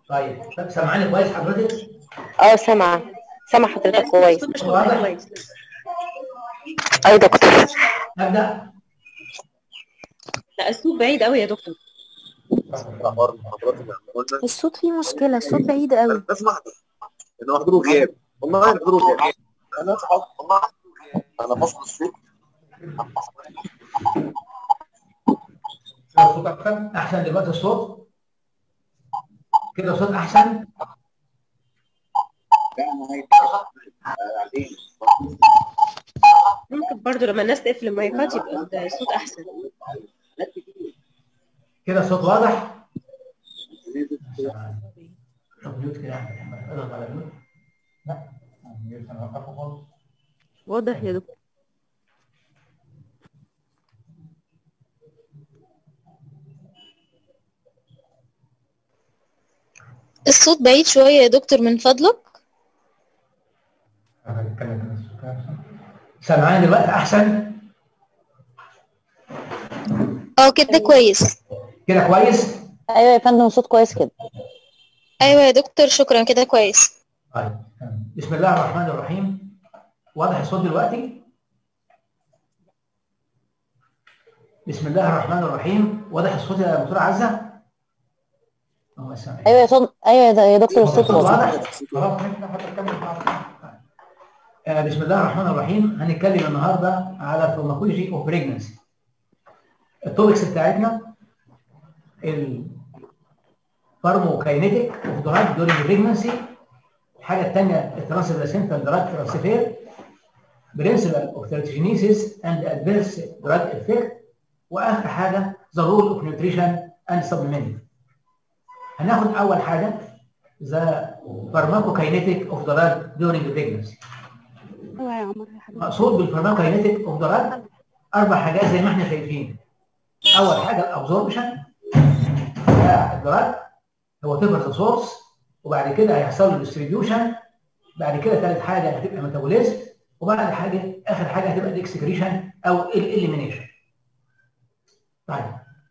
طيب طب سامعاني كويس حضرتك؟ اه سامعة سامعة حضرتك كويس الصوت مش واضح؟ واضح كويس اه يا دكتور ابدا لا الصوت بعيد قوي يا دكتور الصوت فيه مشكلة الصوت بعيد قوي اسمع انه حضور غياب والله حضور غياب انا والله انا بصل الصوت الصوت احسن احسن دلوقتي الصوت كده الصوت احسن ممكن برضو لما الناس تقفل المايكات يبقى الصوت احسن كده الصوت واضح طب ميوت كده يا أحمد. اضغط على ميوت لا ميوت انا هوقفه خالص واضح يا دكتور الصوت بعيد شوية يا دكتور من فضلك هنتكلم كده الصوت كده أحسن. سامعاني دلوقتي احسن اه كده كويس كده كويس ايوه يا فندم صوت كويس كده ايوه يا دكتور شكرا كده كويس طيب تمام. بسم الله الرحمن الرحيم واضح الصوت دلوقتي بسم الله الرحمن الرحيم واضح الصوت يا دكتوره عزه هو سامع ايوه يا صوت ايوه يا د- يا دكتور الصوت الصوت واضح واضح خلاص ماشي ناخد نكمل بعض. آه، بسم الله الرحمن الرحيم هنتكلم النهارده على فارماكولوجي اوف بريجنسي التوبكس بتاعتنا الفارموكاينيتيك اوف دراج دورينج بريجنسي الحاجه الثانيه الترانسبلاسنتال دراج ترانسفير برنسبل اوف تراتيجينيسيس اند ادفيرس دراج افكت واخر حاجه ذا رول اوف نيوتريشن اند سبلمنت هناخد اول حاجه ذا فارماكوكاينيتيك اوف دراج دورينج بريجنسي ايوه يا عمر يا حبيبي مقصود بالفارماكوكاينيتيك اوف دراج اربع حاجات زي ما احنا شايفين اول حاجه الابزوربشن بتاع الدراج هو تفرز سورس وبعد كده هيحصل له ديستريبيوشن بعد كده ثالث حاجه هتبقى ميتابوليزم وبعد حاجه اخر حاجه هتبقى الاكسكريشن او الاليمينيشن طيب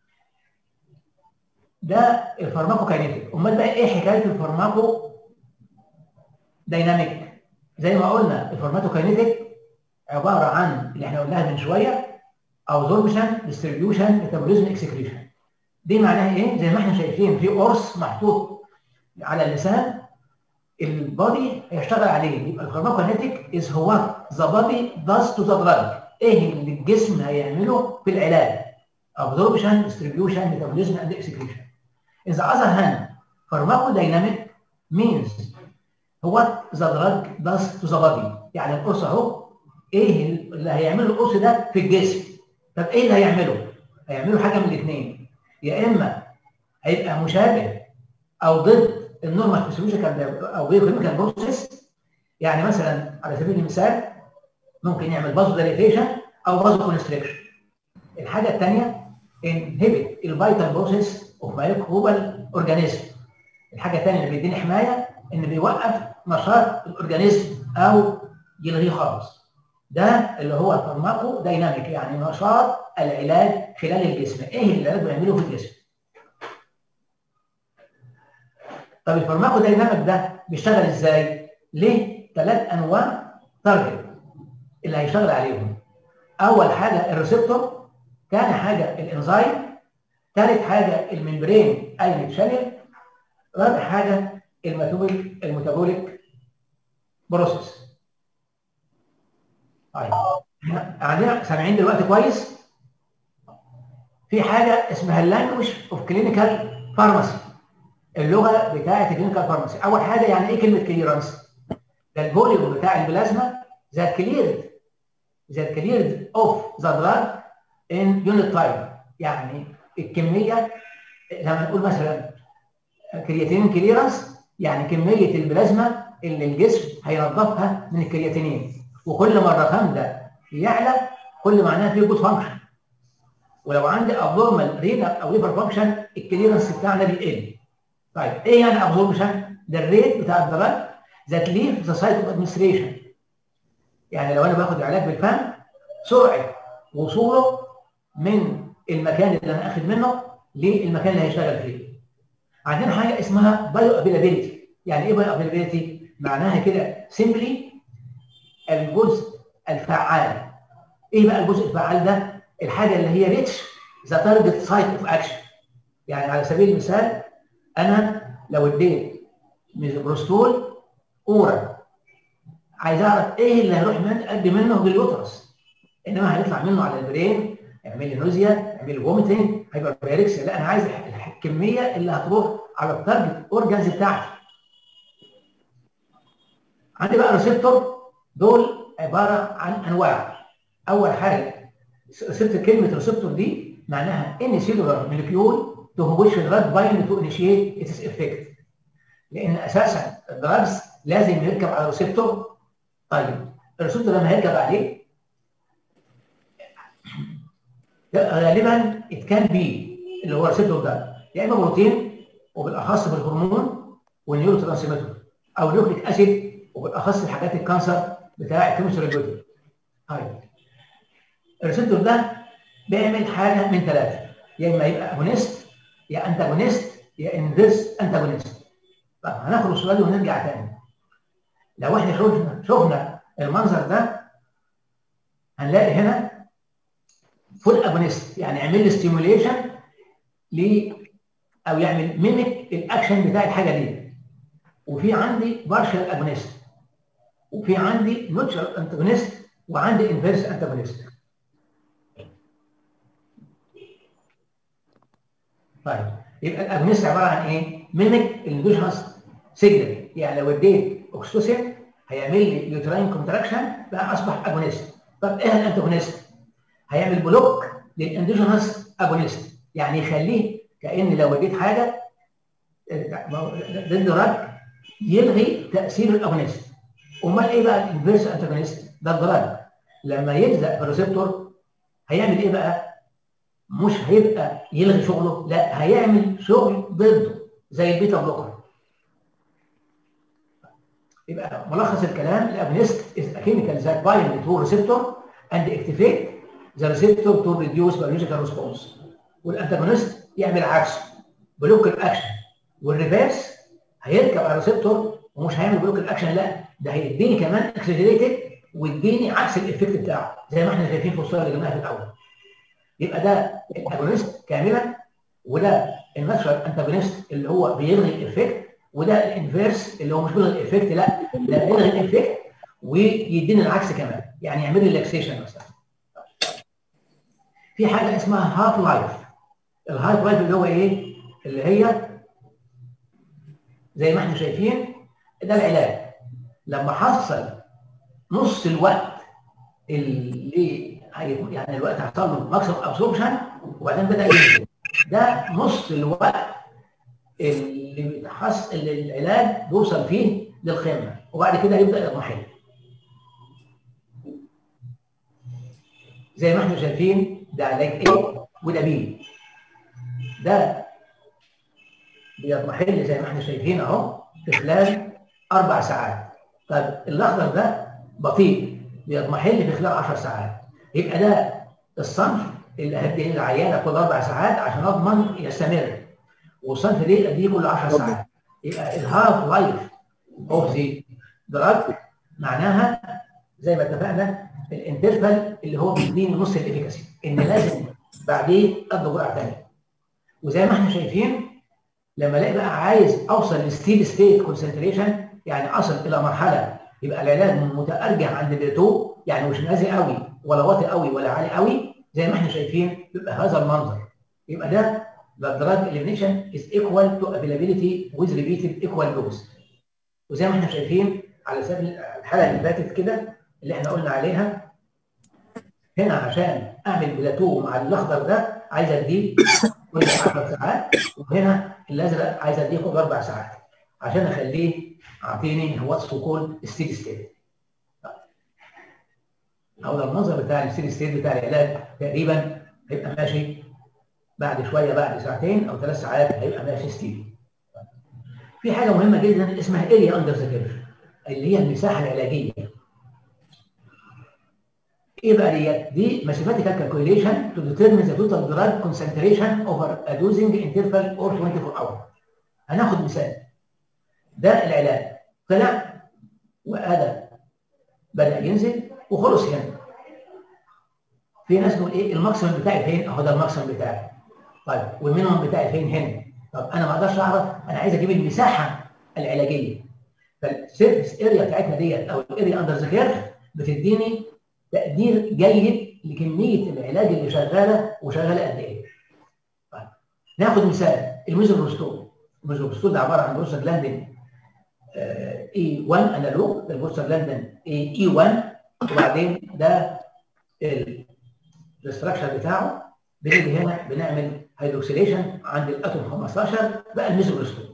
ده الفارماكوكاينيتيك امال بقى ايه حكايه الفارماكو دايناميك زي ما قلنا الفارماكوكاينيتيك عباره عن اللي احنا قلناها من شويه ابزوربشن ديستريبيوشن ميتابوليزم اكسكريشن دي معناها ايه زي ما احنا شايفين في قرص محطوط على اللسان البادي هيشتغل عليه يبقى الفارماكوكاينيتيك از هو ذا بادي داز تو ذا دراج ايه اللي الجسم هيعمله في العلاج absorption distribution metabolism and execution in the other hand pharmacodynamic means what the drug does to the body يعني القرص اهو ايه اللي هيعمله القرص ده في الجسم طب ايه اللي هيعمله هيعمله حاجه من الاثنين يا اما هيبقى مشابه او ضد النورمال فيسيولوجيكال او بيوكيميكال بروسيس يعني مثلا على سبيل المثال ممكن يعمل بازو دايليتيشن او بازو كونستريكشن الحاجه الثانيه انهبت الفيتال بروسيس اوف مايكروبال اورجانيزم الحاجه الثانيه اللي بيديني حمايه ان بيوقف نشاط الاورجانيزم او يلغيه خالص ده اللي هو الفارماكو دايناميك يعني نشاط العلاج خلال الجسم ايه اللي العلاج بيعمله في الجسم طب الفارماكو دايناميك ده بيشتغل ازاي ليه ثلاث انواع تارجت اللي هيشتغل عليهم اول حاجه الريسبتور ثاني حاجه الانزيم ثالث حاجه الممبرين اي شانل رابع حاجه الميتابوليك الميتابوليك بروسيس طيب احنا عندنا سامعين دلوقتي كويس في حاجه اسمها اللانجوج اوف كلينيكال فارماسي اللغه بتاعه الكلينيكال فارماسي اول حاجه يعني ايه كلمه كليرنس ده الفوليوم بتاع البلازما ذات كليرد ذات كليرد اوف ذا دراج ان يونت تايم يعني الكميه لما نقول مثلا كرياتينين كليرنس يعني كميه البلازما اللي الجسم هينظفها من الكرياتينين وكل مره خمده يعلى كل معناها فيه جود فانكشن ولو عندي ابنورمال رينال او ليفر فانكشن الكليرنس بتاعنا بيقل طيب ايه يعني ابزوربشن؟ ده الريت بتاع الدراج ذات ليف ذا سايت اوف ادمنستريشن يعني لو انا باخد علاج بالفم سرعه وصوله من المكان اللي انا اخد منه للمكان اللي هيشتغل فيه عندنا حاجه اسمها بايو افيلابيلتي يعني ايه بايو افيلابيلتي معناها كده سيمبلي الجزء الفعال ايه بقى الجزء الفعال ده الحاجه اللي هي ريتش ذا تارجت سايت اوف اكشن يعني على سبيل المثال انا لو اديت ميزوبروستول اورا عايز اعرف ايه اللي هيروح من قد منه لليوترس انما هيطلع منه على البرين يعمل لي نوزيا يعمل لي فوميتنج هيبقى بيركس لا انا عايز الكميه اللي هتروح على التارجت اورجانز بتاعتي عندي بقى ريسبتور دول عباره عن انواع اول حاجه ريسبتور كلمه ريسبتور دي معناها ان سيلولار مولكيول تو which the drug bind to initiate its effect لان اساسا الدراجز لازم يركب على ريسبتور طيب الريسبتور لما هيركب عليه غالبا ات كان بي اللي هو الريسبتور ده يا اما بروتين وبالاخص في الهرمون والنيورو ترانسميتر او نيوكليك اسيد وبالاخص في حاجات الكانسر بتاع الكيموثيرابي طيب الريسبتور ده بيعمل حاجه من ثلاثه يا اما يبقى اجونيست يا انتاجونيست يا انفيرس انتاجونيست طب هناخد السؤال ونرجع تاني لو احنا شفنا شفنا المنظر ده هنلاقي هنا فول اجونيست يعني يعمل لي ستيموليشن ل او يعمل ميميك الاكشن بتاع الحاجه دي وفي عندي بارشال اجونيست وفي عندي نوتشر انتاجونيست وعندي انفيرس انتاجونيست طيب يبقى الاجونيست عباره عن ايه؟ ميميك الاندوجينس سيجنال يعني لو اديت اوكسيتوسين هيعمل لي يوتراين كونتراكشن بقى اصبح اجونيست طب ايه الانتاجونيست؟ هيعمل بلوك للاندوجينس اجونيست يعني يخليه كان لو اديت حاجه ضد رد يلغي تاثير الاجونيست امال ايه بقى الانفيرس انتاجونيست؟ ده الدراج لما يلزق في الريسبتور هيعمل ايه بقى؟ مش هيبقى يلغي شغله لا هيعمل شغل ضده زي البيتا بلوكر يبقى ملخص الكلام الاجونيست is a chemical that bind to receptor and activate the receptor to reduce biological response والانتاجونيست يعمل عكسه بلوك الاكشن والريفيرس هيركب على الريسبتور ومش هيعمل بلوك الاكشن لا ده هيديني كمان اكسلريتد ويديني عكس الايفكت بتاعه زي ما احنا شايفين في الصوره اللي جبناها في الاول يبقى ده الاجونيست كاملا وده الناتشرال انتاجونيست اللي هو بيلغي الايفكت وده الانفيرس اللي هو مش بيلغي الايفكت لا ده بيلغي الايفكت ويديني العكس كمان يعني يعمل لي ريلاكسيشن مثلا في حاجه اسمها هاف لايف الهاف لايف اللي هو ايه اللي هي زي ما احنا شايفين ده العلاج لما حصل نص الوقت اللي يعني الوقت هيحصل له ماكسيمم ابسوربشن وبعدين بدا ينزل ده نص الوقت اللي بيتحس اللي العلاج بيوصل فيه للقمه وبعد كده يبدا يضمحل زي ما احنا شايفين ده علاج ايه وده بي ده بيضمحل زي ما احنا شايفين اهو في خلال اربع ساعات طب الاخضر ده بطيء بيضمحل في خلال 10 ساعات يبقى ده الصنف اللي هديه العيانه كل اربع ساعات عشان اضمن يستمر والصنف دي اديه كل 10 ساعات يبقى الهاف لايف اوف ذا دراج معناها زي ما اتفقنا الانترفال اللي هو بيديني نص الافيكاسي ان لازم بعديه ادي جرعه ثانيه وزي ما احنا شايفين لما الاقي بقى عايز اوصل لستيل ستيت كونسنتريشن يعني اصل الى مرحله يبقى العلاج متارجح عند البلاتو يعني مش نازل قوي ولا واطي قوي ولا عالي قوي زي ما احنا شايفين يبقى هذا المنظر يبقى ده the drug elimination is equal to availability with repeated equal dose وزي ما احنا شايفين على سبيل الحلقه اللي فاتت كده اللي احنا قلنا عليها هنا عشان اعمل بلاتو مع الاخضر ده عايز اديه كل 10 ساعات وهنا الازرق عايز اديه كل اربع ساعات عشان اخليه اعطيني واتس كول ستيدي ستيت او المنظر بتاع الستيدي ستيت بتاع العلاج تقريبا هيبقى ماشي بعد شويه بعد ساعتين او ثلاث ساعات هيبقى ماشي ستيدي في حاجه مهمه جدا اسمها اريا اندر ذا كيرف اللي هي المساحه العلاجيه ايه بقى ديت؟ دي mathematical calculation to determine the total drug concentration over a dosing interval or 24 hour. هناخد مثال ده العلاج طلع وهذا بدا ينزل وخلص هنا في ناس بتقول ايه الماكسيمم بتاعي فين اهو ده الماكسيمم بتاعي طيب والمينيمم بتاعي فين هنا طب انا ما اقدرش اعرف انا عايز اجيب المساحه العلاجيه فالسيرفيس اريا بتاعتنا ديت او الاريا اندر ذا كيرف بتديني تقدير جيد لكميه العلاج اللي شغاله وشغاله قد ايه. طيب ناخد مثال الميزوبروستول الميزوبروستول ده عباره عن بروستاجلاندين اي 1 انالوج ده البروستاجلاندين اي 1 وبعدين ده الاستراكشر بتاعه بنيجي هنا بنعمل هيدروكسيليشن عند الاتوم 15 بقى الميزوبروستول.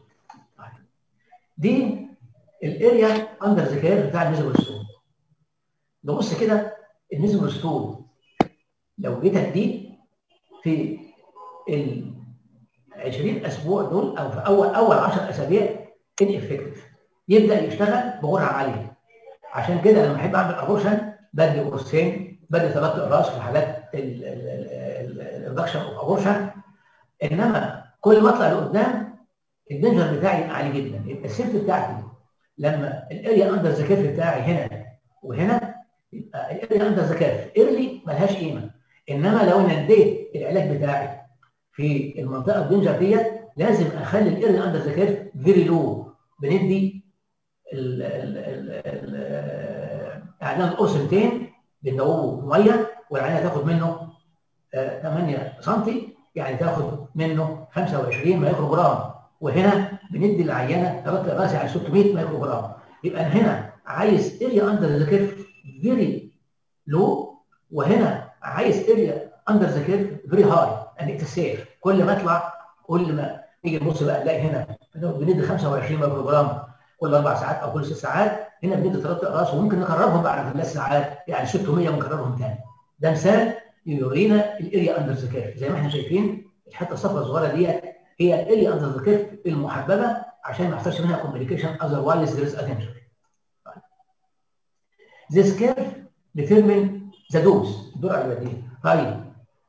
دي الاريا اندر ذا كيرف بتاع الميزوبروستول. نبص كده الميزوبروستول لو جيت اديه في ال 20 اسبوع دول او في اول اول 10 اسابيع ان افكتيف يبدا يشتغل بجرعه عاليه عشان كده لما احب اعمل ابورشن بدي قرصين بدي ثلاث اقراص في حالات الريدكشن اوف ابورشن انما كل ما اطلع لقدام الدنجر بتاعي يبقى عالي جدا يبقى السيفت بتاعتي لما الاريا اندر ذا كيرف بتاعي هنا وهنا يبقى الاريا اندر ذا كيرف ايرلي ملهاش قيمه انما لو انا اديت العلاج بتاعي في المنطقه الدنجر ديت لازم اخلي الاريا اندر ذا كيرف فيري لو بندي اعلان القرصتين بندوبه ميه والعينه تاخد منه 8 سم يعني تاخد منه 25 مايكرو جرام وهنا بندي العينه 3 راسي على 600 مايكرو جرام يبقى انا هنا عايز اريا اندر ذا كيرف فيري لو وهنا عايز اريا اندر ذا كيرف فيري هاي ان اتس سيف كل ما اطلع كل ما نيجي نبص بقى نلاقي هنا بندي 25 مايكرو جرام كل اربع ساعات او كل ست ساعات هنا بندي ثلاث اقراص وممكن نكررهم بعد ثلاث ساعات يعني 600 ونكررهم تاني ده مثال يورينا الاريا اندر ذا كيرف زي ما احنا شايفين الحته الصفراء الصغيره ديت هي الاريا اندر ذا كيرف المحببه عشان ما يحصلش منها كومبليكيشن اذروايز there is a danger. This curve determine the dose الجرعه اللي بديها. طيب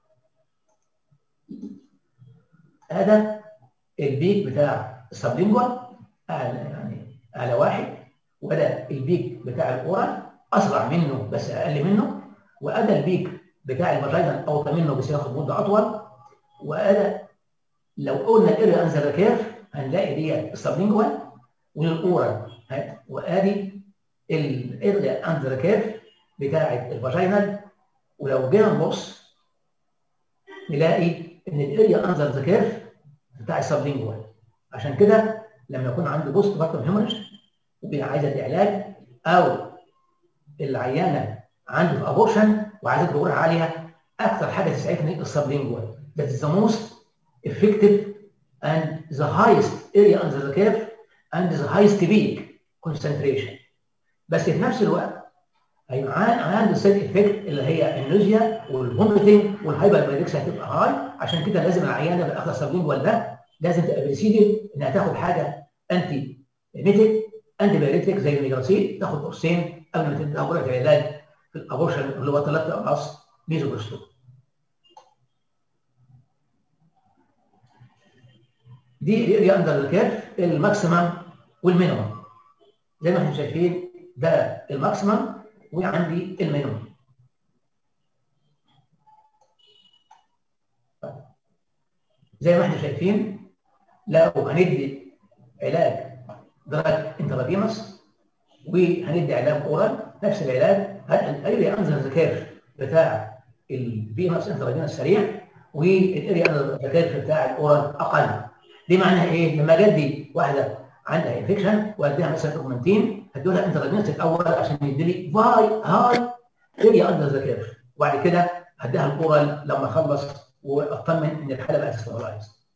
هذا البيك بتاع السبلينجوال اعلى يعني اعلى واحد وده البيك بتاع الاورال اصغر منه بس اقل منه وادى البيك بتاع الفاجينا اوطى منه بس ياخد مده اطول وادى لو قلنا الاريا انزل كيرف هنلاقي دي السبلينجوال والاورال وادي الاريا انزل كيرف بتاعه الفاجينال ولو جينا نبص نلاقي ان الاريا انزل كيرف بتاع السبلينجوال عشان كده لما يكون عنده بوست بارتم هيموريج عايزه علاج او العيانه عنده في ابورشن وعايزه جرعه عاليه اكثر حاجه تسعفني السبلينجوال that is the most effective and the highest area under the curve and the highest peak concentration بس في نفس الوقت هيبقى عنده سايد افكت اللي هي النوزيا والفوميتنج والهايبر بايركس هتبقى هاي عشان كده لازم العيانه بالاخر السبلينجوال ده لازم تبقى بريسيدد انها تاخد حاجه انتي ميتيك انتي بايريتيك زي الميجراسيل تاخد قرصين قبل ما تبدا جرعه العلاج في الابورشن اللي هو ثلاث اقراص ميزوبروستول. دي الاريا اندر الكيرف الماكسيمم والمينيمم زي ما احنا شايفين ده الماكسيمم وعندي المينيمم زي ما احنا شايفين لو هندي علاج دراج انترافينوس وهندي علاج اورال نفس العلاج الاريا انزل ذكاف بتاع الفينوس انترافينوس سريع والاريا انزل ذكاف بتاع الاورال اقل دي معناها ايه؟ لما جدي واحده عندها انفكشن واديها مثلا اوجمانتين هدولها انترافينوس الاول عشان يدي لي فاي هاي اريا انزل ذكاف وبعد كده هديها الاورال لما اخلص واطمن ان الحاله بقت ستابلايز.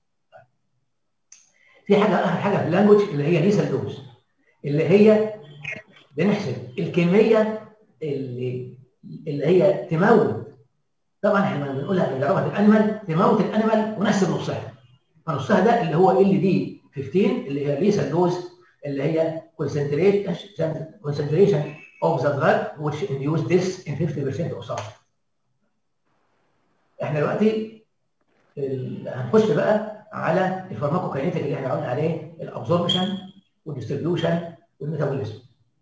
في حاجه اخر حاجه في اللانجوج اللي هي ليسال دوز اللي هي بنحسب الكميه اللي اللي هي تموت طبعا احنا بنقولها بنجربها في الانيمال تموت الانيمال ونحسب نصها فنصها ده اللي هو ال دي 15 اللي هي ليسال دوز اللي هي concentration of the drug which induce this in 50% of substance. احنا دلوقتي هنخش بقى على الفارماكوكاينيتيك اللي احنا قلنا عليه الابزوربشن والديستريبيوشن والميتابوليزم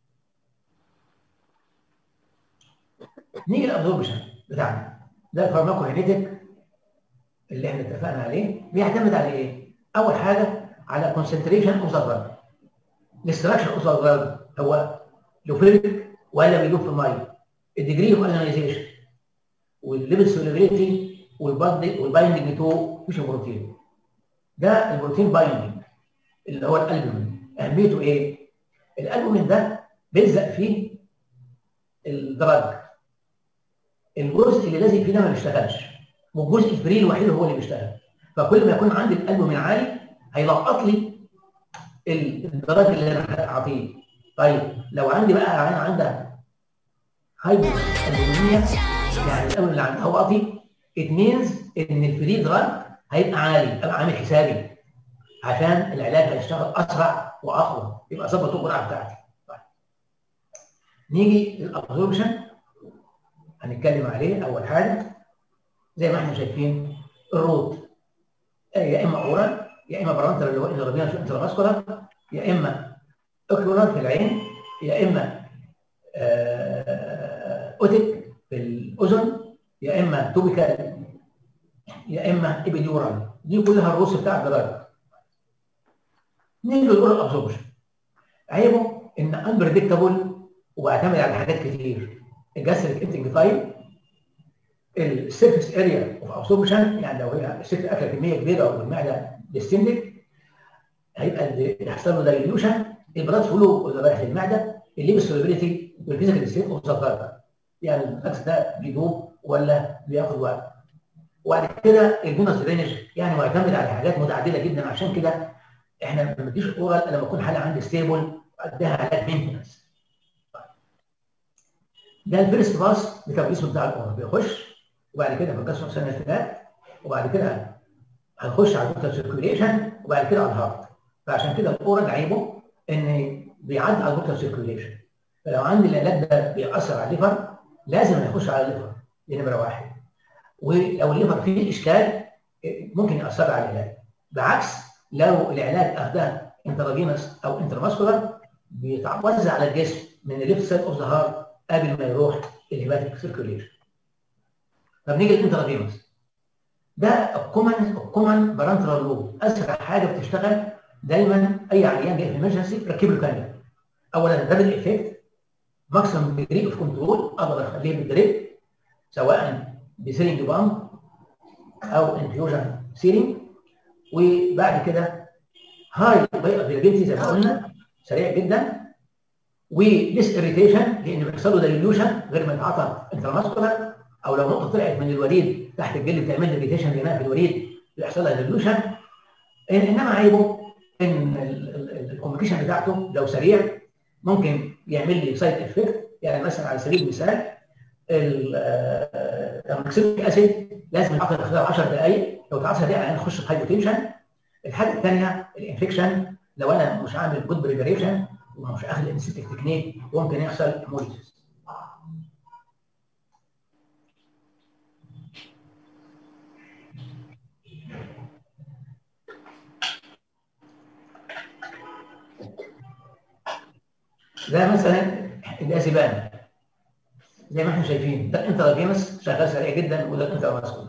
نيجي للابزوربشن بتاعنا ده الفارماكوكاينيتيك اللي احنا اتفقنا عليه بيعتمد على ايه؟ اول حاجه على كونسنتريشن اوف ذا دراج الاستراكشر اوف ذا دراج هو لوفيريك ولا بيدوب في الميه الديجري اوف ايونيزيشن والليبل سوليبيليتي والبايندنج تو فيش بروتين ده البروتين بايندنج اللي هو الالبومين اهميته ايه؟ الالبومين ده بيلزق فيه الدراج الجزء اللي لازق فيه ده ما بيشتغلش والجزء الفري الوحيد هو اللي بيشتغل فكل ما يكون عندي الالبومين عالي هيلقط لي الدراج اللي انا هعطيه طيب لو عندي بقى عين عندها هايبر البومينيا يعني الالبومين اللي عندها واطي it means ان الفري دراج هيبقى عالي ابقى عامل حسابي عشان العلاج هيشتغل اسرع واقوى يبقى ظبط الجرعه بتاعتي طيب. نيجي للابزوربشن هنتكلم عليه اول حاجه زي ما احنا شايفين الروت يا اما اورال يا اما برانتر اللي هو انترفينال انترفاسكولار يا اما اوكيولار في العين يا اما اوتيك في الاذن يا اما توبيكال يا اما ابيديورال دي كلها الروس بتاع الدراج نيجي للاورال ابزوربشن عيبه ان انبريدكتابل وبعتمد على حاجات كتير الجاستريك انتنج تايم السيرفيس اريا اوف ابسوربشن يعني لو هي الست اكله كميه كبيره والمعده ديستندد هيبقى اللي يحصل له دايليوشن البلاد فلو اللي رايح للمعده الليبس سوليبيليتي والفيزيكال ستيت اوف ذا يعني الاكس ده بيدوب ولا بياخد وقت وبعد كده الجونس درينج يعني معتمد على حاجات متعدده جدا عشان كده احنا ما بنديش اورال الا لما يكون حاله عندي ستيبل اديها علاج مينتنس ده الفيرست باس بتاع الجسم بتاع الاورال بيخش وبعد كده بنكسر سنه الثلاث وبعد كده هنخش على البوتال سيركيوليشن وبعد كده على الهارت فعشان كده الاورال عيبه ان بيعدي على البوتال سيركيوليشن فلو عندي العلاج ده بيأثر على الليفر لازم يخش على الليفر دي نمره واحد ولو الليفر فيه اشكال ممكن يأثر على العلاج بعكس لو العلاج اخدها انترافينوس او انترماسكولار بيتوزع على الجسم من الليفت سايد اوف ذا هارت قبل ما يروح الهيباتيك سيركيوليشن طب نيجي للانترافينوس ده الكومن الكومن برانترال لوب اسرع حاجه بتشتغل دايما اي عيان جاي في ايمرجنسي ركب له كانيولا اولا ده بالافكت ماكسيمم ديجري اوف كنترول اقدر اخليه بالدريب سواء بسيرنج بامب او انفيوجن سيرنج وبعد كده هاي باي افيلابيلتي زي ما قلنا سريع جدا وليس اريتيشن لان بيحصل له دايليوشن غير ما يتعاطى انترماسكولار او لو نقطه طلعت من الوريد تحت الجلد بتعمل لي اريتيشن هنا في الوريد بيحصل لها دايليوشن انما عيبه ان الكوميونيكيشن بتاعته لو سريع ممكن يعمل لي سايد افكت يعني مثلا على سبيل المثال المكسيك اسيد لازم يتعاطى خلال 10 دقائق لو اتعاطى دقيقه هنخش في هايبوتنشن الحاجه الثانيه الانفكشن لو انا مش عامل جود بريبريشن ومش اخد انسيتك تكنيك ممكن يحصل هيموليسيس زي مثلا الاسبان زي ما احنا شايفين ده الانترافينوس شغال سريع جدا وده الانترافاسكولار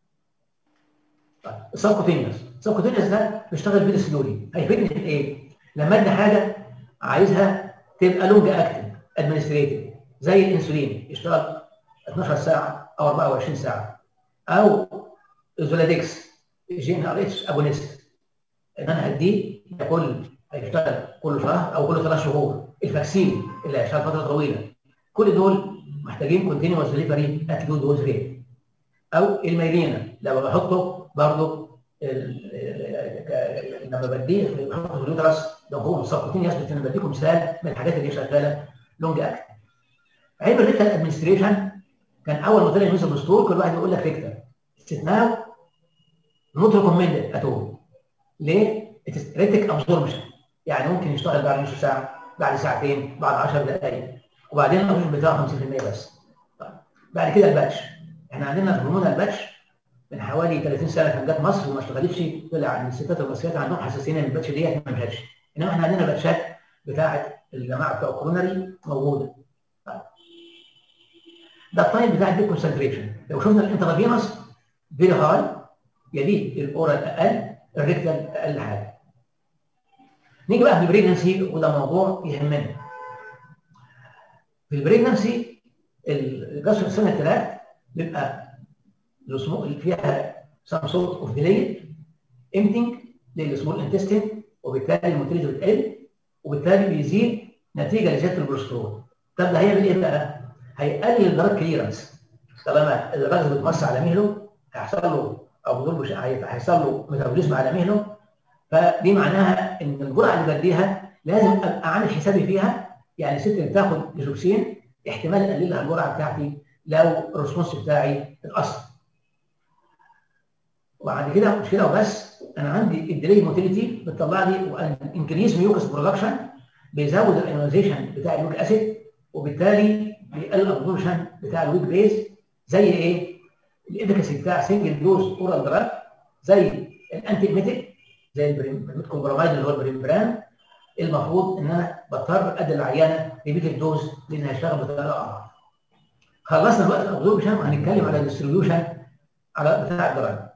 السبكوتينيوس السبكوتينيوس ده بيشتغل بيه سلولي هيفيدني في ايه؟ لما ادي حاجه عايزها تبقى لونج اكتف ادمنستريتيف زي الانسولين يشتغل 12 ساعه او 24 ساعه او زولاديكس جي ان ار اتش اجونست ان انا هديه كل هيشتغل كل شهر او كل ثلاث شهور الفاكسين اللي هيشتغل فتره طويله كل دول محتاجين كونتينوس ديليفري ات لو دوز ريت او الميلينا لما بحطه برضه لما بديه بحطه في اليوترس لو هو مسقطين يثبت ان بديكم مثال من الحاجات اللي شغاله لونج اكت عيب الريكتال ادمنستريشن كان اول ما طلع ميزو دستور كل واحد يقول لك ريكتال استثناء نوت ريكومندد اتول ليه؟ ريتك ابزوربشن يعني ممكن يشتغل بعد نص ساعه بعد ساعتين بعد 10 دقائق وبعدين الابزوربشن بتاعه 50% بس طيب. بعد كده الباتش احنا عندنا الهرمون الباتش من حوالي 30 سنه كان جت مصر وما اشتغلتش طلع ان الستات المصريات عندهم حساسيه ان الباتش ديت ما جاتش انما احنا عندنا باتشات بتاعه الجماعه بتوع كورونري موجوده ده التايم بتاع البيت كونسنتريشن لو شفنا الانترافينوس فيري هاي يليه الاورال اقل الريكتال اقل حاجه نيجي بقى في البريجنسي وده موضوع يهمنا في البريجنسي الجسر السنه الثلاث بيبقى الاسمو اللي فيها سام سورت اوف ديلي امتنج للسمول انتستين وبالتالي الموتيليتي بتقل وبالتالي بيزيد نتيجه لزياده البروسترول طب ده هيعمل ايه بقى؟ هيقلل الدراج كليرنس طالما الرغز بتمص على مهله هيحصل له او دول مش هيحصل له ميتابوليزم على مهله فدي معناها ان الجرعه اللي بديها لازم ابقى عامل حسابي فيها يعني الست اللي بتاخد ليزوكسين احتمال اقلل لها الجرعه بتاعتي لو الريسبونس بتاعي اتاثر. وبعد كده مش كده وبس انا عندي الديلي موتيليتي بتطلع لي انكريز ميوكس برودكشن بيزود الايونيزيشن بتاع الويك اسيد وبالتالي بيقلل الابزوربشن بتاع الويك بيز زي ايه؟ الافكاسي بتاع سنجل دوز اورال دراج زي الانتي ميتيك زي الميتكوبراميد اللي هو البريمبران المفروض ان انا بضطر ادي العيانه ريبيت الدوز لان هيشتغل بطريقه اضعف. خلصنا الوقت الابزوربشن وهنتكلم على الديستريبيوشن على بتاع الدراج.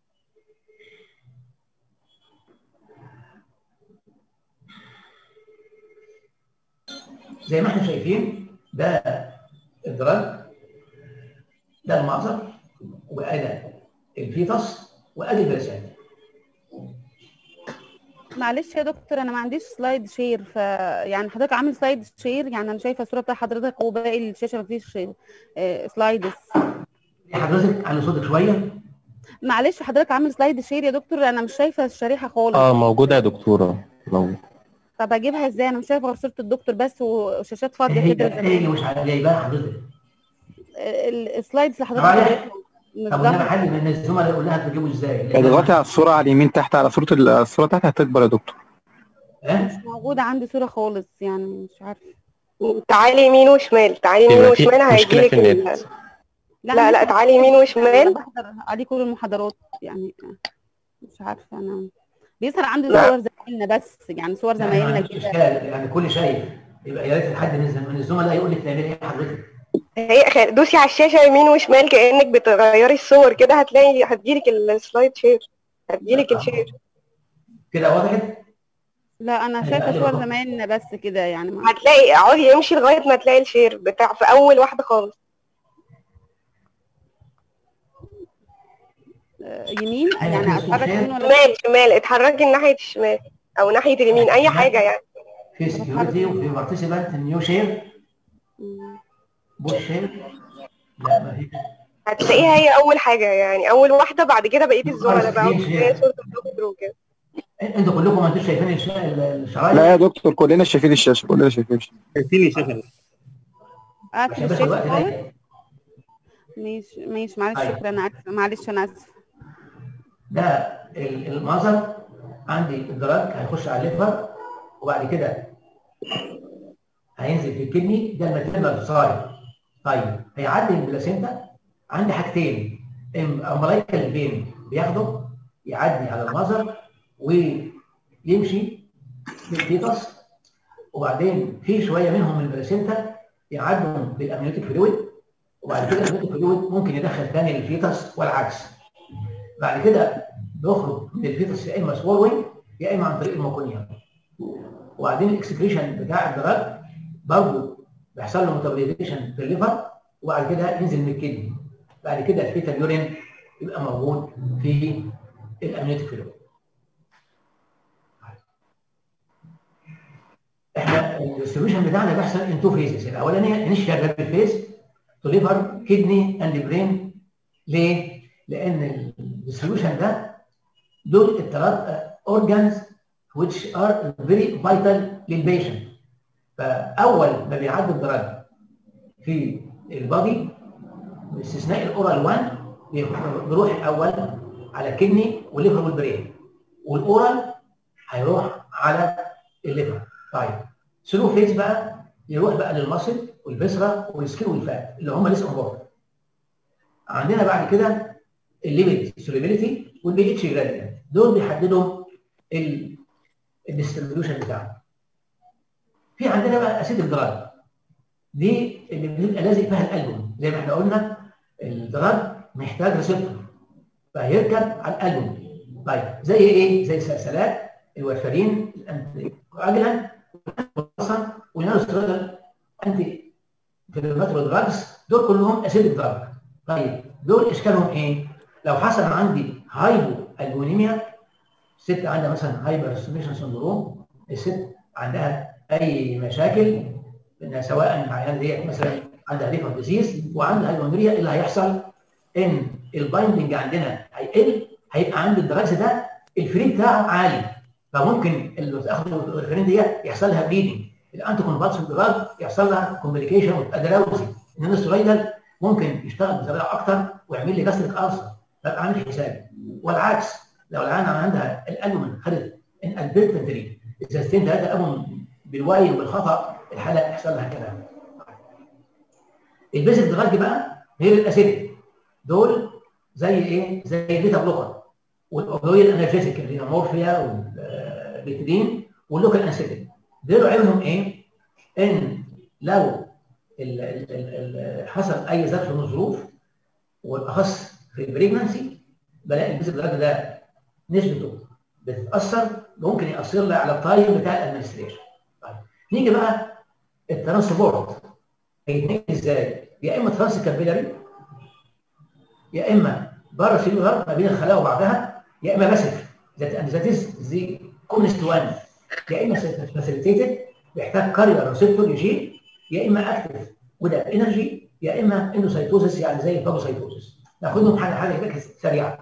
زي ما احنا شايفين ده الدراج ده المعصر وادي الفيتس وادي البلاسينتا معلش يا دكتور انا ما عنديش سلايد شير ف يعني حضرتك عامل سلايد شير يعني انا شايفه الصوره بتاع حضرتك وباقي الشاشه ما فيش آه، سلايدز حضرتك على صوتك شويه معلش حضرتك عامل سلايد شير يا دكتور انا مش شايفه الشريحه خالص اه موجودة يا دكتورة موجودة طب اجيبها ازاي انا مش شايفه غير صوره الدكتور بس وشاشات فاضيه هي كده هي اللي مش جايباها حضرتك ال- السلايدز اللي حضرتك رايح؟ جايبها مش طب وانا ظاهرة. حد من الزملاء يقول لها تجيبه ازاي؟ اضغطي على الصورة على اليمين تحت على صورة ال- الصورة تحت هتكبر يا دكتور ها؟ مش موجوده عندي صوره خالص يعني مش عارفه تعالي يمين وشمال تعالي يمين يبقى في وشمال مشكلة هيجيلك في ال- النت لا لا ممكن تعالي يمين أنا وشمال بحضر عليه كل المحاضرات يعني مش عارفه انا بيظهر عندي لا. صور زمايلنا بس يعني صور لا، ما زمايلنا عنديش كده اشكال يعني كل شايف يبقى يا ريت حد من الزم- من الزملاء يقول لك تعملي ايه حضرتك؟ هي خ- دوسي على الشاشة يمين وشمال كأنك بتغيري الصور كده هتلاقي هتجيلك السلايد شير هتجيلك الشير كده وضحت؟ لا انا أيوة، شايفه أيوة صور طبعا. زمايلنا بس كده يعني ما هتلاقي اقعدي امشي لغاية ما تلاقي الشير بتاع في أول واحدة خالص آه، يمين أيوة، يعني في اتحرك شمال. يمين ولا شمال شمال اتحركي ناحية الشمال أو ناحية اليمين أي حاجة يعني في سكيورتي وفي بارتيسيبانت نيو شير مم. بوش شير لا ما فيش هتلاقيها هي أول حاجة يعني أول واحدة بعد كده بقية الزملاء بقى خلاص، وهي صورة الدكتور وكده انتوا كلكم ما انتوش شايفين الش- الشرايط لا يا دكتور كلنا شايفين الشاشة كلنا شايفين الشاشة شايفين الشاشة اقفل عشان بس الوقت الشاشه خالص ضيق ماشي ماشي معلش أيوة. شكرا انا اسفه معلش انا اسفه ده ال- المنظر عندي الدراج هيخش على الليفر وبعد كده هينزل في الكدني ده الماتيرنال سايد طيب هيعدي البلاسينتا عندي حاجتين امبلايكال البين بياخده يعدي على المظر ويمشي بالفيتس وبعدين في شويه منهم من البلاسينتا يعدوا بالامنيوتيك فلويد وبعد كده الامنيوتيك فلويد ممكن يدخل ثاني للفيتس والعكس بعد كده بيخرج من الفيتس يا اما سوالوينج يا اما عن طريق الميكونيوم وبعدين الاكسكريشن بتاع الدراج برضه بيحصل له ميتابوليزيشن في الليفر وبعد كده ينزل من الكدني بعد كده الفيتال يورين يبقى موجود في الامنيوتيك فلويد احنا الديستريبيوشن بتاعنا بيحصل ان تو فيزز الاولانيه انيشال رابيد فيز تو ليفر كدني اند برين ليه؟ لان الديستريبيوشن ده دول الثلاث اورجانز which are very vital للبيشنت فاول ما بيعدي الدراج في البادي باستثناء الاورال 1 بيروح الاول على الكدني والليفر والبرين والاورال هيروح على الليفر طيب سلو فيز بقى يروح بقى للمصل والفيسرا والسكين والفات اللي هم لسه امبورت عندنا بعد كده الليميت سوليبيليتي والبي اتش جراديانت دول بيحددوا الديستريبيوشن بتاعه في عندنا بقى اسيد الدراج دي اللي بيبقى لازق فيها الالبوم زي ما احنا قلنا الدراج محتاج ريسبتور فهيركب على الالبوم طيب زي ايه؟ زي السلسلات الورفرين الانتي والنانوسترال انتي فيلوماترو دراجز دول كلهم اسيد دراج طيب دول اشكالهم ايه؟ لو حصل عندي هايبو البونيميا ست عندها مثلا هايبر سميشن سندروم الست عندها اي مشاكل إنها سواء العيان ديت مثلا عندها ليفر ديزيز وعندها هايبوندريا اللي هيحصل ان البايندنج عندنا هيقل هيبقى عند الدراجز ده الفري بتاعه عالي فممكن اللي تاخد الفرين ديت يحصل لها بليدنج الانتي كونفالسنت دراج يحصل لها كومبليكيشن وادراوزي ان السترويدال ممكن يشتغل بطريقه اكتر ويعمل لي جاستريك ارثر فابقى عامل حسابي والعكس لو العيان عندها الالبومين خدت ان البيرتنتري ازازتين ثلاثه البوم بالوعي وبالخطا الحاله يحصل لها كده البيزك دراج بقى غير الاسيد دول زي ايه؟ زي البيتا بلوكر والاوبيويد انرجيتيك اللي هي مورفيا والبيترين واللوكال انسيتيك دول عيبهم ايه؟ ان لو ال ال ال حصل اي ظرف من الظروف والاخص في البريجنسي بلاقي البيزك دراج ده نسبته بتتاثر ممكن ياثر لي على التايم بتاع الادمنستريشن طيب نيجي بقى الترانسبورت هيتنقل ازاي؟ يا اما ترانس كابيلاري يا اما بره سيلولار ما بين الخلايا وبعضها يا اما باسف ذات ذات از زي كومنست وان يا اما فاسيليتيتد بيحتاج كارير ريسبتور يجي يا اما اكتف وده انرجي يا اما اندوسايتوزس يعني زي الفاجوسايتوزس ناخدهم حاجه حاجه كده سريعه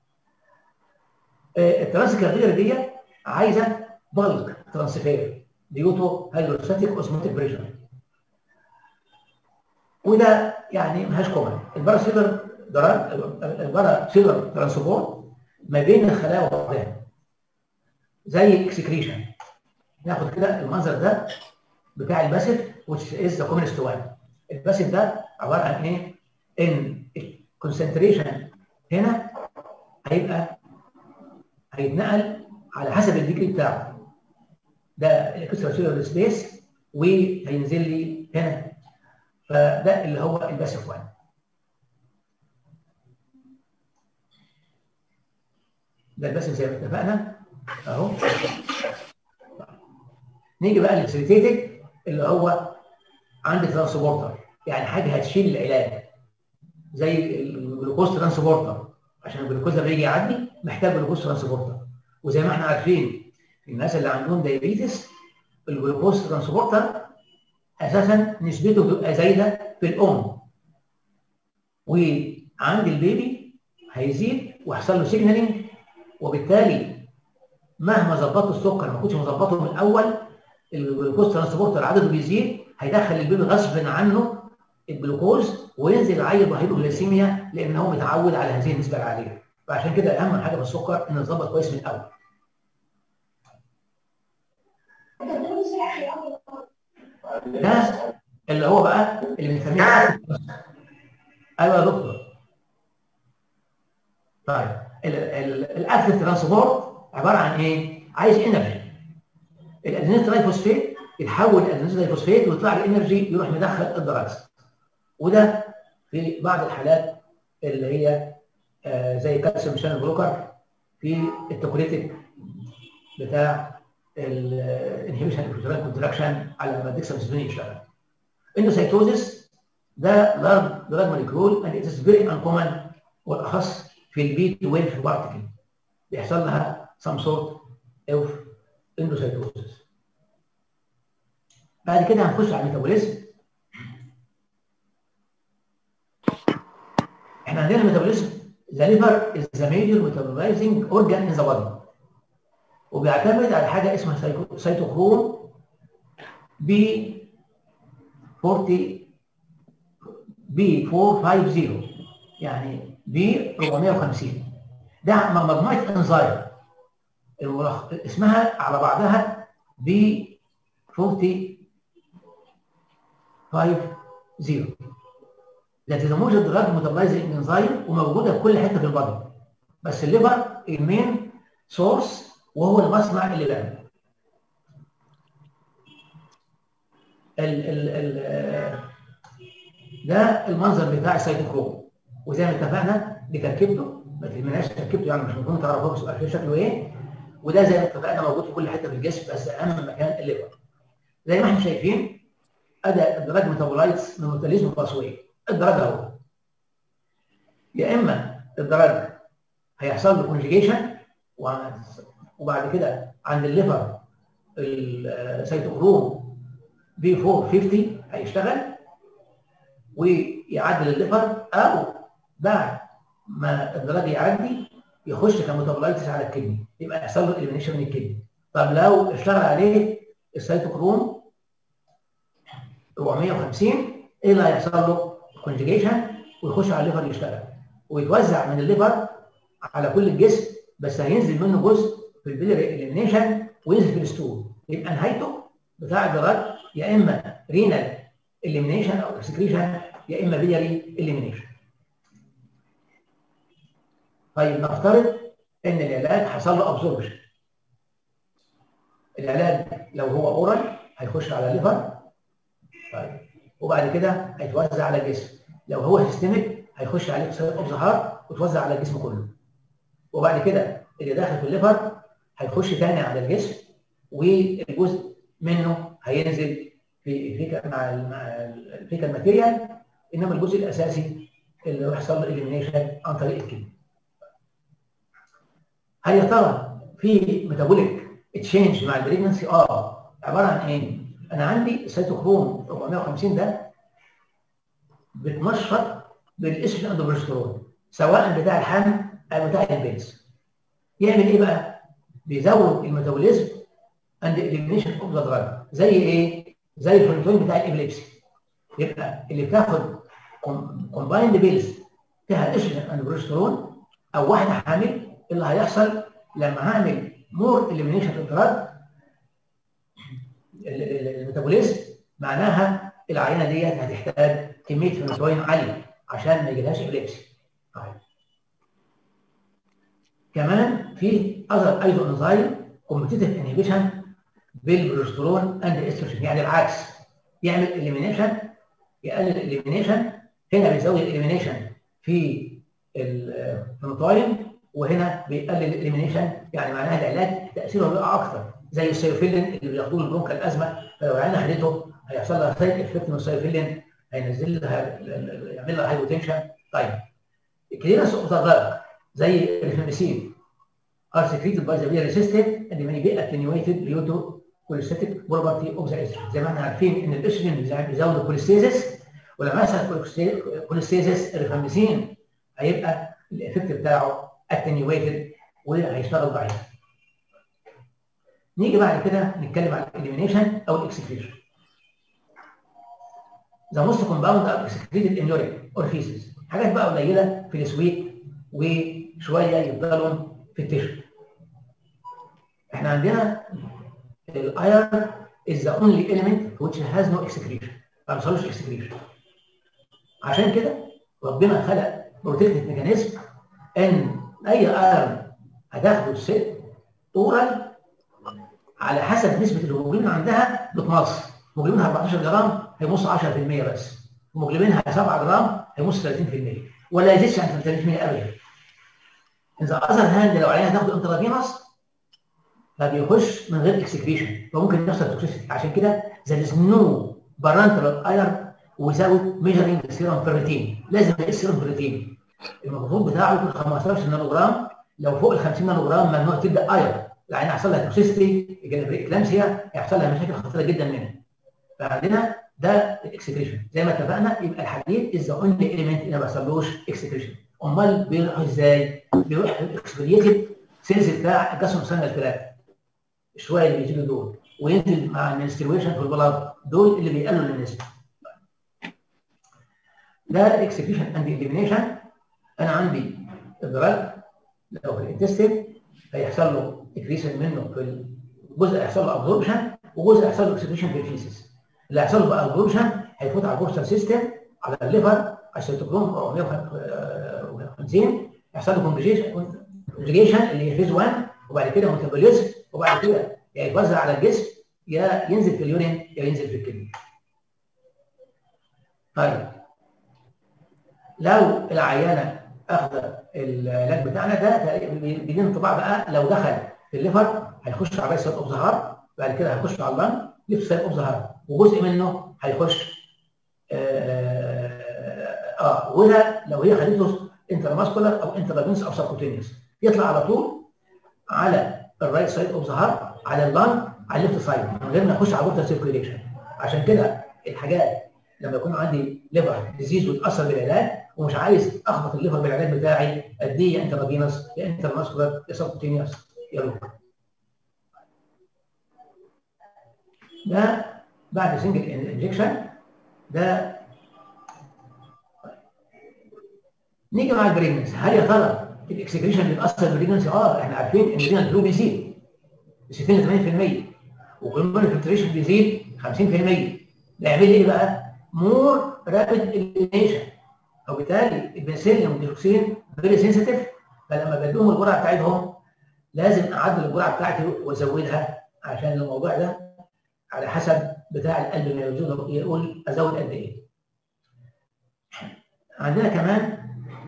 الترانس كابيلاري دي عايزه بالك ترانسفير ديوتو هيدروستاتيك اوزموتيك بريشر وده يعني ملهاش كومن الباراسيلر الباراسيلر ترانسبورت ما بين الخلايا وبعضها زي اكسكريشن ناخد كده المنظر ده بتاع الباسف which is the communist one الباسف ده عباره عن ايه؟ ان الكونسنتريشن هنا هيبقى هيتنقل على حسب الديجري بتاعه ده الاكسترا سيلولر سبيس وهينزل لي هنا فده اللي هو الباسف 1 ده الباسف زي ما اتفقنا اهو نيجي بقى للفاسيليتيتد اللي هو عندي ترانسبورتر يعني حاجه هتشيل العلاج زي الجلوكوز ترانسبورتر عشان الجلوكوز لما يجي يعدي محتاج جلوكوز ترانسبورتر وزي ما احنا عارفين الناس اللي عندهم دايابيتس الجلوكوز ترانسبورتر اساسا نسبته بتبقى زايده في الام وعند البيبي هيزيد ويحصل له سيجنالينج وبالتالي مهما ظبطت السكر ما كنتش مظبطه من الاول الجلوكوز ترانسبورتر عدده بيزيد هيدخل البيبي غصب عنه الجلوكوز وينزل عيل بهيبوغليسيميا لان هو متعود على هذه النسبه العاليه فعشان كده اهم حاجه في السكر ان نظبط كويس من الاول ده اللي هو بقى اللي بنسميه ايوه يا دكتور طيب الاكتف ترانسبورت عباره عن ايه؟ عايز انرجي الادرينال ترايفوسفيت يتحول الادرينال ترايفوسفيت ويطلع الانرجي يروح مدخل الدراجز وده في بعض الحالات اللي هي آه زي كالسيوم شانل بلوكر في التوكوليتيك بتاع الانهبيشن الفيتورال كونتراكشن على ما الديكسامسيزون يشتغل اندوسايتوزيس ده لارج دراج موليكول اند اتس فيري انكومن والاخص في البي 12 بارتكل بيحصل لها some sort of endocytosis بعد كده هنخش على الميتابوليزم احنا عندنا الميتابوليزم the liver is the major metabolizing organ in the body وبيعتمد على حاجه اسمها سيتوكروم بي 40 بي 450 يعني بي 450 ده مجموعه انزيم اسمها على بعضها بي 40 50 ذات از موجود دراج ميتابلايزنج انزايم وموجوده في كل حته في البادي بس الليفر المين سورس وهو المصنع اللي بيعمل ال ال ال ده المنظر بتاع السيتوكروم وزي ما اتفقنا دي تركيبته ما تهمناش تركيبته يعني مش المفروض تعرفوها بس يبقى شكله ايه وده زي ما اتفقنا موجود في كل حته في الجسم بس اهم مكان الليفر زي ما احنا شايفين ادى الدراج ميتابولايتس من ميتابوليزم باسوي الدراج اهو يا اما الدراج هيحصل له كونجيجيشن وبعد كده عند الليفر السيتوكروم بي 450 هيشتغل ويعدل الليفر او بعد ما الدراج يعدي يخش كميتابولايتس على الكدني يبقى يحصل له اليمينيشن من الكدني طب لو اشتغل عليه السيتوكروم 450 ايه اللي هيحصل له؟ كونجيجيشن ويخش على الليفر يشتغل ويتوزع من الليفر على كل الجسم بس هينزل منه جزء في البيلري اليمينيشن وينزل في الستول يبقى نهايته بتاع الدراج يا اما رينال اليمينيشن او اكسكريشن يا اما بيلري اليمينيشن طيب نفترض ان العلاج حصل له ابزوربشن العلاج لو هو اورال هيخش على الليفر طيب وبعد كده هيتوزع على الجسم لو هو سيستميك هيخش عليه اوف ذا هارت وتوزع على الجسم كله وبعد كده اللي داخل في الليفر هيخش تاني على الجسم والجزء منه هينزل في الفيكا مع الفيكا الماتيريال انما الجزء الاساسي اللي هيحصل له اليمينيشن عن طريق الكلى هل يا ترى في ميتابوليك تشينج مع البريجنسي؟ اه عباره عن ايه؟ انا عندي سيتوكروم 450 ده بتنشط بالاستروجين اند البروجسترون سواء بتاع الحمل او بتاع البيز يعمل ايه بقى؟ بيزود الميتابوليزم اند اليمينيشن اوف ذا دراج زي ايه؟ زي الفرنتوين بتاع الابليبسي يبقى اللي بتاخد كومبايند بيلز فيها استروجين اند بروجسترون او واحده حامل اللي هيحصل لما هعمل مور اليمينيشن في الدراج الميتابوليزم معناها العينه ديت هتحتاج كميه فينوتوين عاليه عشان ما يجيلهاش ابليبسي طيب كمان في اذر ايزو انزايم كومبتيتيف انهبيشن بالبروسترون اند استروجين يعني العكس يعمل اليمينيشن يقلل الاليمينيشن هنا بيزود الاليمينيشن في الفينوتوين وهنا بيقلل الاليمينيشن يعني معناها العلاج تاثيره بيقع اكثر زي السيوفيلين اللي بياخدوه البرونكا الازمه فلو العينه خدته هيحصل لها سايد افكت من السيوفيلين هينزل لها يعمل لها هايبوتنشن طيب الكليرنس اوف ذا دراج زي الفيميسين are secreted by the biliary system and may be attenuated due to cholestatic property of the estrogen زي ما احنا عارفين ان الاستروجين بيزود الكوليستيزيس ولما يحصل كوليستيزيس الريفاميسين هيبقى الافكت بتاعه اتنيويتد وهيشتغل ضعيف. نيجي بعد كده نتكلم عن الاليمينيشن او الاكسكريشن. ذا موست كومباوند او اكسكريتد ان يورين اور فيسز حاجات بقى قليله في السويت وشويه يفضلوا في التشو. احنا عندنا الايرن is the only element which has no excretion ما بيحصلوش excretion. عشان كده ربنا خلق بروتكتيف ميكانيزم ان اي ايرن هتاخده الست اورال على حسب نسبه الهيموجلوبين عندها بتمص هيموجلوبينها 14 جرام هيمص 10% بس هيموجلوبينها 7 جرام هيمص 30% ولا يزيدش عن 30% ابدا اذا اذر هاند لو عليها تاخد انترافينوس فبيخش من غير اكسكريشن فممكن يحصل توكسيسيتي عشان كده there is no parenteral iron without measuring serum ferritin لازم يقيس serum ferritin المفروض بتاعه يكون 15 نانو جرام لو فوق ال 50 نانو جرام ممنوع تبدا ايرون العين هيحصل لها توكسيستي اكلامسيا هيحصل لها مشاكل خطيره جدا منها فعندنا ده الاكسكريشن زي ما اتفقنا يبقى الحديد از ذا اونلي اليمنت اللي ما بيحصلوش اكسكريشن امال بيروح ازاي؟ بيروح الاكسبريتد سيلز بتاع الجسم الثانيه الثلاثه شويه اللي بيجيبوا دول وينزل مع المنسترويشن في البلاد دول اللي بيقللوا النسبه ده الاكسكريشن اند اليمينيشن انا عندي الدراج لو في الانتستين هيحصل له اكريشن منه في الجزء هيحصل له ابزوربشن وجزء هيحصل له اكسكريشن في الفيسس اللي هيحصل له بقى ابزوربشن هيفوت على البورتال سيستم على الليفر السيتوكروم 450 يحصل له كونجيشن كونجيشن اللي هي فيز 1 وبعد كده ميتابوليزم وبعد كده يا يتوزع على الجسم يا ينزل في اليورين يا ينزل في الكلى. طيب لو العيانه اخذ العلاج بتاعنا ده بيدينا انطباع بقى لو دخل في الليفر هيخش على راس اوف ظهر بعد كده هيخش على اللنج ليفت سايد اوف ظهر وجزء منه هيخش اه, آه وده لو هي خدته انترماسكولار او انترافينس او سبكوتينيوس يطلع على طول على الرايت سايد اوف ظهر على اللنج على الليفت سايد من غير ما يخش على الوتر سيركيوليشن عشان كده الحاجات لما يكون عندي ليفر ديزيز وتاثر بالعلاج ومش عايز اخبط الليفر بالعلاج بتاعي اديه يا انترافينس يا انترماسكولار يا سبكوتينيوس يا لوكال ده بعد سنجل انجكشن ده نيجي مع البريجنس هل يا ترى الاكسكريشن بيتاثر بالبريجنسي؟ اه احنا عارفين ان الرينال فلو بيزيد ب 60 ل 80% والهرمون فلتريشن بيزيد 50% ده يعمل ايه بقى؟ مور رابيد اليمينيشن وبالتالي البنسلين والديوكسين فيري سنسيتيف فلما بديهم الجرعه بتاعتهم لازم اعدل الجرعه بتاعتي وازودها عشان الموضوع ده على حسب بتاع القلب ما يوجد يقول ازود قد ايه. عندنا كمان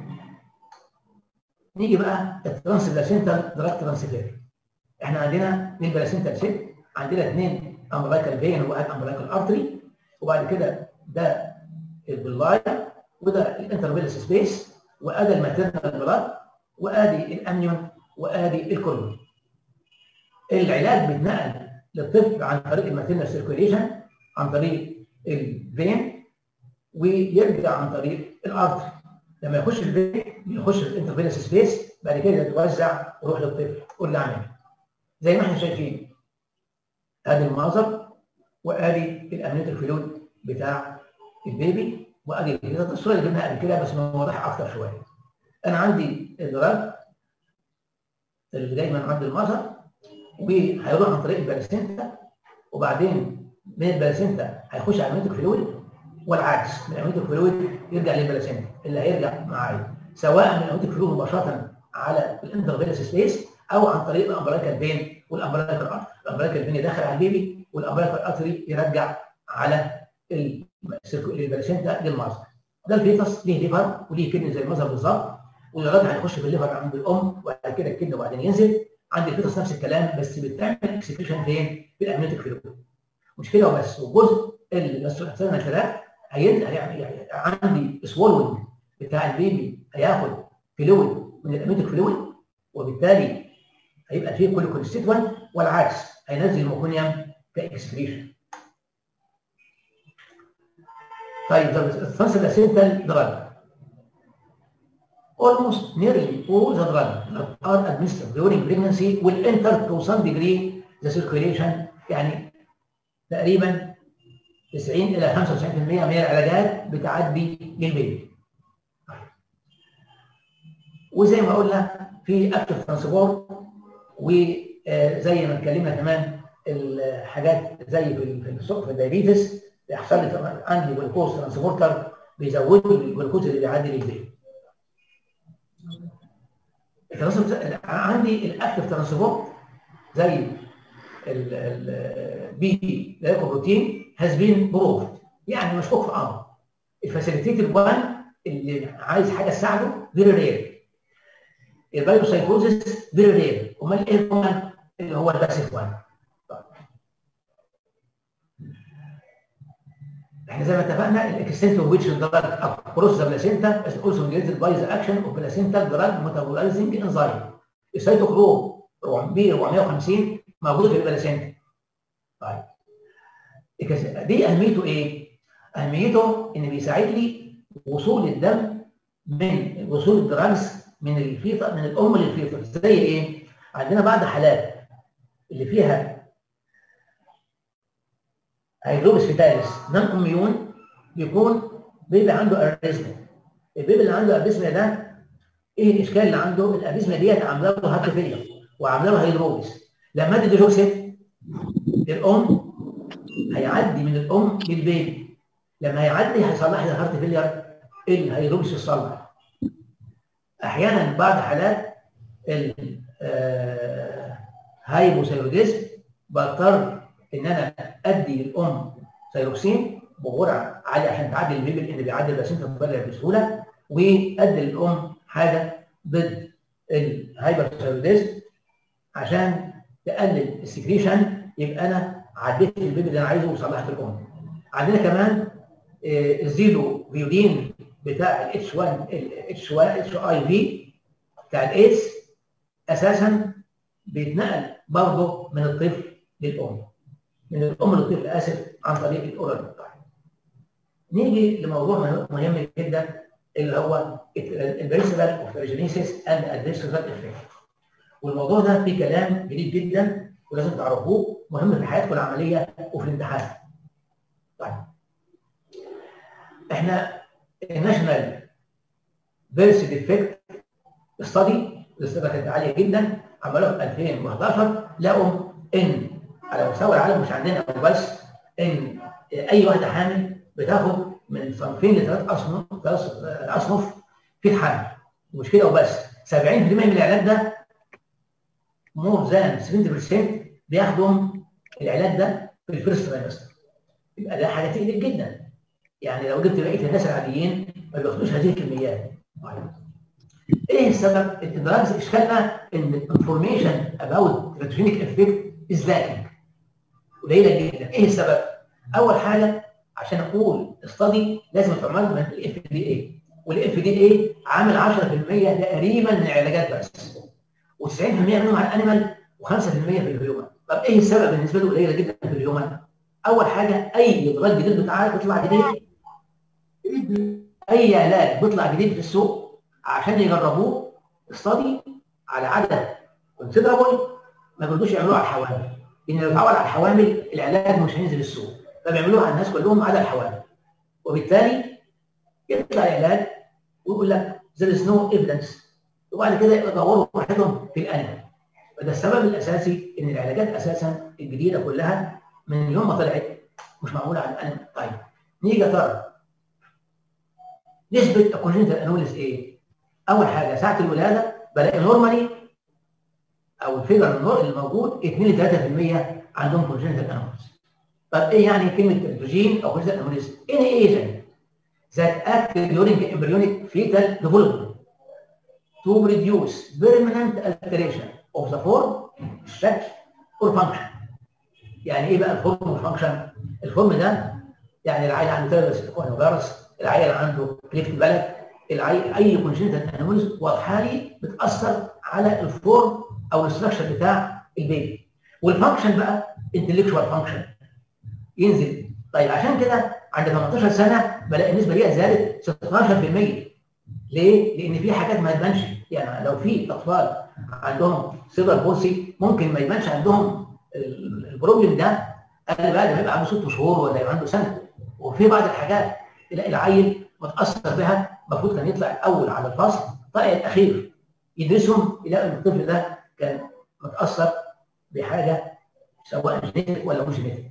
نيجي بقى الترانس بلاسينتال دراج ترانسفير. احنا عندنا اثنين بلاسينتال سيت عندنا اثنين امبلايكال فين وواحد امبلايكال ارتري وبعد كده ده البلاي وده الانترفيلس سبيس وادي الماتيرنال بلاد وادي الامنيون وادي الكورنيا. العلاج بيتنقل للطفل عن طريق الماتيرنال سيركوليشن عن طريق الفين ويرجع عن طريق الارتري لما يخش الفين يخش في الانترفيلس سبيس بعد كده يتوزع ويروح للطفل كل عمل زي ما احنا شايفين ادي المنظر وادي الامنيوتيك فلويد بتاع البيبي وادي الصوره اللي جبناها قبل كده بس موضحها اكتر شويه انا عندي الدراج اللي دايما عند المظهر وهيروح عن طريق البلاسينتا وبعدين من البلاسينتا هيخش على الميتوك فلويد والعكس من الميتوك فلويد يرجع للبلاسينتا اللي هيرجع معايا سواء من الميتوك فلويد مباشره على الانترفيلس سبيس او عن طريق الامبرايكال فين والامبرايكال ارتري الامبرايكال فين يدخل على البيبي والامبرايكال ارتري يرجع على البلاسينتا للمصدر ده الفيتس ليه ليفر وليه كدني زي المظهر بالظبط والغد هيخش في الليفر عند الام وبعد كده الكدني وبعدين ينزل عند الفيتس نفس الكلام بس بتعمل اكسكريشن فين؟ في الامنيوتيك فلويد مش كده وبس والجزء اللي بس احسن ثلاث هيعني عندي سوولون بتاع البيبي هياخد فلويد من الامنيوتيك فلويد وبالتالي هيبقى فيه كل كونستيتوانت والعكس هينزل الميكونيوم كاكسكريشن طيب الترانسلاسينتال دراج almost nearly all the drugs that are administered during pregnancy will enter to some degree the circulation يعني تقريبا 90 الى 95% من العلاجات بتعدي للبيبي. وزي ما قلنا في اكتف ترانسبورت وزي ما اتكلمنا كمان الحاجات زي في السوق في الدايابيتس بيحصل لي عندي جلوكوز ترانسبورتر بيزود لي الجلوكوز اللي بيعدي للبيبي. عندي الاكتف ترانسبورت زي البي بروتين هاز بين بروفد يعني مشكوك في امر الفاسيليتيتد وان اللي عايز حاجه تساعده فيري رير البايوسايكوزيس فيري رير امال ايه كمان اللي هو الباسيف وان احنا زي ما اتفقنا الاكستنت اوف ويتش دراج اكروس ذا بلاسينتا از اولسو ميديتد باي ذا اكشن اوف بلاسينتا دراج ميتابولايزنج انزايم السيتوكروم بي 450 موجود في البلاسينتا طيب دي اهميته ايه؟ اهميته ان بيساعد لي وصول الدم من وصول الدراجز من الفيطر من الام للفيطر زي ايه؟ عندنا بعض حالات اللي فيها هيدروبس فيتاليس نون اميون بيكون بيبي عنده اريزميا البيبي اللي عنده اريزميا ده ايه الاشكال اللي عنده؟ الاريزميا ديت عامله له هارت فيلير وعامله له هيدروبس لما ادي ديجوكسيد الام هيعدي من الام للبيبي لما هيعدي هيصلح لي الهارت فيلير الهيدروبس يصلح احيانا بعض حالات الهايبوثايروديزم بضطر ان انا ادي للام ثايروكسين بجرعه عاليه عشان تعدي البيبي اللي بيعدي البلاسينتا الطبيعيه بسهوله وادي للام حاجه ضد الهايبوثايروديزم عشان تقلل السكريشن يبقى انا عديت البيبي اللي انا عايزه وصلحت الام. عندنا كمان آه، الزيرو فيودين بتاع الاتش 1 الاتش 1 اتش اي في بتاع الايدز اساسا بيتنقل برضه من الطفل للام. من الام للطفل اسف عن طريق الاورال بتاعه. نيجي لموضوع مهم جدا اللي هو البريسبال اوف اند ادريسبال افكت. والموضوع ده فيه كلام جديد جدا ولازم تعرفوه مهم في حياتكم العمليه وفي الامتحان. طيب احنا الناشونال بيرث ديفكت ستادي الاستفاده كانت عاليه جدا عملوها في 2011 لقوا ان على مستوى العالم مش عندنا بس ان اي واحده حامل بتاخد من صنفين لثلاث اصناف ثلاث اصناف في الحمل مش كده وبس 70% من العلاج ده مور ذان 70% بياخدوا العلاج ده في الفيرست ترايمستر يبقى ده حاجه تقلق جدا يعني لو جبت بقيه الناس العاديين ما بياخدوش هذه الكميات طيب. ايه السبب؟ الدراجز اشكالنا ان الانفورميشن اباوت تراتوجينيك افكت از لاكينج قليله جدا ايه السبب؟ اول حاجه عشان اقول استادي لازم تعمل من الاف دي اي والاف دي اي عامل 10% تقريبا من العلاجات بس و90% منهم على الانيمال و5% في الهيومن طب ايه السبب بالنسبه له قليله جدا في الهيومن؟ اول حاجه اي دراج جديد بتاعك بيطلع جديد اي علاج بيطلع جديد في السوق عشان يجربوه استادي على عدد كونسيدرابل ما بيرضوش يعملوه على الحوامل لان لو اتعمل على الحوامل العلاج مش هينزل السوق فبيعملوها على الناس كلهم على الحوامل وبالتالي يطلع علاج ويقول لك there is no evidence وبعد كده يدوروا براحتهم في الانيمال فده السبب الاساسي ان العلاجات اساسا الجديده كلها من يوم ما طلعت مش معموله على الانيمال طيب نيجي يا ترى نسبه الكونجنتال انوليز ايه؟ اول حاجه ساعه الولاده بلاقي نورمالي او الفيجر الموجود 2 ل 3% عندهم كونجنتال انوليز طب ايه يعني كلمه تريتوجين او كونجنتال انوليز؟ ان ايجنت that act during embryonic fetal development to produce permanent alteration of the form, الشكل or function. يعني ايه بقى الفورم والفانكشن؟ الفورم ده يعني العيل عنده تيرس فيروس العيل عنده كليفت بلد العيل اي كونجنتال انوميز واضحه لي بتاثر على الفورم او الاستراكشر بتاع البيبي والفانكشن بقى انتلكشوال فانكشن ينزل طيب عشان كده عند 18 سنه بلاقي النسبه دي زادت 16% ليه؟ لان في حاجات ما تبانش يعني لو في اطفال عندهم سيلر بولسي ممكن ما يبانش عندهم البروبلم ده قال بقى ده يبقى عنده ست شهور ولا يبقى عنده سنه وفي بعض الحاجات تلاقي العيل متاثر بها المفروض كان يطلع الاول على الفصل طلع الاخير يدرسهم يلاقي ان الطفل ده كان متاثر بحاجه سواء جينيتك ولا مش جينيتك.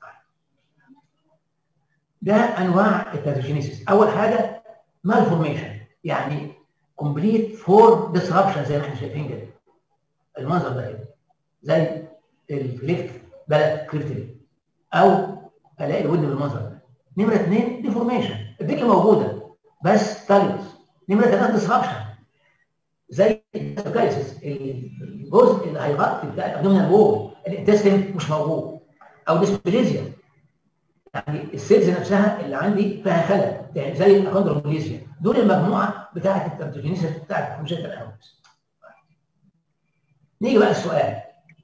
ده انواع الباثوجينيسيس اول حاجه مالفورميشن يعني كومبليت فور ديسربشن زي ما احنا شايفين كده المنظر ده كده زي الفليكت بلد كريبتلي او الاقي الودن بالمنظر ده نمره اثنين ديفورميشن الديك موجوده بس تاليوس نمره ثلاثه ديسربشن زي السكايسيس الجزء اللي هيغطي بتاع الابدومينال وول الانتستين مش موجود او ديسبليزيا يعني السيلز نفسها اللي عندي فيها خلل يعني زي الاكوندروبليزيا دول المجموعه بتاعه الترتوجينيسيس بتاعه الكونجنتال انوميز نيجي بقى السؤال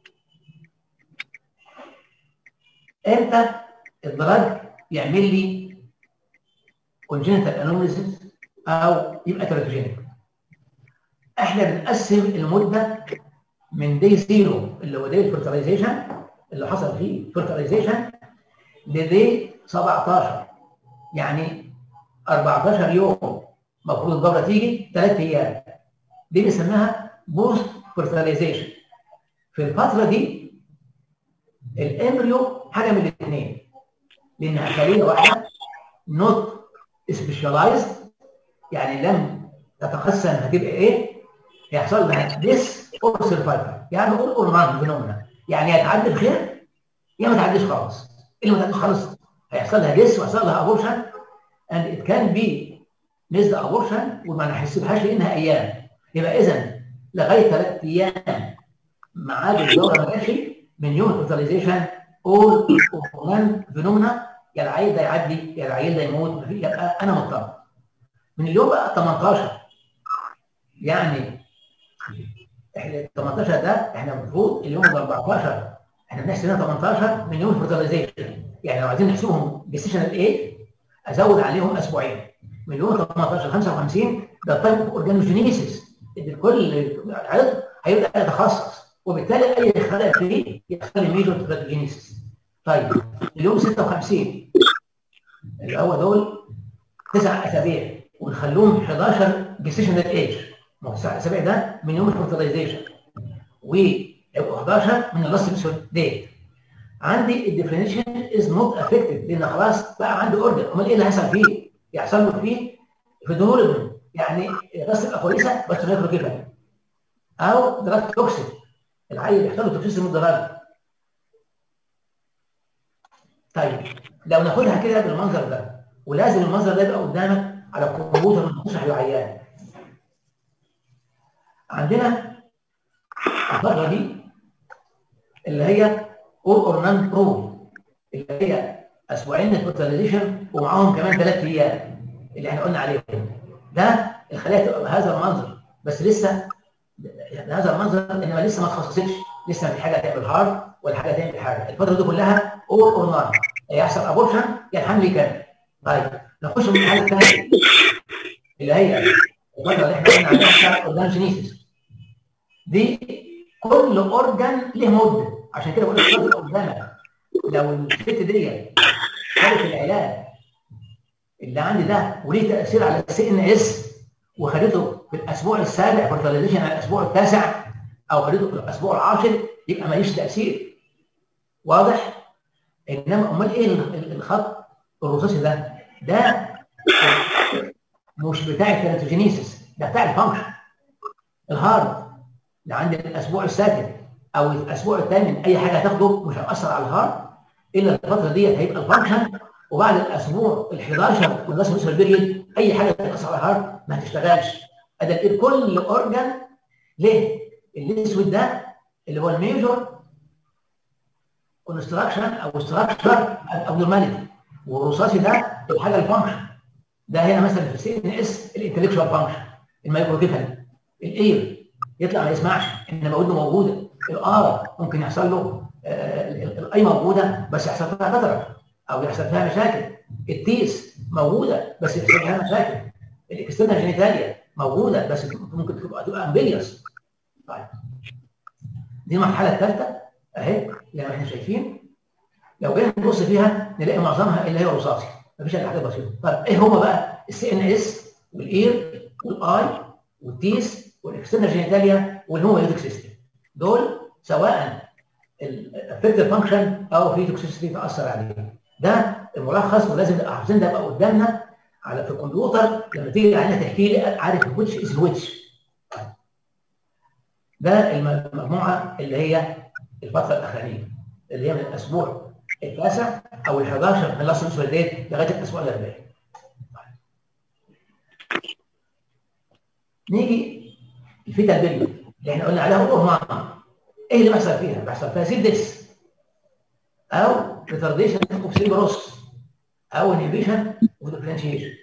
امتى الدراج يعمل لي كونجنتال انوميزيس او يبقى تراتوجينيك احنا بنقسم المده من دي زيرو اللي هو دي الفيرتلايزيشن اللي حصل فيه فيرتلايزيشن لدي 17 يعني 14 يوم المفروض الدوره تيجي ثلاث ايام دي بنسميها بوست فيرتلايزيشن في الفتره دي الامبريو حاجه من الاثنين لانها خليه واحده نوت سبيشاليزد يعني لم تتقسم هتبقى ايه؟ يحصل لها ديس اور سرفايفل يعني نقول اورمان فينومنا يعني يا تعدي بخير يا ما تعديش خالص اللي ما تعديش خالص هيحصل لها ديس ويحصل لها ابورشن and it can be missed abortion وما نحسبهاش لانها ايام يبقى اذا لغايه ثلاث ايام ميعاد الدوره ما جاش من يوم الفيرتلايزيشن اول هرمون فينومنا يا العيل ده يعدي يا العيل ده يموت مفيش- يبقى انا مضطر من اليوم بقى 18 يعني احنا ال 18 ده احنا المفروض اليوم ال 14 احنا بنحسب هنا 18 من يوم الفيرتلايزيشن يعني لو عايزين نحسبهم ديسيشن ايه ازود عليهم اسبوعين من يوم 18 ل 55 ده التايب اوف اورجانوجينيسيس الكل عرض هيبدا يتخصص وبالتالي اي خلل فيه يخلي ميجور تراتوجينيسيس طيب اليوم 56 اللي هو دول تسع اسابيع ونخلوهم 11 جيستيشنال ايج ما هو تسع اسابيع ده من يوم الفرتلايزيشن ويبقوا 11 من اللاست ايبسود ديت عندي الديفينيشن از نوت افكتد لان خلاص بقى عندي اوردر امال ايه اللي هيحصل فيه؟ يحصل له فيه فيدرولبن يعني الراس تبقى كويسه بس ما ياكل كده او دراج توكسيك العيل يحصل له توكسيس من الدراج طيب لو ناخدها كده بالمنظر ده ولازم المنظر ده يبقى قدامك على الكمبيوتر لما تشرح للعيان عندنا الفتره دي اللي هي اور اور نان برو اللي هي اسبوعين الفوتاليزيشن ومعاهم كمان ثلاث ايام اللي احنا قلنا عليهم ده الخلايا تبقى بهذا المنظر بس لسه بهذا المنظر انما لسه ما اتخصصتش لسه ما في حاجه تعمل هارد ولا حاجه تعمل حاجه الفتره دي كلها اور اور نان يحصل ابورشن يا الحمل يكمل طيب نخش في الحاله الثانيه اللي هي الفتره اللي احنا قلنا عليها بتاعت اورجانوجينيسيس دي كل اورجان له مده عشان كده بقول لك الفتره قدامك لو الست دي خدت العلاج اللي عندي ده وليه تاثير على السي ان اس وخدته في الاسبوع السابع فيرتلايزيشن على الاسبوع التاسع او خدته في الاسبوع العاشر يبقى ماليش تاثير واضح انما امال ايه الخط الرصاصي ده ده مش بتاع الكيراتوجينيسيس ده بتاع الفانكشن الهارد اللي عند الاسبوع السادس او الاسبوع الثامن اي حاجه هتاخده مش هتاثر على الهارد الا الفتره ديت هيبقى الفانكشن وبعد الاسبوع ال 11 من راس النصف بيريد اي حاجه تاثر على الهارد ما هتشتغلش ادى كل اورجان ليه؟ الاسود ده اللي هو الميجور كونستراكشن او ستراكشر او نورماليتي والرصاصي ده الحاجه الفانكشن ده هنا مثلا في السي ان اس الانتلكشوال فانكشن المايكروكيفالي الاير يطلع ما يسمعش انما ودنه موجوده الار ممكن يحصل له الاي موجوده بس يحصل فيها كتره او يحصل فيها مشاكل التيس موجوده بس يحصل فيها مشاكل الاكسترنال جينيتاليا موجوده بس ممكن تبقى تبقى امبيليوس طيب دي المرحله الثالثه اهي زي ما احنا شايفين لو جينا نبص فيها نلاقي معظمها اللي هي رصاصي مفيش الا حاجات بسيطه طيب ايه هما بقى السي ان اس والاير والاي والتيس والاكسترنال جينيتاليا والهوميوتيك سيستم دول سواء الافكتيف فانكشن او في توكسيسيتي تاثر عليه ده الملخص ولازم نبقى حافظين ده يبقى قدامنا على في الكمبيوتر لما تيجي علينا تحكي لي عارف ويتش از ويتش ده المجموعه اللي هي الفتره الاخرانيه اللي هي من الاسبوع التاسع او ال 11 من لاست نصف ديت لغايه الاسبوع الاربعين نيجي الفيتا بيريود اللي احنا قلنا عليها هرمون ايه اللي بيحصل فيها؟ بيحصل فيها سيدس او ريتارديشن اوف سيلبروس او انهبيشن اوف ديفرنشيشن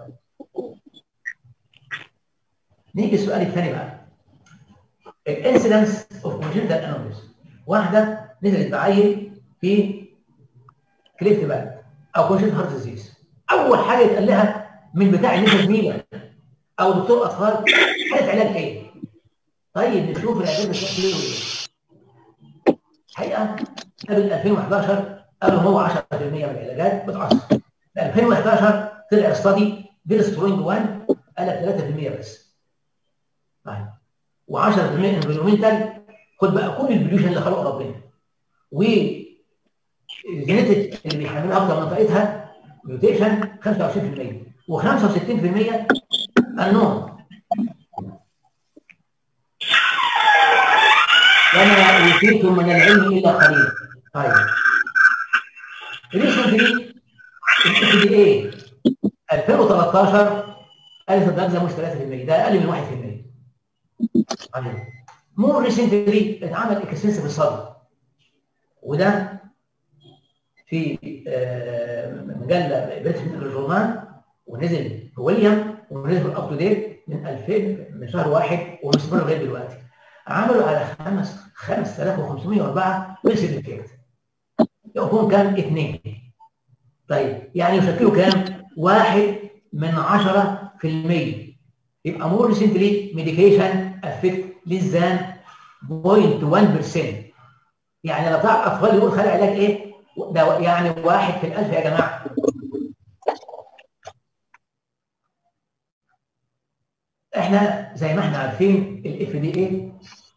نيجي السؤال الثاني بقى الانسيدنس اوف كونجنتال انوميز واحده نزلت بعين في كليفت باد او كونجنتال هارت ديزيز اول حاجه يتقال لها من بتاع النسا ميلر او دكتور اطفال حاله علاج ايه؟ طيب نشوف العلاج بتاعته ايه وايه الحقيقه قبل 2011 قالوا هو 10% من العلاجات بتاثر في 2011 طلع استادي بيرسترونج 1 قال لك 3% بس طيب و10% انفيرومنتال خد بقى كل البليوشن اللي خلقه ربنا و الجينيتك اللي بيحملها اكتر منطقتها ميوتيشن 25% و65% النون وما اوتيتم من العلم الا قليلا طيب ريسنتلي الاف دي اي 2013 قالت الدرجه مش 3% ده اقل من 1% طيب مور ريسنتلي اتعمل اكستنسيف ستادي وده في آه، مجله بريتش جورنال ونزل في ويليام ونزل اب تو ديت من 2000 من شهر واحد ومستمر لغايه دلوقتي عملوا على خمس 5504 ويلسون افكت يكون كام؟ اثنين طيب يعني يشكلوا كام؟ واحد من 10% يبقى مور ريسنتلي ميديكيشن افكت ليس ذان 0.1% يعني لو بتاع الاطفال يقول خلي علاج ايه؟ ده يعني واحد في الألف يا جماعة احنا زي ما احنا عارفين الاف دي اي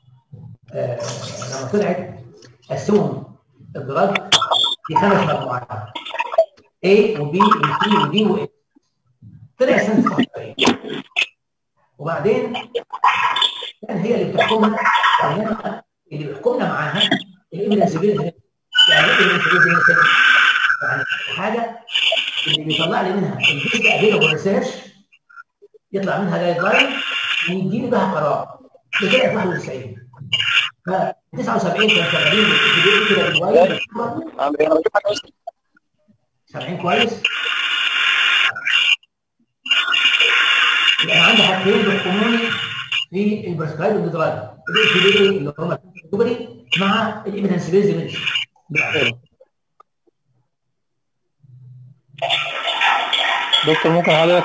لما طلعت قسمهم الدراج في خمس مجموعات A وB وC وD و A طلع سنة 77 وبعدين كان هي اللي بتحكمنا إنما اللي بيحكمنا معاها الإيفيدنس يعني ايه الانفلونزا يعني حاجه اللي بيطلع لي منها الجزء افيلابل ريسيرش يطلع منها جايد لاين ويديني بها قرار لغايه 91 ف 79 كانوا شغالين كده بالوايد 70 كويس يبقى عندي حاجتين بيحكموني في البرسكرايب دراج الاف دي اللي هم الكاتيجوري مع الايفيدنس بيز ميديسن دكتور ممكن حضرتك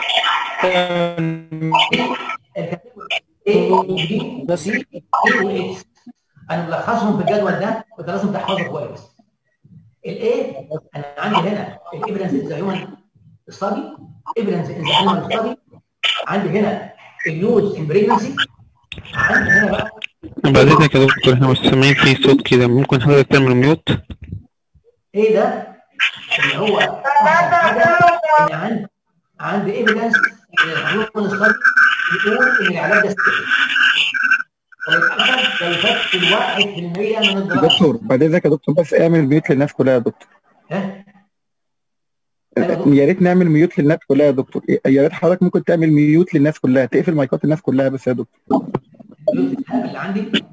بس انا ملخصهم في الجدول ده وانت لازم تحفظه كويس الايه انا عندي هنا الايفيدنس از هيومن ستادي ايفيدنس از هيومن ستادي عندي هنا اليوز ان بريجنسي عندي هنا بقى بعد اذنك يا دكتور احنا مش سامعين في صوت كده ممكن حضرتك تعمل ميوت ايه ده؟ اللي هو احسن حاجه ان عندي عندي ايفيدنس ان الهرمون ستادي يقول ان العلاج ده سيف وللاسف لا يشكل 1% من الدراسه دكتور بعد اذنك يا دكتور بس اعمل ميوت للناس كلها يا دكتور ها؟ يا ريت نعمل ميوت للناس كلها يا دكتور يا ريت حضرتك ممكن تعمل ميوت للناس كلها تقفل مايكات الناس كلها بس يا دكتور الحاجه اللي عندي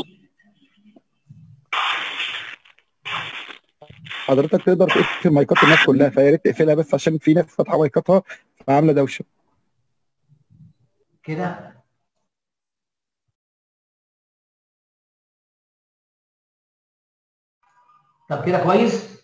حضرتك تقدر تقفل مايكات الناس كلها فيا ريت تقفلها بس عشان في ناس فاتحه مايكاتها فعامله دوشه كده طب كده كويس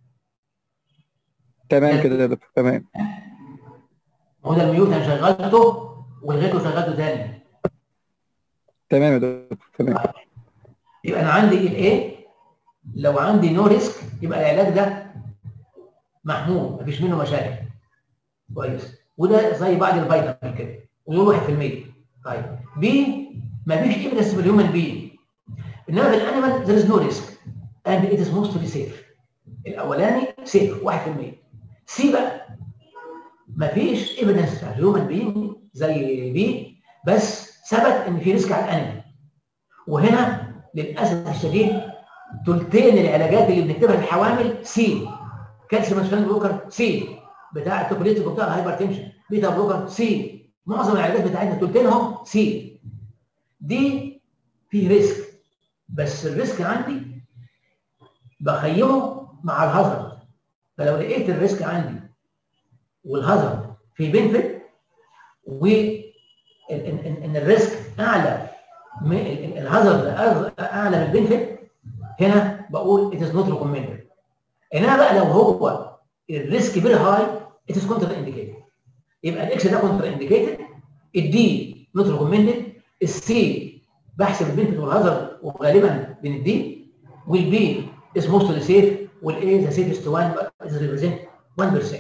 تمام كده يا دكتور تمام هو ده الميوت انا شغلته ولغيته شغلته تاني تمام يا دكتور تمام يبقى انا عندي الايه لو عندي نو ريسك يبقى العلاج ده محمود مفيش منه مشاكل كويس وده زي بعض الفيتامين كده ويقول 1% طيب بي مفيش ايفيدنس في الهيومن بي انما في الانيمال there is no risk and it is mostly safe الاولاني سيف 1% سي بقى مفيش ايفيدنس في الهيومن بي زي بي بس ثبت ان في ريسك على الانيمال وهنا للاسف الشديد ثلثين العلاجات اللي بنكتبها للحوامل سي كالسيوم سفان بلوكر سي بتاع التوكوليتيك وبتاع الهايبر تنشن بيتا بلوكر سي معظم العلاجات بتاعتنا ثلثينهم سي دي في ريسك بس الريسك عندي بخيمه مع الهازارد فلو لقيت الريسك عندي والهازارد في بنفيت و ان ان ان الريسك اعلى من الهازارد اعلى من البنفيت هنا بقول it is not recommended انما بقى لو هو الريسك فيري هاي it is contra indicated يبقى الاكس ده كونتر انديكيتد الدي نوت ريكومندد السي بحسب البنفيت والهازارد وغالبا بين الدي والبي is mostly safe والاي the safest one is represent 1%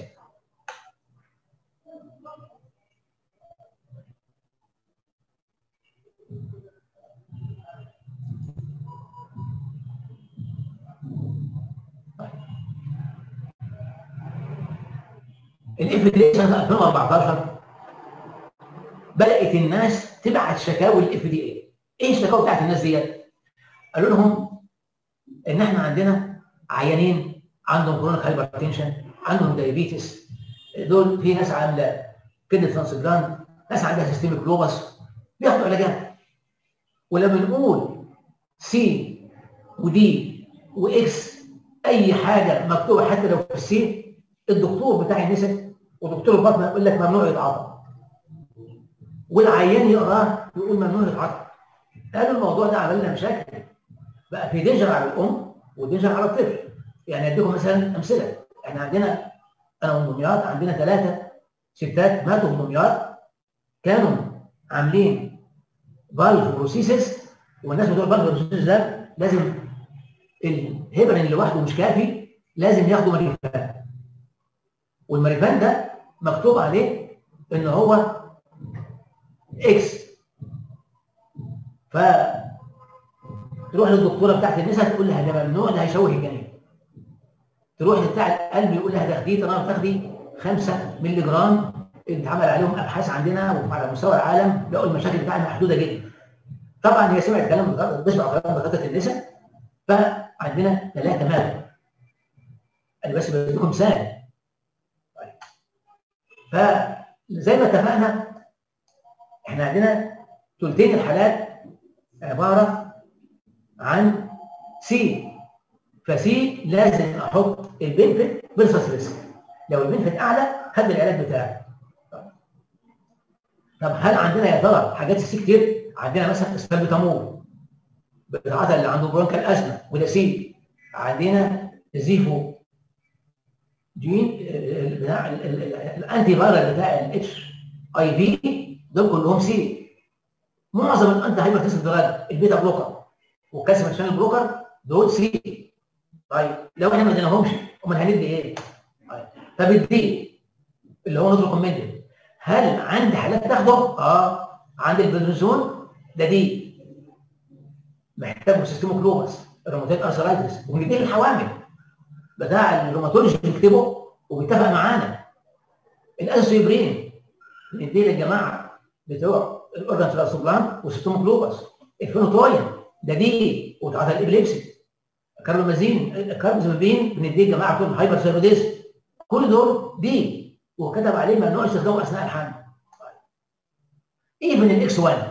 الاف دي سنه 2014 بدات الناس تبعت شكاوي للاف دي اي ايه الشكاوي بتاعت الناس ديت؟ قالوا لهم ان احنا عندنا عيانين عندهم كرونيك هايبرتنشن عندهم دايابيتس دول في ناس عامله كدني ترانسبلانت ناس عندها سيستميك لوبس بياخدوا علاجات ولما نقول سي ودي واكس اي حاجه مكتوبه حتى لو في السي الدكتور بتاع النساء ودكتور البطن يقول لك ممنوع يتعاطى والعيان يقراه يقول ممنوع يتعاطى قالوا الموضوع ده عمل لنا مشاكل بقى في دينجر على الام ودينجر على الطفل يعني اديكم مثلا امثله احنا عندنا انا ومنيات عندنا ثلاثه ستات ماتوا بمنيات كانوا عاملين فالف بروسيسس والناس بتوع الفالف بروسيسس ده لازم الهيبرين لوحده مش كافي لازم ياخدوا مريفان والمريفان ده مكتوب عليه ان هو اكس ف تروح للدكتوره بتاعت النساء تقول لها ده ممنوع ده هيشوه الجنين تروح لبتاع القلب يقول لها تاخديه طالما بتاخدي 5 مللي جرام اتعمل عليهم ابحاث عندنا وعلى مستوى العالم لقوا المشاكل بتاعتها محدوده جدا طبعا هي سمعت كلام بتسمع كلام دكاتره النساء فعندنا ثلاثه ماتوا انا بس بديكم مثال طيب. فزي ما اتفقنا احنا عندنا ثلثين الحالات عباره عن سي فسي لازم احط البنفت فيرسس ريسك لو البنفت اعلى خد العلاج بتاعي طب هل عندنا يا ترى حاجات السي كتير عندنا مثلا اسبالبيتامول بتاعتها اللي عنده برونكال ازمه وده سي عندنا زيفو جين بتاع الانتي فايرال بتاع الاتش اي في دول كلهم سي معظم الانتي هايبرتنسيف دراج البيتا بلوكر والكالسيوم شانل بلوكر دول سي طيب لو احنا ما اديناهمش امال هندي ايه؟ طيب طب الدي اللي هو نوت ريكومندد هل عندي حالات تاخده؟ اه عندي البنزون ده دي محتاجه سيستم كلوبس الروماتيد ارثرايتس وبنديه للحوامل بتاع الروماتولوجي بيكتبه وبيتفق معانا الاسويبرين بنديه للجماعه بتوع الاورجان ترانسبلانت والسيستم كلوبس الفينوتوين ده دي وتعاطى الابليبسي كاربامازين كاربامازين بنديه للجماعه بتوع الهايبر ثايروديزم كل دول دي وكتب عليه ممنوع استخدامه اثناء الحمل ايفن الاكس 1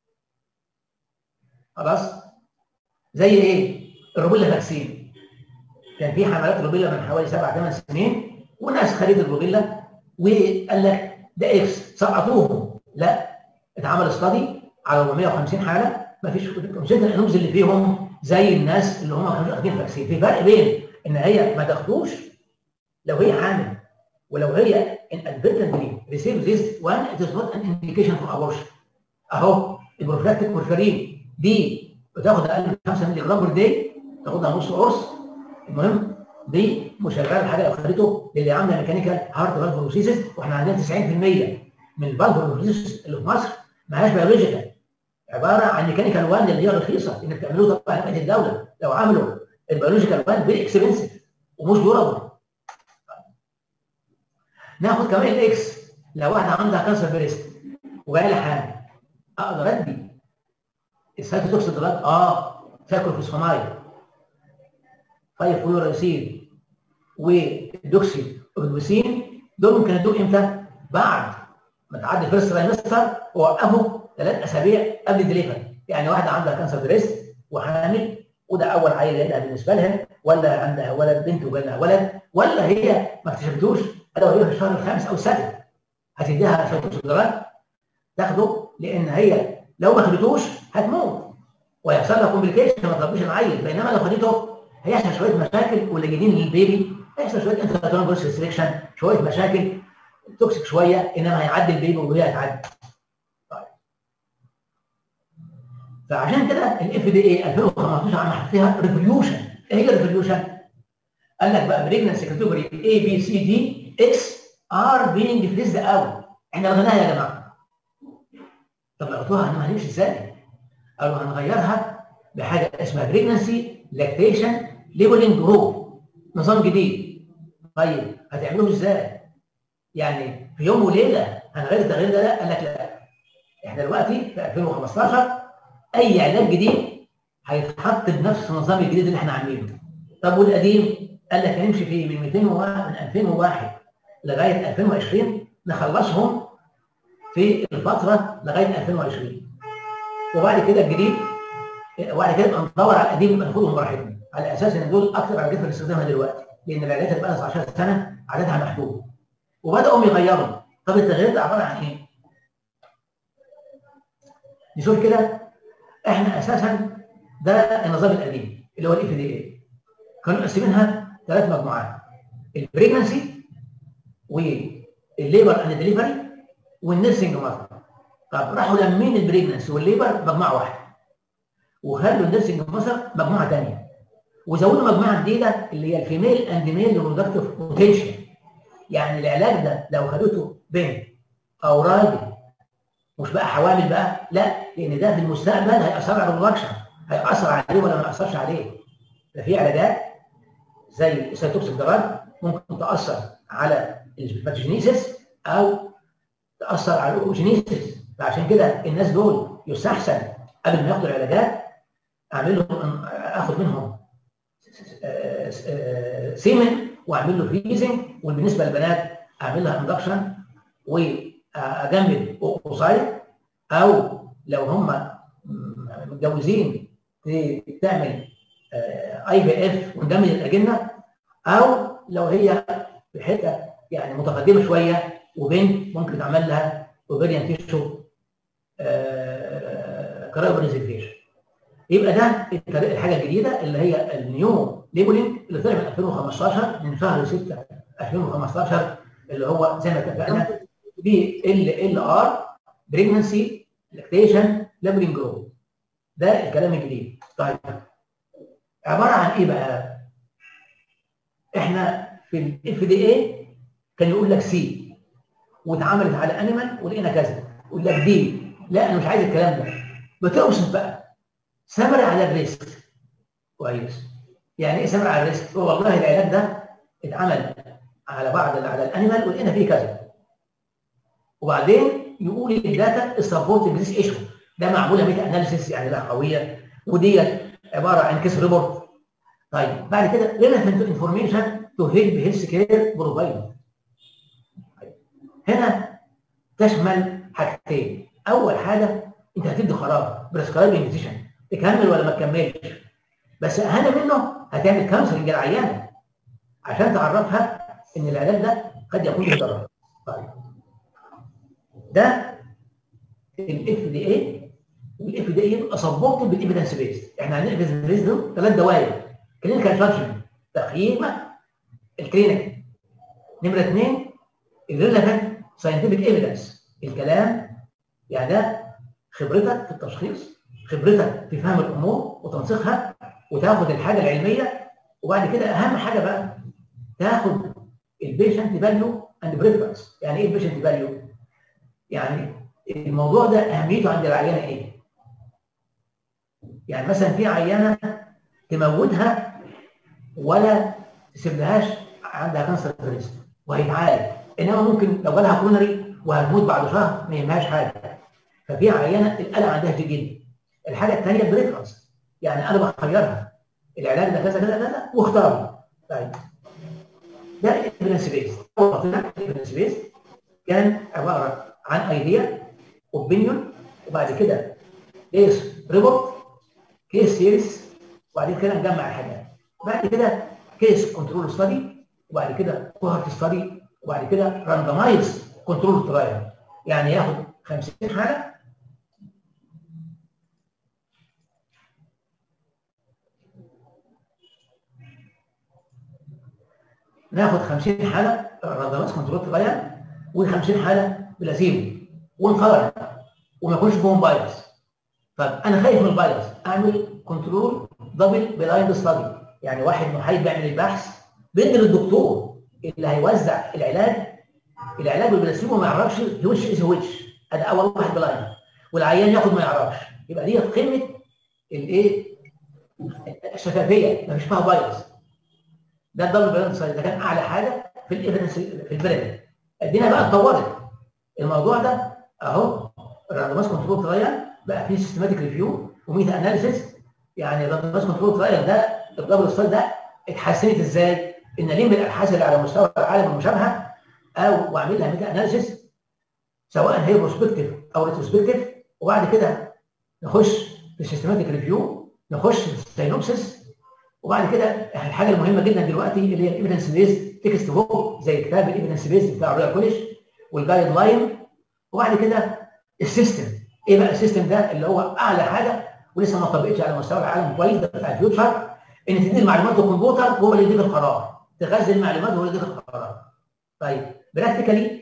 خلاص زي ايه الروبيلا فاكسين كان في حملات روبيلا من حوالي سبع ثمان سنين وناس خدت الروبيلا وقال لك ده اكس سقطوهم لا اتعمل استادي على 450 حاله ما فيش مش الانومز اللي فيهم زي الناس اللي هم ما كانوش واخدين فاكسين في فرق بين ان هي ما تاخدوش لو هي حامل ولو هي inadvertently receives this one it is not an indication for abortion اهو البروفلاكتيك مورفارين دي بتاخد اقل من 5 مللي جرام بر داي تاخدها نص قرص المهم دي مشغله الحاجه لو خدته للي عامله ميكانيكال هارت فالف بروسيسز واحنا عندنا 90% من الفالف بروسيسز اللي في مصر مالهاش بيولوجيكال عباره عن ميكانيكال 1 اللي هي رخيصه انك تعملوه طبعا هيئه الدوله لو عملوا البيولوجيكال 1 فيري اكسبنسيف ومش دورابل ناخد كمان الاكس لو واحده عندها كانسر بريست وجايه لها حامل اقدر ادي السايتوتوكس دراج اه سايكلوفوسفامايد 5 فلورايسين ودوكسي اوبيدوسين دول ممكن ادوه امتى؟ بعد ما تعدي فيرست ترايمستر واوقفه ثلاث اسابيع قبل الدليفري يعني واحده عندها كانسر بريست وحامل وده اول عيل لها بالنسبه لها ولا عندها ولد بنت وجالها ولد ولا هي ما اكتشفتوش هذا هو في الشهر الخامس او السادس هتديها سيتوكسيدرات تاخده لان هي لو ما خدتوش هتموت ويحصل لها كومبليكيشن ما تربيش العيل بينما لو خدته هيحصل شويه مشاكل واللاجئين للبيبي هيحصل شويه انتراتورال بروس ريستريكشن شويه مشاكل توكسيك شويه انما هيعدي البيبي وهي هتعدي طيب فعشان كده الاف دي اي 2015 عمل فيها ريفوليوشن ايه هي الريفوليوشن؟ قال لك بقى بريجنسي كاتيجوري اي بي سي دي اكس ار بينج فليزد اوت احنا لغيناها يا جماعه طب لقيتوها احنا هنمشي ازاي؟ قالوا هنغيرها بحاجه اسمها بريجنسي لاكتيشن ليبلنج جروب نظام جديد طيب هتعملوه ازاي؟ يعني في يوم وليله هنغير التغيير ده لا قال لك لا احنا دلوقتي في 2015 اي علاج جديد هيتحط بنفس النظام الجديد اللي احنا عاملينه طب والقديم قال لك هنمشي فيه من 201 من 2001 لغايه 2020 نخلصهم في الفتره لغايه 2020 وبعد كده الجديد وبعد كده نبقى ندور على القديم يبقى ناخدهم براحتنا على اساس ان دول اكثر علاجات بنستخدمها دلوقتي لان العلاجات اللي بقى 19 سنه عددها محدود وبداوا يغيروا طب التغيير ده عباره عن ايه؟ نشوف كده احنا اساسا ده النظام القديم اللي هو الاف دي اي كانوا مقسمينها ثلاث مجموعات البريجنسي والليبر اند ديليفري والنيرسنج ماذر طب راحوا لمين البريجنسي والليبر مجموعه واحده وخلوا النيرسنج ماذر مجموعه ثانيه وزودوا مجموعه جديده اللي هي الفيميل اند ميل ريبرودكتيف بوتنشال يعني العلاج ده لو خدته بنت او راجل مش بقى حوامل بقى لا لان ده في المستقبل هيأثر على الريبرودكشن هيأثر عليه ولا ما يأثرش عليه ففي علاجات زي السيتوكسيك دراج ممكن تأثر على الباتوجينيسيس او تأثر على الاوجينيسيس فعشان كده الناس دول يستحسن قبل ما ياخدوا العلاجات اعمل لهم اخد منهم سيمن واعمل له فريزنج وبالنسبه للبنات اعمل لها اندكشن واجمد اوكوسايد او لو هم متجوزين تعمل اي بي اف وندمج الاجنه او لو هي في حته يعني متقدمه شويه وبنت ممكن تعمل لها اوفيريان تيشو كرايوبريزرفيشن يبقى ده الحاجه الجديده اللي هي النيو ليبلنج اللي طلع من 2015 من شهر 6 2015 اللي هو زي ما اتفقنا بي ال ال ار بريجنسي لاكتيشن ليبلنج جروب ده الكلام الجديد طيب عباره عن ايه بقى؟ احنا في الاف دي اي كان يقول لك سي واتعملت على انيمال ولقينا كذا يقول لك دي لا انا مش عايز الكلام ده بتوصف بقى سمر على الريسك كويس يعني ايه سمر على الريسك؟ والله العلاج ده اتعمل على بعض على الانيمال ولقينا فيه كذا وبعدين يقول الداتا السبورت ذيس ايشو ده معموله ميتا اناليسيس يعني لا قويه وديت عباره عن كيس ريبورت طيب بعد كده ريليفنت انفورميشن تو هيلب هيلث كير بروفايد هنا تشمل حاجتين اول حاجه انت هتدي قرار بريسكرايبنج ديسيشن تكمل ولا ما تكملش بس اهم منه هتعمل كونسلنج العيانه عشان تعرفها ان العلاج ده قد يكون له ضرر طيب ده الاف دي اي والاف دي اي يبقى سبورتد بالايفيدنس بيز احنا عندنا الايفيدنس بيز دول ثلاث دوائر كلينيكال فانكشن تقييم الكلينيك نمره اثنين الريليفنت ساينتفك ايفيدنس الكلام يعني ده خبرتك في التشخيص خبرتك في فهم الامور وتنسيقها وتاخد الحاجه العلميه وبعد كده اهم حاجه بقى تاخد البيشنت فاليو اند بريفرنس يعني ايه البيشنت فاليو؟ يعني الموضوع ده اهميته عند العيانه ايه؟ يعني مثلا في عيانه تموتها ولا تسيبلهاش عندها كانسر بريست وهيتعالج انما ممكن لو جالها كورونري وهتموت بعد شهر ما يهمهاش حاجه ففي عيانه القلق عندها كتير جدا الحاجه الثانيه البريفرنس يعني انا بخيرها العلاج ده كذا كذا كذا واختاري طيب ده الايفيدنس بيس الايفيدنس بيس كان عباره عن ايديا اوبينيون وبعد كده كيس ريبورت كيس سيريس وبعد كده نجمع الحاجات بعد كده كيس كنترول ستادي وبعد كده كوهرت ستادي وبعد كده راندمايز كنترول ترايل يعني ياخد 50 حاله ناخد 50 حاله راندمايز كنترول ترايل و50 حاله بلاسيبو ونقارن وما يكونش فيهم بايرس طب انا خايف من الفيروس اعمل كنترول دبل بلايند ستادي يعني واحد محايد بيعمل البحث بيدي للدكتور اللي هيوزع العلاج العلاج بالبلاسيبو ما يعرفش وش از وش ادي اول واحد بلايند والعيان ياخد ما يعرفش يبقى دي قمه الايه الشفافيه ما فيش فيها فيروس ده الدبل بلايند ستادي ده كان اعلى حاجه في الايفيدنس في البريد الدنيا بقى اتطورت الموضوع ده اهو الراندومايز كنترول ترايل بقى فيه سيستماتيك ريفيو وميتا اناليسيس يعني الراندومايز كنترول ترايل ده الدبل ستار ده اتحسنت ازاي؟ ان الم الابحاث اللي على مستوى العالم المشابهه او واعمل لها ميتا اناليسيس سواء هي بروسبكتيف او ريتروسبكتيف وبعد كده نخش في السيستماتيك ريفيو نخش في السينوبسيس وبعد كده الحاجه المهمه جدا دلوقتي اللي هي الايفيدنس بيز تكست بوك زي كتاب الايفيدنس بيز بتاع رويال كوليج والجايد لاين وبعد كده السيستم ايه بقى السيستم ده اللي هو اعلى حاجه ولسه ما طبقتش على مستوى العالم كويس ده بتاع الفيوتشر ان تدي المعلومات للكمبيوتر هو اللي يديك القرار تغذي المعلومات هو اللي يديك القرار طيب براكتيكالي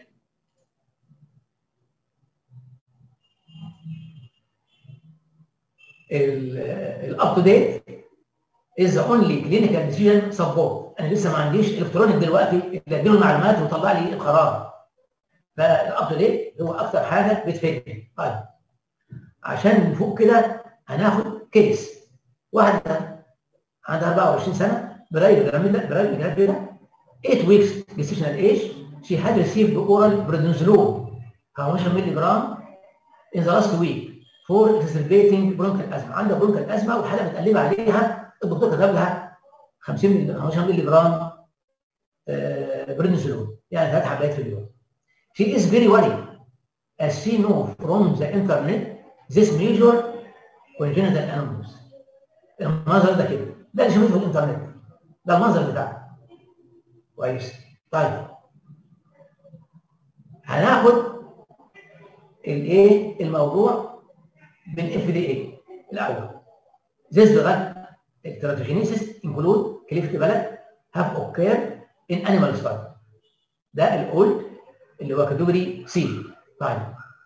الاب تو ديت از ذا اونلي كلينيكال ديسيجن سبورت انا لسه ما عنديش الكترونيك دلوقتي اللي اديله المعلومات ويطلع لي القرار فالاب تو ديت هو اكثر حاجه بتفيدني طيب عشان نفوق كده هناخد كيس واحده عندها 24 سنه برايل جراميلا برايل جراميلا 8 weeks gestational age she had received oral prednisolone 15 مللي جرام in the last week for exacerbating bronchial asthma عندها bronchial asthma والحاله متقلبه عليها الدكتور كتب لها 50 مللي 15 مللي جرام بريدنسولون يعني ثلاث حبات في اليوم she is very worried as she know from the internet this major congenital anomalies المنظر ده كده ده اللي شافته في الانترنت ده المنظر بتاعه كويس طيب هناخد الايه الموضوع بالاف دي اي الاول This drug teratogenesis include cliff developed have occurred in animal study ده الاولد اللي هو كاتيجوري سي طيب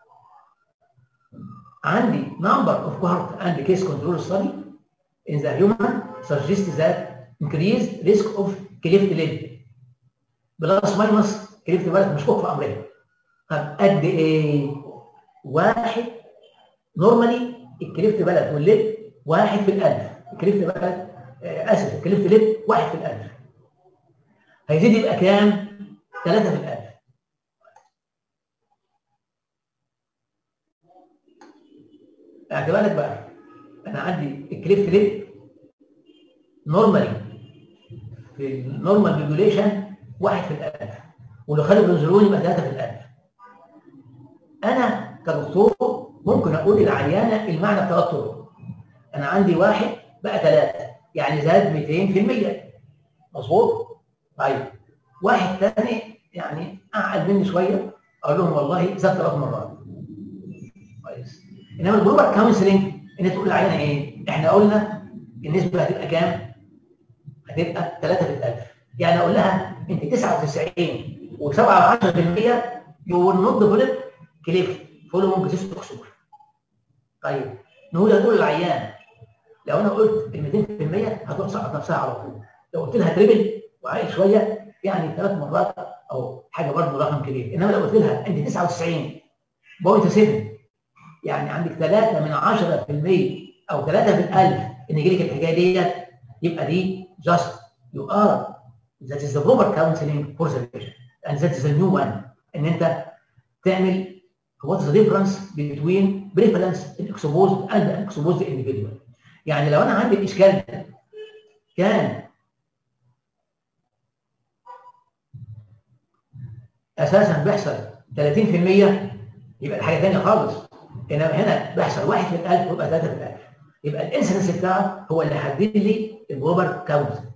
عندي number of cohort and case control study in the human suggests that increased risk of cleft lip بلس ماينس كليفت بالك مش فوق في امرين طب قد ايه؟ واحد نورمالي الكليفت بالك واللب واحد في الالف الكليفت بالك آه اسف الكليفت لب واحد في الالف هيزيد يبقى كام؟ ثلاثة في الالف اعتبر بالك بقى انا عندي الكليفت لب نورمالي في النورمال ريجوليشن واحد في الألف ولو خدوا بنزلون يبقى ثلاثة في الألف أنا كدكتور ممكن أقول للعيانة المعنى بثلاث طرق أنا عندي واحد بقى ثلاثة يعني زاد 200% مظبوط؟ طيب واحد ثاني يعني أعقل مني شوية أقول لهم والله زاد ثلاث مرات كويس إنما الجروبر كونسلنج إن تقول للعيانة إيه؟ إحنا قلنا النسبة هتبقى كام؟ هتبقى 3 في الألف يعني اقول لها انت 99 و7 يو ويل نوت ديفلوب كليف فولوينج ذيس اوكسور طيب نقول هتقول للعيان لو انا قلت ال 200% هتروح تسقط نفسها على طول لو قلت لها تريبل وعايز شويه يعني ثلاث مرات او حاجه برضه رقم كبير انما لو قلت لها انت 99.7 يعني عندك 3 من 10% او 3 في الالف ان يجي لك الحكايه ديت يبقى دي جاست يو ار that is the proper counseling for the patient and that is the new one ان انت تعمل what's the difference between prevalence in exposed and unexposed individual يعني لو انا عندي الاشكال ده كان اساسا بيحصل 30% يبقى الحاجه ثانيه خالص انما هنا بيحصل 1 في الالف ويبقى 3 في الالف يبقى الانسنس بتاعه هو اللي يحدد لي البروبر كاونسل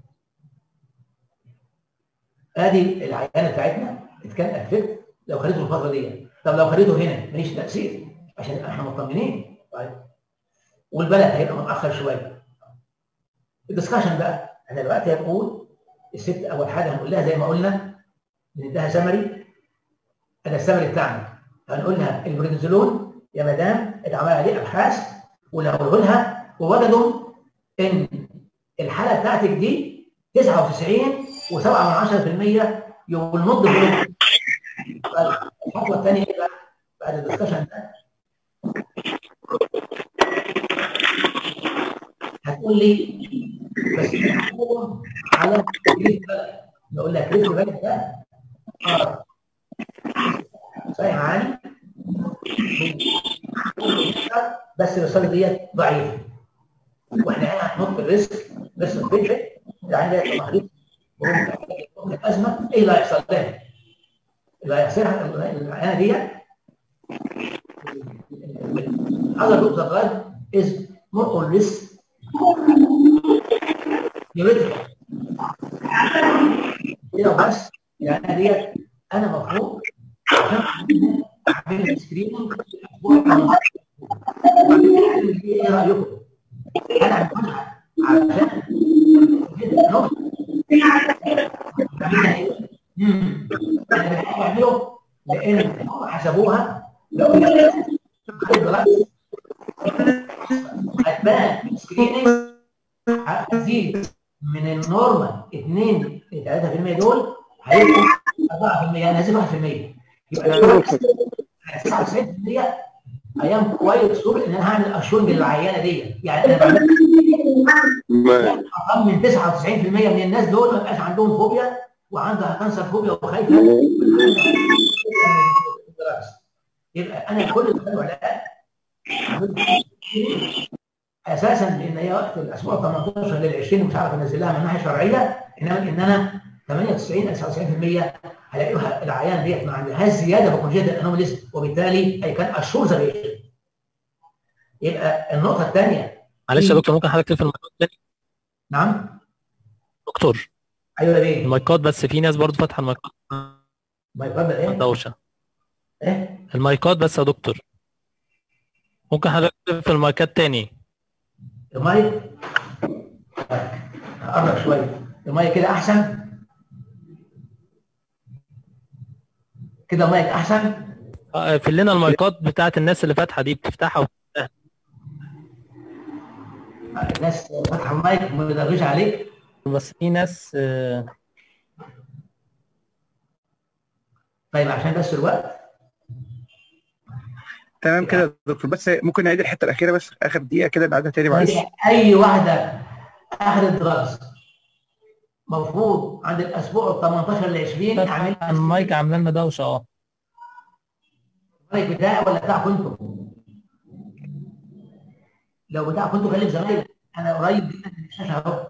ادي العيانه بتاعتنا كان افكت لو خليته الفتره دي طب لو خليته هنا ماليش تاثير عشان احنا مطمنين طيب والبلد هيبقى متاخر شويه الدسكشن بقى احنا دلوقتي هنقول الست اول حاجه هنقول لها زي ما قلنا بنديها سمري ده السمري بتاعنا هنقول لها البريدنزولون يا مدام اتعمل عليه ابحاث ولو لها ووجدوا ان الحاله بتاعتك دي 99 و7 من 10% يو ويل نوت الخطوه الثانيه ايه بقى؟ بعد الدسكشن ده هتقول لي بس محكوم على كريت بلد نقول لها كريت بلد ده اه صحيح عالي بس الرساله ديت ضعيفه واحنا هنا هنحط الريسك ريسك بيجن العين ديت مريض وممكن ازمه ايه اللي هيحصل لها؟ اللي هيحصل لها العينه ديت other groups of blood is more or less theoretical كده وبس يعني ديت انا المفروض اعمل سكريننج ايه رايكم؟ انا عملها عشان يعملوا لان هم حسبوها لو هتبان سكريننج هتزيد من النورمال 2 3% دول هيبقوا 4% يعني هزيد 1% يبقى لو 99% ايام كويس صور ان انا هعمل اشورنج للعيانه دي يعني انا بعمل اطمن 99% من الناس دول ما يبقاش عندهم فوبيا وعندها كانسر فوبيا وخايفه يبقى انا كل اللي العلاج اساسا لان هي وقت الاسبوع 18 لل 20 مش عارف انزلها من ناحيه شرعيه انما ان انا 98 99% هلاقيها العيان ديت ما عندهاش زياده في كونجيتال انوماليز وبالتالي هي كان اشور زريشن يبقى النقطه الثانيه معلش يا دكتور ممكن حضرتك تقفل المايكات تاني نعم دكتور ايوه ليه؟ المايكات بس في ناس برضو فاتحه المايكات مايكات ايه؟ دوشه ايه؟ المايكات بس يا دكتور ممكن حضرتك تقفل المايكات تاني المايك هقرب شويه المايك كده احسن كده المايك احسن آه، في لنا المايكات بتاعت الناس اللي فاتحه دي بتفتحها وبتفتحها. الناس فاتحه المايك ما بيدرجش عليك بس في ناس آه، طيب عشان بس الوقت تمام كده يا دكتور بس ممكن نعيد الحته الاخيره بس اخر دقيقه كده نعيدها تاني معلش اي واحده اخذت دراجز المفروض عند الاسبوع ال 18 ل 20 اعمل فاتحه المايك عامله لنا دوشه اه المايك بتاعي ولا بتاعكم انتم؟ لو بتاعكم انتم كلم زمايلك انا قريب جدا من الشاشه اهو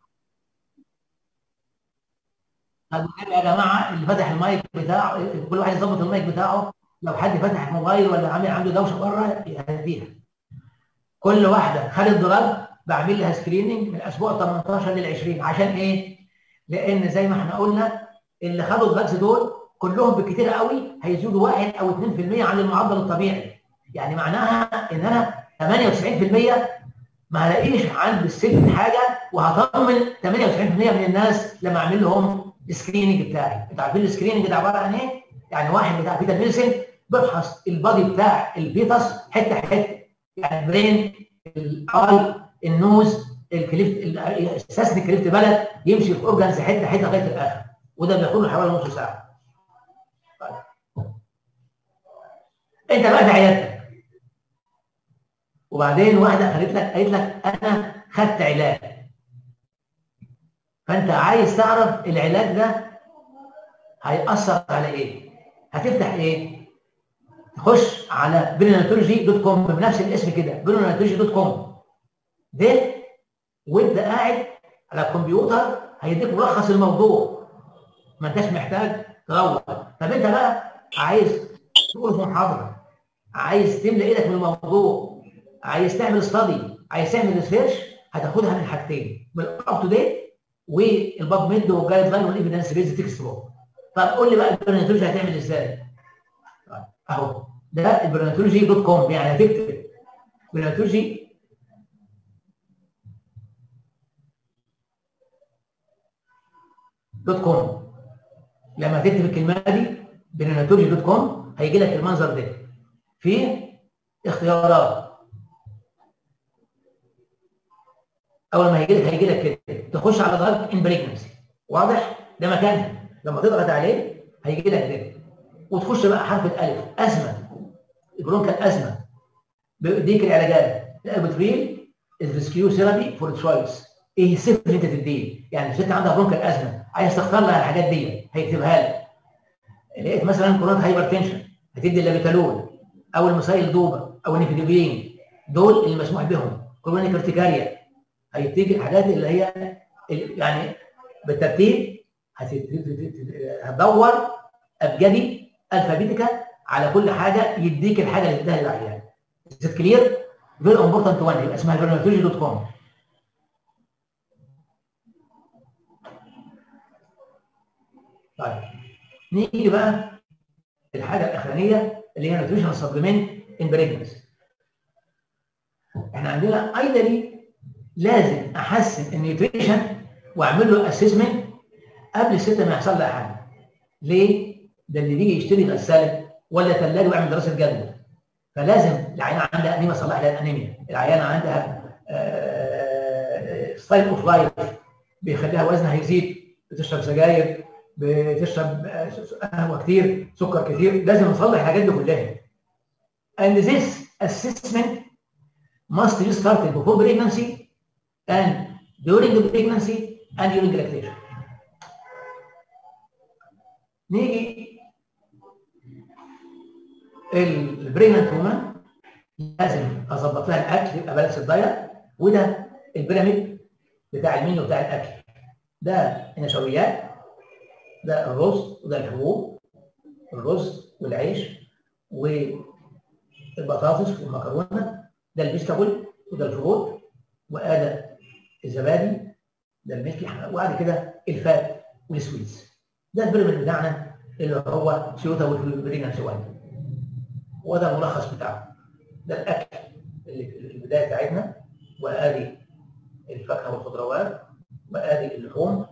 طب يا جماعه اللي فتح المايك بتاعه كل واحد يظبط المايك بتاعه لو حد فتح موبايل ولا عامل عنده دوشه بره يهديها كل واحده خدت دراج بعمل لها سكريننج من الاسبوع 18 لل 20 عشان ايه؟ لان زي ما احنا قلنا اللي خدوا الدراجز دول كلهم بالكتير قوي هيزيدوا 1 او 2% عن المعدل الطبيعي يعني معناها ان انا 98% ما هلاقيش عند السجن حاجه وهطمن 98% من الناس لما اعمل لهم السكريننج بتاعي انتوا عارفين السكريننج ده عباره عن ايه؟ يعني واحد بتاع فيتا ميديسن بفحص البادي بتاع الفيتس حته حته يعني البرين الاي النوز الكليفت الساسن كليفت بلد يمشي في اورجانز حته حته لغايه الاخر وده بياخد له حوالي نص ساعه طيب. انت بقى في عيادتك وبعدين واحده قالت لك قالت لك انا خدت علاج فانت عايز تعرف العلاج ده هيأثر على ايه هتفتح ايه تخش على بريناتولوجي دوت كوم بنفس الاسم كده بريناتولوجي دوت كوم ده وانت قاعد على الكمبيوتر هيديك ملخص الموضوع ما انتش محتاج تروح طب انت بقى عايز تقول في محاضره عايز تملى ايدك من الموضوع عايز تعمل ستادي عايز تعمل ريسيرش هتاخدها من حاجتين من الاب تو ديت والباب ميد والجايد لاين والايفيدنس بيز تكست بوك طب قول لي بقى البرناتولوجي هتعمل ازاي؟ اهو ده البرناتولوجي دوت كوم يعني هتكتب برناتولوجي دوت كوم لما تكتب الكلمه دي برناتولوجي دوت كوم هيجي لك المنظر ده في اختيارات اول ما هيجي لك هيجي لك كده تخش على ضغط ان بريجنسي واضح ده مكانها لما تضغط عليه هيجي لك ده وتخش بقى حرف الالف ازمه البرونكال ازمه بيديك العلاجات الابوتريل الريسكيو ثيرابي فور تشويس ايه الصفر اللي انت تديه يعني الست عندها برونكال ازمه عايز تختار لها الحاجات دي هيكتبها لك لقيت مثلا كورونا هايبر تنشن هتدي اللابيتالول او المسائل دوبا او النيفيدوبين دول اللي مسموح بهم كرونيك ارتكاريا هيتيجي الحاجات اللي هي اللي يعني بالترتيب هتت- هتدور ابجدي الفابيتيكا على كل حاجه يديك الحاجه اللي تديها للعيان Is it clear؟ Very important one يبقى اسمها dermatology.com طيب نيجي بقى الحاجه الاخرانيه اللي هي nutritional supplement in pregnancy احنا عندنا ايضا لازم احسن النيوتريشن واعمل له اسسمنت قبل الست ما يحصل لها حاجه ليه؟ ده اللي بيجي يشتري غساله ولا ثلاجه ويعمل دراسه جدوى فلازم العيانه عندها انيميا صلح لها الانيميا العيانه عندها ستايل اوف لايف بيخليها وزنها يزيد بتشرب سجاير بتشرب آه، قهوه كتير سكر كتير لازم نصلح الحاجات دي كلها and this assessment must be started before pregnancy and during the pregnancy and during lactation نيجي البريجننت وومن لازم اظبط لها الاكل يبقى بالانس الدايت وده البيراميد بتاع المنيو بتاع الاكل ده النشويات ده الرز وده الحبوب الرز والعيش والبطاطس والمكرونه ده الفيجيتابل وده الفروت وادي الزبادي ده الملح وبعد كده الفات والسويتس ده البيراميد بتاعنا اللي هو سيوتا والبريجننسي واين وده الملخص بتاعه ده الاكل اللي في البدايه بتاعتنا وادي الفاكهه والخضروات وادي اللحوم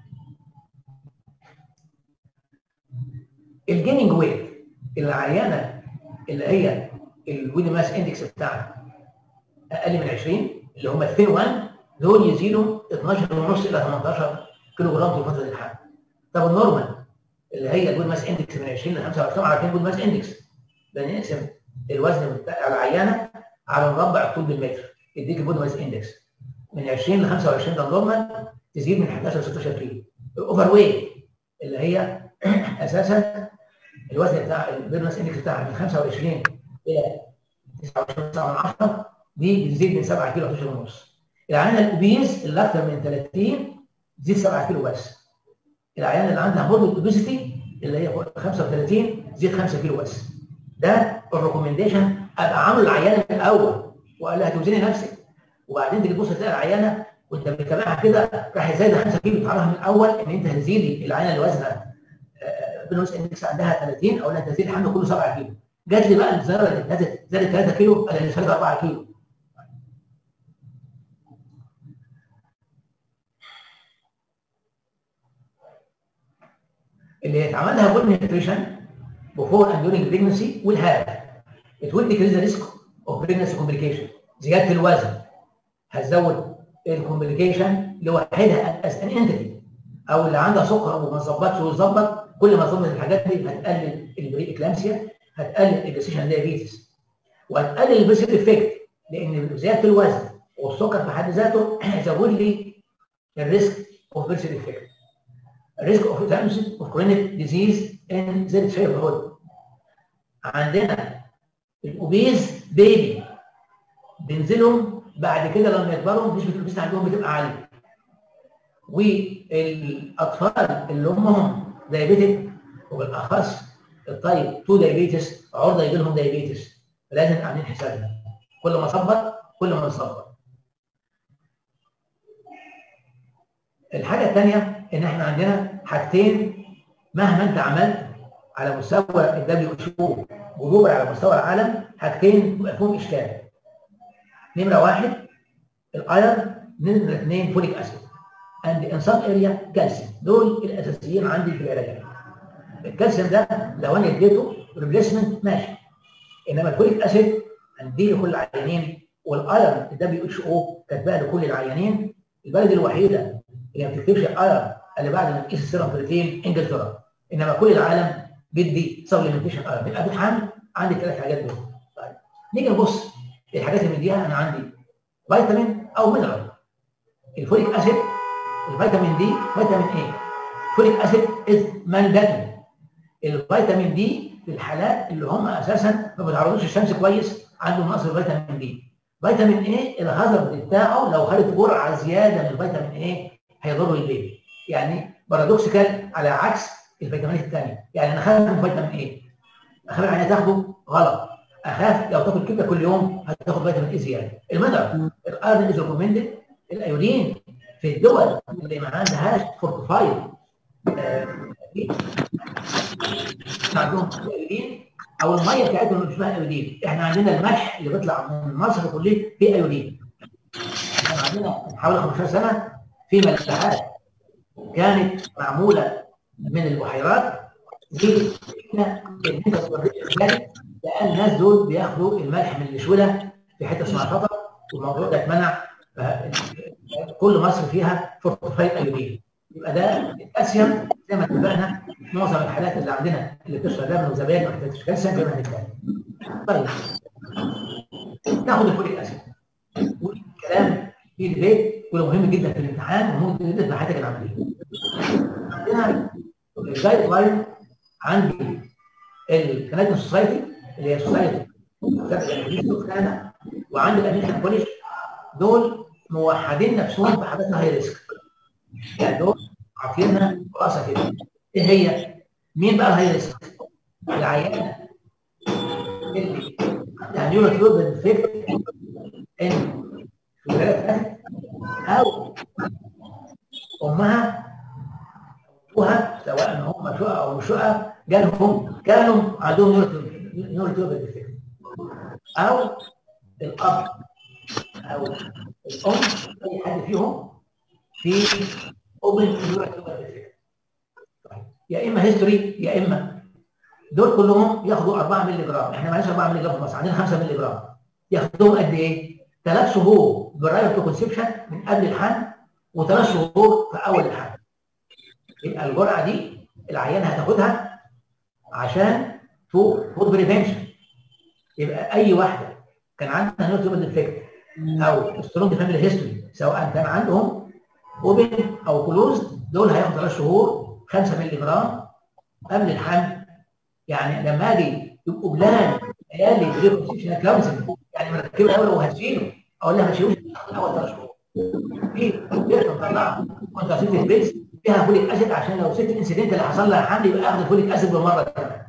الجيننج ويت العيانه اللي هي الويدي ماس اندكس بتاعها اقل من 20 اللي هم الثين 1 دول يزيدوا 12 ونص الى 18 كيلو جرام في فتره الحمل طب النورمال اللي هي الويد ماس اندكس من 20 ل 25 عارفين الويد ماس اندكس بنقسم الوزن بتاع العيانه على مربع الطول بالمتر يديك البودي ماس اندكس من 20 ل 25 ده النورمال تزيد من 11 ل 16 كيلو الاوفر ويت اللي هي اساسا الوزن بتاع البودي ماس اندكس بتاعها من 25 الى 29 9 من 10 دي بتزيد من 7 كيلو ل 11 ونص العيانه الاوبيز اللي اكثر من 30 تزيد 7 كيلو بس العيان اللي عندها موربيد اوبيسيتي اللي هي فوق 35 تزيد 5 كيلو بس ده الريكومنديشن ابقى عامل العيانه من الاول وقال لها توزني نفسك وبعدين تيجي تبص تلاقي العيانه وانت بتتابعها كده راح زايده 5 كيلو تعرفها من الاول ان انت هتزيدي العيانه اللي وزنها بنوس اندكس عندها 30 او لا تزيد الحمل كله 7 كيلو جات لي بقى الزراره اللي زادت زادت 3 كيلو انا اللي زادت 4 كيلو اللي يتعمل لها بول نيوتريشن before and during pregnancy will have it will decrease the risk of pregnancy complication زياده الوزن هتزود الكومبليكيشن لوحدها as an entity او اللي عندها سكر وما ظبطش ويظبط كل ما ظبطت الحاجات دي هتقلل البري اكلامسيا هتقلل الجستيشن دايابيتس وهتقلل البريسيت افكت لان زياده الوزن والسكر في حد ذاته هيزود لي الريسك اوف بريسيت افكت risk of development of chronic disease in their childhood. عندنا الاوبيز بيبي بينزلهم بعد كده لما يكبروا نسبه الاوبيز عندهم بتبقى عاليه. والاطفال اللي امهم دايابيتك وبالاخص الطيب 2 دايابيتس عرضه يجي لهم دايابيتس فلازم عاملين حسابنا كل ما صبر كل ما نصبر. الحاجه الثانيه ان احنا عندنا حاجتين مهما انت عملت على مستوى الدبليو اتش او وجوبر على مستوى العالم حاجتين بيبقى فيهم اشكال نمره واحد الايرن نمره اثنين فوليك اسيد اند ان سب اريا كالسيوم دول الاساسيين عندي في العلاجات الكالسيوم ده لو انا اديته ريبليسمنت ماشي انما الفوليك اسيد هنديه لكل العيانين والايرن الدبليو اتش او كاتباها لكل العيانين البلد الوحيده اللي ما بتكتبش الايرن اللي بعد ما تقيس السيرم بروتين انجلترا انما كل العالم بيدي سبلمنتيشن ايرن يبقى بتحمل عندي الثلاث حاجات دول طيب نيجي نبص الحاجات اللي مديها انا عندي فيتامين او مينرال الفوليك اسيد الفيتامين دي فيتامين ايه فوليك اسيد از مانداتوري الفيتامين دي في الحالات اللي هم اساسا ما بيتعرضوش للشمس كويس عندهم نقص في فيتامين دي فيتامين ايه الهازارد بتاعه لو خدت جرعه زياده من الفيتامين ايه هيضر البيبي يعني بارادوكسيكال على عكس الفيتامينات الثانيه يعني انا خايف من فيتامين ايه اخاف يعني تاخده غلط اخاف لو تاكل كبده كل يوم هتاخد فيتامين ايه زياده المدر الايرون از ريكومندد الايودين في الدول اللي ما عندهاش فورتيفايد عندهم ايودين او الميه بتاعتهم اللي اسمها ايودين احنا عندنا الملح اللي بيطلع من مصر كله فيه ايودين احنا عندنا من حوالي 15 سنه في ملاحات كانت معموله من البحيرات دي احنا ان انت توريك الخارج لان الناس دول بياخدوا الملح من الشوله في حته اسمها شطر والموضوع ده اتمنع كل مصر فيها فورتيفايد ايودين يبقى ده الاسيوم زي ما اتفقنا معظم الحالات اللي عندنا اللي بتشرب لبن وزبادي ما بتحتاجش كالسيوم زي ما هنتكلم. طيب ناخد الفوليك اسيد والكلام في البيت وده مهم جدا في الامتحان ومهم جدا في حياتك العمليه. عندنا الجايد لاين عندي الكنديان سوسايتي اللي هي سوسايتي كندا وعندي الامريكان كوليج دول موحدين نفسهم في حاجات هاي ريسك يعني دول عاطينا خلاصه كده ايه هي؟ مين بقى الهاي ريسك؟ العيانه اللي يعني يورو تيوب انفكت ان في الولايات او امها ابوها سواء هم شقق او مش شقق جالهم كانوا عندهم نيورو تيوب انفكت او الاب او الام اي حد فيهم في اوبن يا اما هيستوري يا اما دول كلهم ياخدوا 4 مللي جرام احنا معلش 4 مللي جرام في مصر عندنا 5 مللي جرام ياخدوهم قد ايه؟ ثلاث شهور براير تو كونسبشن من قبل الحمل وثلاث شهور في اول الحمل يبقى الجرعه دي العيان هتاخدها عشان فوق فود بريفنشن يبقى اي واحده كان عندها نيوتروبال ديفكت او سترونج فاميلي هيستوري سواء كان عندهم اوبن او كلوز دول هياخدوا ثلاث شهور 5 مللي جرام قبل الحمل يعني لما اجي يبقوا بلان عيالي بريكونسبشن كونسل يعني مركبه الاول وهتشيله اقول لها ما تشيلوش اول ثلاث شهور في تقدر تطلع كونتراسيتيف البيس فيها فوليك اسيد عشان لو ست انسيدنت اللي حصل لها حمل يبقى اخد الفوليك اسيد بالمره كمان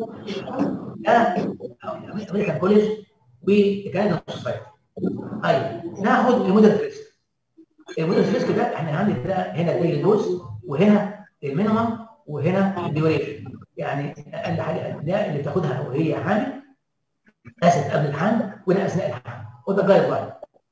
ده امريكان كوليج وكندا سوسايتي طيب ناخد الموديل ريسك الموديل ريسك ده احنا عندنا هنا ديلي دوز وهنا المينيمم وهنا الديوريشن يعني اقل حاجه ده اللي بتاخدها وهي حامل اسف قبل الحمل وده اثناء الحمل وده جايد لاين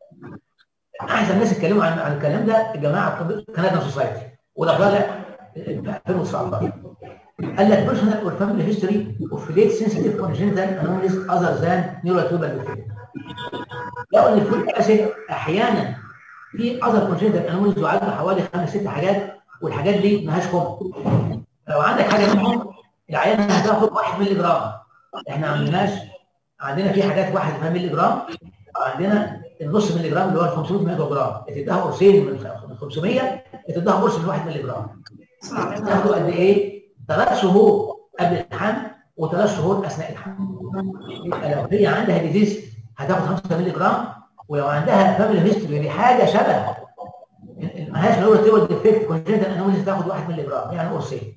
احسن ناس اتكلموا عن عن الكلام ده الجماعه كندا سوسايتي وده طالع في 2019 قال لك personal or family history of late sensitive congenital anomalies other than neurotubal defect لقوا ان الفوليك اسيد احيانا في other congenital anomalies يعد حوالي خمس ست حاجات والحاجات دي مالهاش كوم لو عندك حاجه منهم العيان هتاخد 1 مللي جرام احنا ما عندناش عندنا في حاجات 1 مللي جرام عندنا النص مللي جرام اللي هو 500 ميكرو جرام اتداها قرصين من 500 اتداها قرص من 1 مللي جرام تاخدوا قد ايه؟ ثلاث شهور قبل الحمل وثلاث شهور اثناء الحمل يبقى لو هي عندها ديزيز هتاخد 5 مللي جرام ولو عندها فاميلي هيستوري لحاجه شبه مالهاش نور تيبل ديفكت كونجنتال انوميليز تاخد 1 مللي جرام يعني قرصين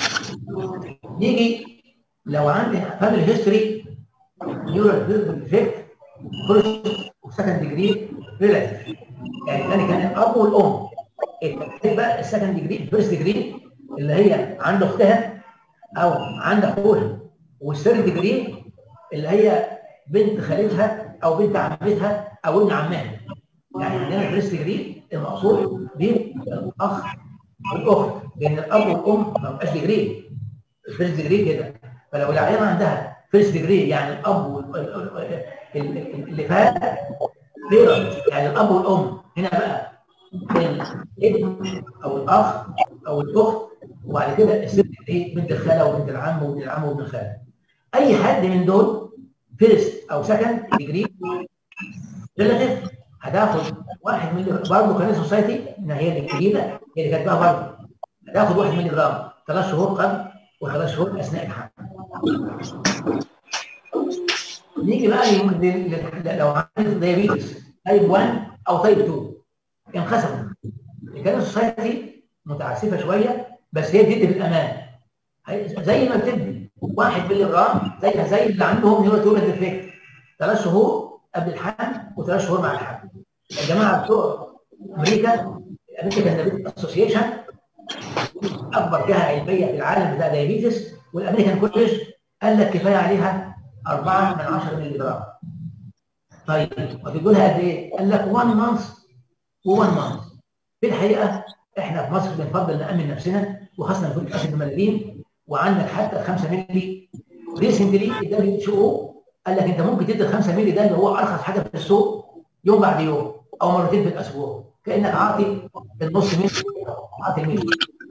نيجي لو عندي فاميلي هيستوري نيورال ديفكت فيرست وسكند ديجري ريلاتيف يعني ثاني كان الاب والام التالت بقى السكند ديجري الفيرست ديجري اللي هي عند اختها او عند اخوها والثيرد ديجري اللي هي بنت خالتها او بنت عمتها او ابن عمها يعني عندنا الفيرست ديجري المقصود بالاخ والاخت لان الاب والام ما بقاش ديجري الفيرست ديجري كده فلو العيال عندها فيرست ديجري يعني الاب اللي فات بيرنت يعني الاب والام هنا بقى الابن او الاخ او الاخت وبعد كده الست ايه بنت الخاله وبنت العم وابن العم وابن الخاله اي حد من دول فيرست او سكند ديجري ريلاتيف هتاخد واحد مللي برضه كان سوسايتي ان هي الجديده هي اللي كاتباها برضه هتاخد واحد مللي جرام ثلاث شهور قبل وثلاث شهور اثناء الحمل نيجي بقى لل- لل- لو عندك دايابيتس تايب 1 او تايب 2 انقسموا الكلام السوسايتي متعسفه شويه بس هي بتدي بالامان هي- زي ما بتدي 1 مللي جرام زي زي اللي عندهم نيوروتورال ديفكت ثلاث شهور قبل الحمل وثلاث شهور مع الحمل الجماعه بتوع امريكا امريكا دايابيتس اسوسيشن اكبر جهه علميه في العالم بتاع دايابيتس والامريكان كوليج قال لك كفايه عليها 4 من 10 مللي جرام طيب وتقول لها قد ايه؟ قال لك 1 مانث و1 مانث في الحقيقه احنا في مصر بنفضل نامن نفسنا وخاصه الفوليك اسيد المليين وعندك حتى 5 مللي ريسنتلي الدبليو اتش او قال لك انت ممكن تدي 5 مللي ده اللي هو ارخص حاجه في السوق يوم بعد يوم او مرتين في الاسبوع كانك عاطي النص مللي عاطي مللي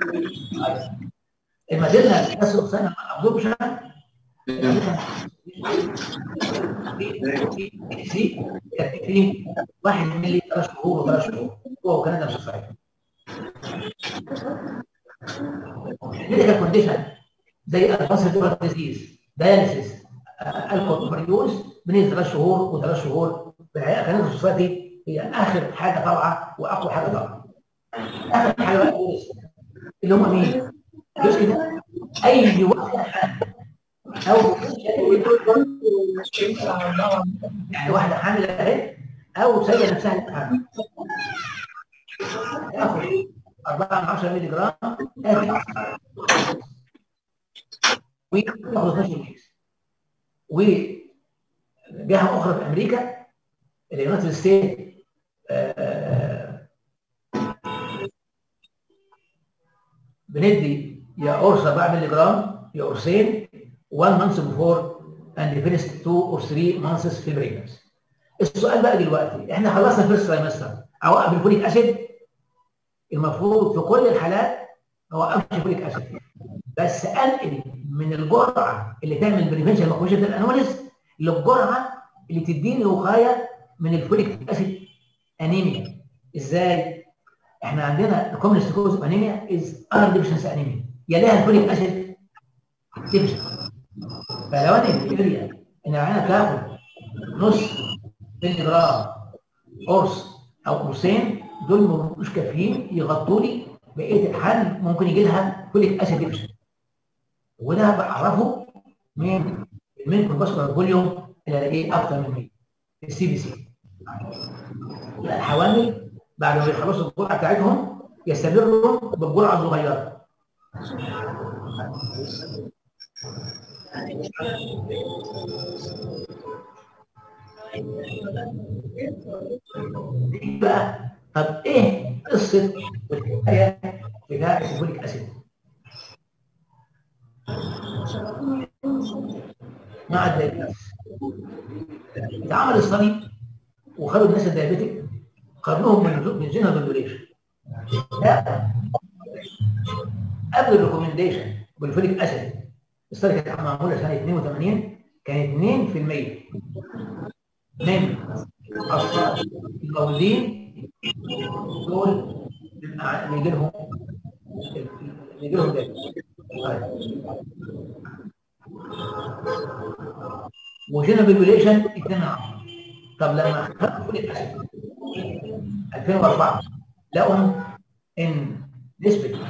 الماديرنا بس سنه ابزوربشن في واحد مللي ثلاث شهور وثلاث شهور هو كندا مش صحيح ميديكال كونديشن زي ادفانس دورال ديزيز داياليسيس الكول اوفر بنيجي ثلاث شهور وثلاث شهور في الحقيقه كندا سوسايتي هي اخر حاجه طالعه واقوى حاجه طالعه اخر حاجه بقى الجوز. اللي هم مين؟ جوز كده اي واحد حامل او يعني واحده حامل اهي او سيده نفسها اللي حامل تاخد 4 من 10 مللي جرام آتي. وتاخد 12 كيس وجهه اخرى في امريكا اليونايتد ستيت بندي يا قرص 4 مللي جرام يا قرصين 1 مانث بيفور اند فيرست 2 اور 3 مانثس في بريجنس السؤال بقى دلوقتي احنا خلصنا الفيرست ترايمستر اوقف الفوليك اسيد المفروض في كل الحالات اوقف الفوليك اسيد بس انقل من الجرعه اللي تعمل بريفنشن ماكروجيت الانواليز للجرعه اللي تديني وقايه من الفوليك اسيد انيميا ازاي؟ احنا عندنا الكومنست كوز اوف انيميا از ايرون ديفشنسي انيميا يليها الفوليك اسيد ديفشن فلو انا الاريا ان العينه تاخد نص مللي جرام قرص او قرصين دول مش كافيين يغطوا لي بقيه الحل ممكن يجي لها فوليك اسيد ديفشن وده بعرفه من المين باسكولار فوليوم اللي الاقيه اكتر من 100 السي بي سي الحوامل بعد ما يخلصوا الجرعه بتاعتهم يستمروا بالجرعه الصغيره دي بقى طب ايه قصه والحكايه بتاع الفوليك اسيد؟ مع الدايبيتس اتعمل الصليب وخدوا الناس الدايبيتك قارنوهم من من جينال فالوريشن قبل الريكومنديشن بالفوليك اسيد الستادي كانت معموله سنه 82 كان 2% من اطفال المولودين دول بيبقى بيجي لهم بيجي لهم ده وجينا بالبوليشن 2 طب لما خدوا فوليك اسيد 2004 لقوا ان نسبه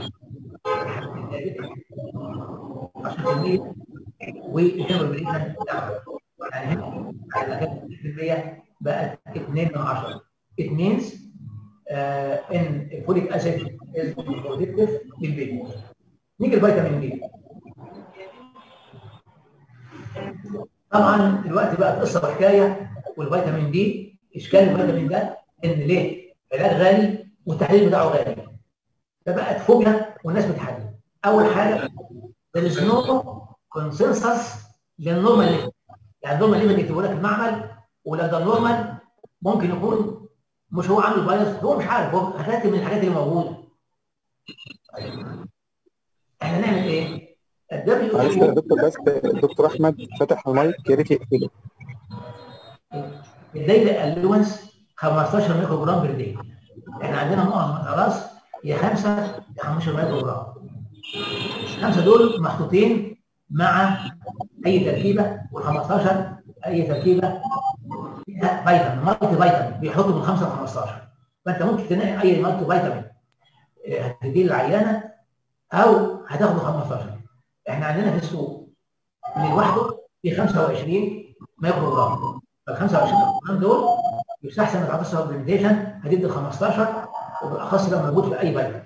10% والجينا بالبوليشن يعني هنا على كانت 100% بقت 2 من 10 it means uh, ان الفوليك اسيد is protective للبيبي نيجي الفيتامين دي طبعا دلوقتي بقى قصه وحكايه والفيتامين دي اشكال الفيتامين ده ان ليه؟ علاج غالي والتحليل بتاعه غالي فبقت فوبيا والناس بتحلل اول حاجه there is no consensus للنورمال ليفل يعني النورمال ليفل يكتبوا لك المعمل ولا ده النورمال ممكن يكون مش هو عامل فيروس هو مش عارف هو حاجات من الحاجات اللي موجوده احنا نعمل ايه؟ الدبليو معلش يا دكتور بس دكتور احمد فتح المايك يا ريت يقفله الدايلي الونس 15 ميكرو جرام بير داي احنا عندنا نقط خلاص يا 5 يا 15 ميكرو جرام الخمسه دول محطوطين مع اي تركيبه وال15 اي تركيبه فيها فيتامين مالتي فيتامين بيحطوا من 5 ل 15 فانت ممكن تنقي اي مالتي فيتامين آه، هتديه للعيانه او هتاخده 15 احنا عندنا في السوق من لوحده في 25 مايكرو جرام فال 25 مايكرو جرام دول يستحسن ما تعطيش سبلمنتيشن هتدي ال 15 وبالاخص لو موجود في اي فيتامين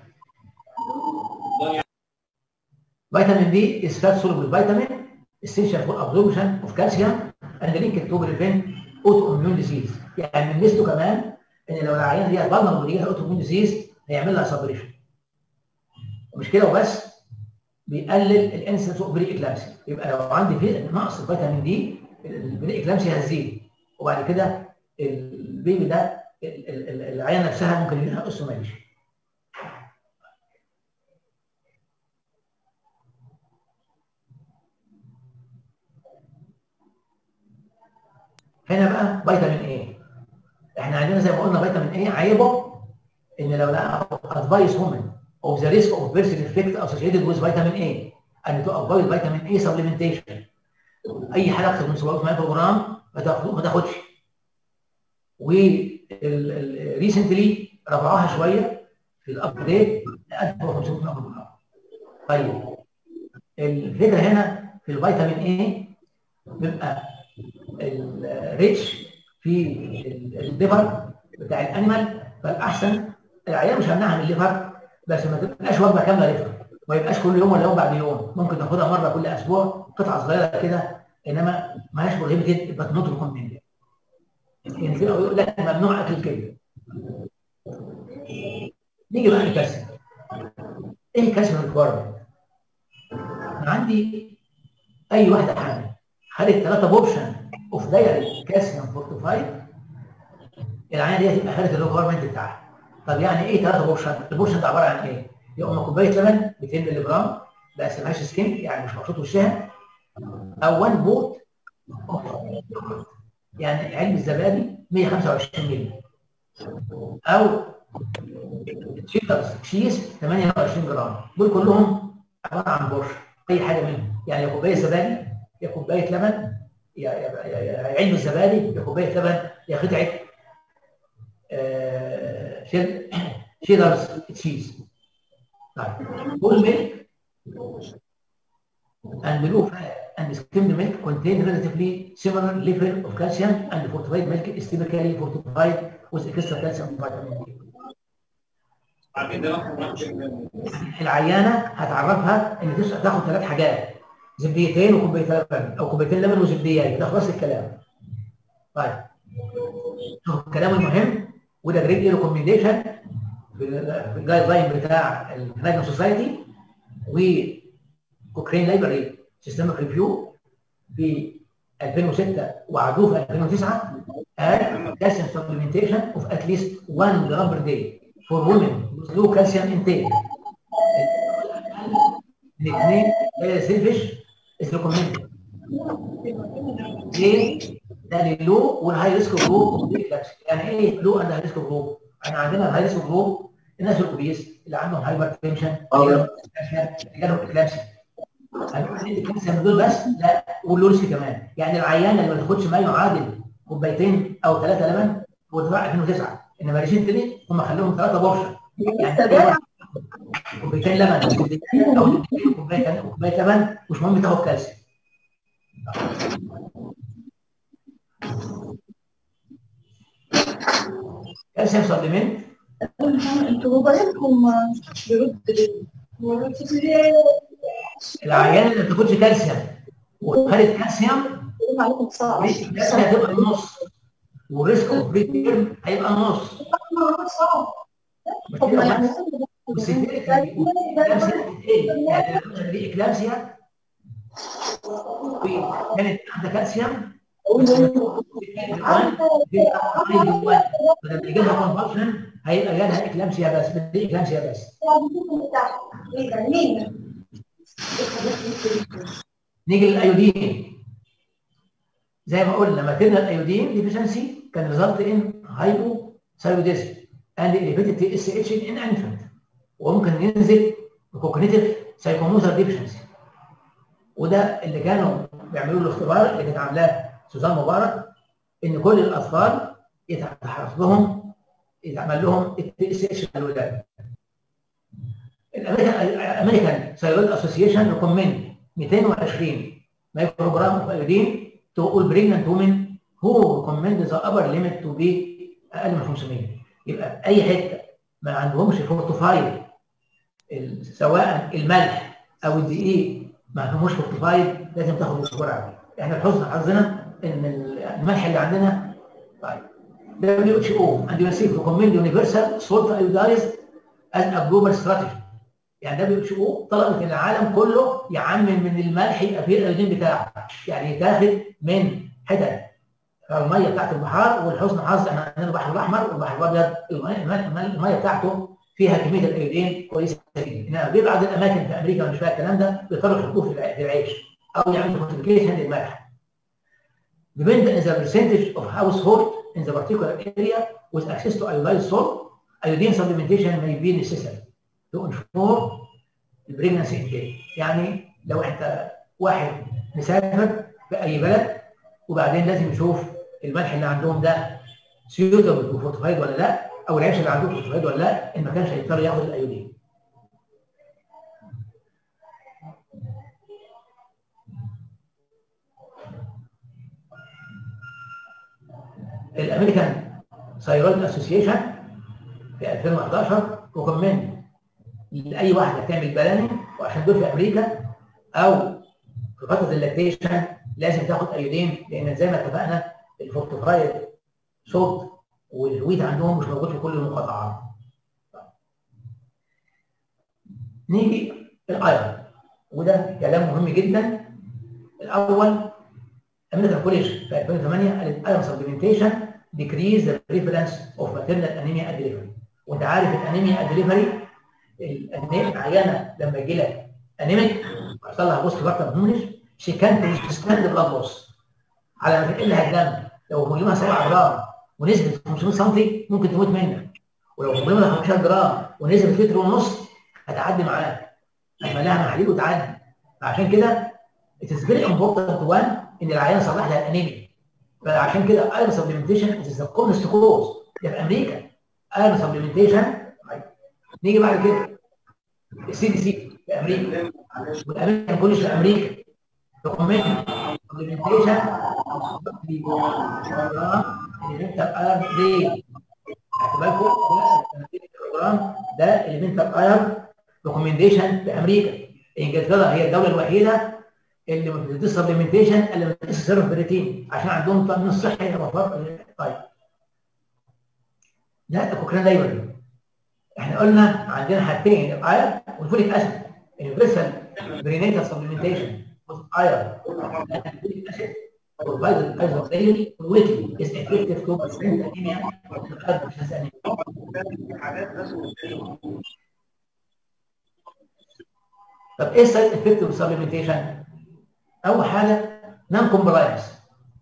فيتامين بي is fat soluble vitamin essential for absorption of calcium and linked to prevent autoimmune disease يعني من ميزته كمان ان لو العيان دي vulnerable ليها autoimmune disease هيعمل لها سبريشن ومش كده وبس بيقلل الانسنس اوف بري اكلامسي يبقى لو عندي في نقص فيتامين دي البري اكلامسي هتزيد وبعد كده البيبي ده ال- ال- ال- العيان نفسها ممكن يجيلها اوستوماليش هنا بقى فيتامين ايه احنا عندنا زي ما قلنا فيتامين ايه عيبه ان لو لقى ادفايس وومن of the risk of birth defect associated with vitamin A and to avoid vitamin A supplementation اي حاجه اكثر من 700 مايكرو جرام ما تاخد- ما تاخدش وريسنتلي رفعوها شويه في الابديت لقد 500 مايكرو جرام طيب الفكره هنا في الفيتامين اي بيبقى الريتش في الليفر بتاع الانيمال فالاحسن العيان مش همنعها من الليفر بس ما تبقاش وجبه كامله ليفر ما يبقاش كل يوم ولا يوم بعد يوم ممكن تاخدها مره كل اسبوع قطعه صغيره كده انما ما هياش بروهيبيتد يبقى نوت ريكومندد يعني كده يقول لك ممنوع اكل كده نيجي بقى للكالسيوم ايه الكالسيوم ريكوايرمنت؟ انا عندي اي واحده حامل خدت ثلاثه بورشن اوف دايري كالسيوم فورتيفايد العينه دي هتبقى خدت الريكوايرمنت بتاعها طب يعني ايه ثلاثه بورشن؟ البورشن ده عباره عن ايه؟ يا اما كوبايه لبن 200 مللي جرام لا اسمهاش سكين يعني مش مقصود وشها او 1 بوت يعني علبه الزبادي 125 مللي او تشيكرز تشيز 28 جرام دول كلهم عباره عن بورش اي حاجه منهم يعني يا كوبايه زبادي يا كوبايه لبن يا يا يا- يا علبه زبادي يا كوبايه لبن يا قطعه آه، شيد- شيدرز تشيز طيب full milk and low fat and skimmed milk contain relatively similar level of calcium and fortified milk is typically fortified with extra calcium and vitamin D. العيانه هتعرفها ان تس- تاخد ثلاث حاجات زبديتين وكوبايه لبن او كوبايتين لبن وزبديات ده خلاص الكلام. طيب شوف الكلام المهم وده جريد ايه ريكومنديشن في ال- في الجايد لاين بتاع الكناديان سوسايتي وكوكرين لايبرري سيستمك ريفيو في 2006 وعدوه في 2009 قال calcium supplementation of at least 1 gram per day for women with low calcium intake. الاثنين سيلفش is recommended. ليه؟ ده للو والهاي ريسك جروب يعني ايه لو اند هاي ريسك جروب؟ احنا عندنا الهاي ريسك جروب الناس الاوبيس اللي عندهم هايبر تنشن اللي جالهم اكلامسيا الكالسيوم دول بس لا واللو ريسك كمان يعني العيان اللي ما تاخدش ما يعادل كوبايتين او ثلاثه لبن هو دفاع 2009 انما ريسنتلي هم خلوهم ثلاثه بورشن يعني أي واحد كوبايتين لبن او زبدتين او زبدتين كوبايه كوبايه لبن مش مهم تاخد كالسيوم كالسيوم سبلمنت انتوا موبايلكم بيرد ليه؟ العيان اللي ما بتاخدش كالسيوم وخدت كالسيوم عليكم صعب الكالسيوم هتبقى النص والريسك اوف بريد هيبقى النص هم يعني بس اكلامسيا ايه؟ يعني لو دي اكلامسيا وكانت عندها كالسيوم لما يجي لها كونفرشن هيبقى جالها اكلامسيا بس دي اكلامسيا بس نيجي للايودين زي ما قلنا ماتيرنال ايودين ديفيشنسي كان ريزلت ان هايبو ثايروديزم اند elevated تي اس اتش ان انفنت وممكن ينزل بكوجنيتيف سايكوموتر ديفيشنسي وده اللي كانوا بيعملوا له اختبار اللي كانت عاملاه سوزان مبارك ان كل الاطفال يتحرص لهم يتعمل لهم التي اس اتش الولاده. الامريكان ثايرويد اسوسيشن ريكومند 220 مايكروجرام اوف ايودين to all pregnant women who recommend the upper limit to be اقل من 500 يبقى اي حته ما عندهمش فورتيفايد ال- سواء الملح او الدقيق ما عندهمش فورتيفايد لازم تاخد الجرعه دي احنا لحسن حظنا ان الملح اللي عندنا طيب WHO and UNICEF recommend universal salt iodized as a global strategy يعني WHO طلبت ان العالم كله يعمم من الملح يبقى فيه الايودين بتاعه يعني يتاخد من حتت الميه بتاعت البحار ولحسن الحظ احنا عندنا البحر الاحمر والبحر الابيض الميه الميه- الميه بتاعته فيها كميه الايودين كويسه جدا انما في بعض الاماكن في امريكا مش فيها الكلام ده بيضطروا يحطوه في الع- في العيش او يعملوا فورتيفيكيشن للملح depend on the percentage of household in the particular area with access to iodized salt iodine supplementation may be necessary to ensure the pregnancy intake يعني لو انت واحد مسافر في اي بلد وبعدين لازم يشوف الملح اللي عندهم ده سيوتابل وفورتيفايد ولا لا او العيش اللي عندهم فورتيفايد ولا لا ان ما كانش هيضطر ياخد الايودين الامريكان ثايرويد اسوسيشن في 2011 ريكومند لاي واحده تعمل بلاننج وعشان دول في امريكا او في فتره اللاكتيشن لازم تاخد ايودين لان زي ما اتفقنا الفورتيفايد صوت والويت عندهم مش موجود في كل المقاطعات. نيجي الايرون وده كلام مهم جدا الاول امريكان كوليج في 2008 قالت ايرون سبلمنتيشن decrease the prevalence of maternal anemia at delivery وانت عارف الانيميا at delivery الانيميا العيانه لما يجي لك انيميك ويحصل لها بوست بارتم هومنج شي كانت تستند بلاد لوس على ما تقل لها الدم لو هجومها 7 جرام ونسبه 500 سم ممكن تموت منك ولو هجومها 15 جرام ونسبه لتر ونص هتعدي معاك هتعمل لها محاليل وتعدي فعشان كده it is very important one ان العيان يصلح لها الانيميا فعشان كده ايرون سبلمنتيشن از ذا كومست كوز ده في امريكا ايرون سبلمنتيشن نيجي بعد كده السي دي سي في امريكا والامريكان كوليج في امريكا ريكومند سبلمنتيشن اليمنتال ايرون دي خدوا بالكم ده البروجرام ده اليمنتال ايرون ريكومنديشن في امريكا انجلترا هي الدوله الوحيده اللي ما بتديش سبلمنتيشن الا لما تقيس سيرف بريتين عشان عندهم تامين صحي وفر طيب ده الكوكرين دايما احنا قلنا عندنا حاجتين الاير والفوليك اسيد اليونيفرسال برينيتال سبلمنتيشن اير الفوليك اسيد provides the price of daily weekly is effective to prevent anemia of the blood versus anemia. طب ايه السايد افكت اوف سبلمنتيشن؟ اول حاجه نون كومبلاينس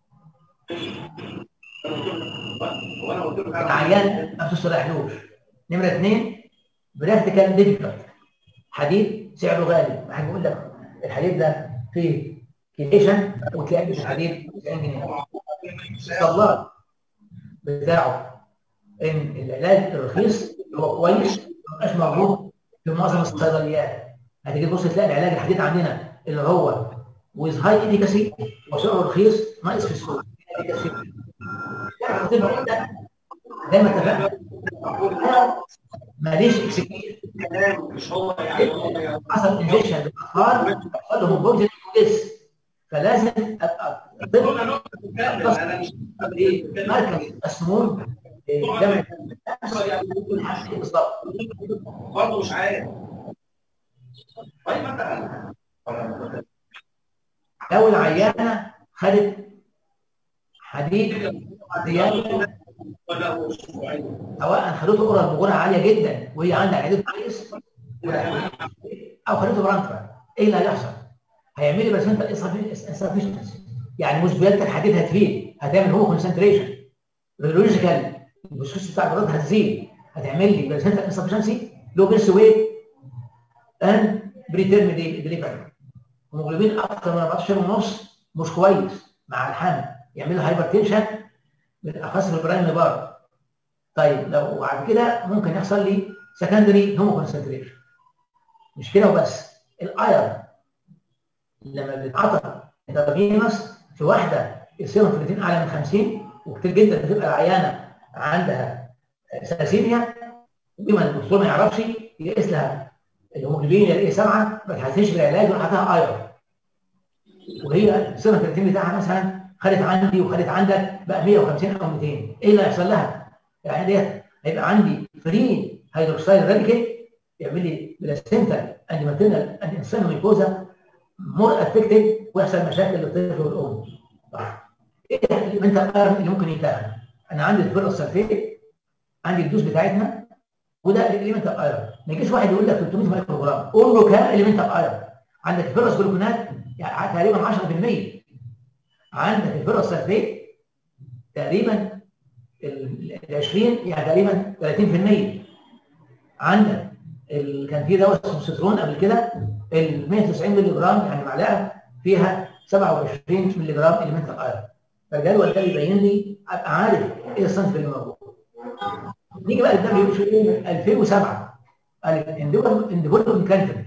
العيان ما بتستريحلوش نمره اثنين براكتيكال ديفيكولت حديد سعره غالي ما حد بيقول لك الحديد ده فيه كيليشن وتلاقي في الحديد 90 جنيه الصلاد بتاعه ان العلاج الرخيص هو كويس ما بقاش موجود في معظم الصيدليات هتيجي تبص تلاقي العلاج الحديد عندنا اللي هو ويز هاي افيكاسي وسعره رخيص ناقص في السوق زي ما اتفقنا ماليش اكسكيوز حصل انجكشن للاطفال حصل لهم بوكس كويس فلازم ابقى مركز اسمون جامعه بالظبط برضه مش عارف طيب انت لو العيانه خدت حديد زياده سواء خدته اورال بجرعه عاليه جدا وهي عندها حديد كويس او خدته برانترا ايه اللي هيحصل؟ هيعمل لي بلاسنتا انسفشنسي يعني مش بيد الحديد هتفيد هتعمل هو كونسنتريشن ريولوجيكال البروسيس بتاع الجراد هتزيد هتعمل لي بلاسنتا انسفشنسي لو بيرس ويت اند بريتيرم ديليفري هيموجلوبين اكتر من 14 ونص مش كويس مع الحمل يعمل له هايبرتنشن بالاخص في البرايم بار طيب لو بعد كده ممكن يحصل لي سكندري هومو كونسنتريشن مش كده وبس الايرون لما بيتعطى انترافينوس في واحده السيروم فريتين اعلى من 50 وكتير جدا بتبقى العيانه عندها سلاسيميا ودايما الدكتور ما يعرفش يقيس لها الهيموجلوبين يلاقيه سبعه ما تحسنش بالعلاج ويروح حاطها ايرون وهي السيروم فريتين بتاعها مثلا خدت عندي وخدت عندك بقى 150 او 200 ايه اللي هيحصل لها؟ يعني ديت هيبقى عندي فري هيدروكسيد راديكال يعمل لي بلاسنتا اند ماتيرنال اند انسان ميكوزا مور افكتد ويحصل مشاكل للطفل والام. ايه الاليمنتال ايرون اللي ممكن يتاخد؟ انا عندي الفيروس سلفيت عندي الدوز بتاعتنا وده الاليمنتال ايرون ما يجيش واحد يقول لك 300 مايكرو جرام قول له كام اليمنتال ايرون؟ عندك الفيروس جلوكونات يعني تقريبا 10% عندك الفيروس سلفيت تقريبا ال 20 يعني تقريبا 30% عندك ال- كان في دواء اسمه سيترون قبل كده ال 190 مللي جرام يعني معلقه فيها 27 مللي جرام اليمنتال ايرون فالجدول ده بيبين لي ابقى عارف ايه الصنف اللي موجود نيجي بقى للدبليو اتش او 2007 الانديفولد كانتر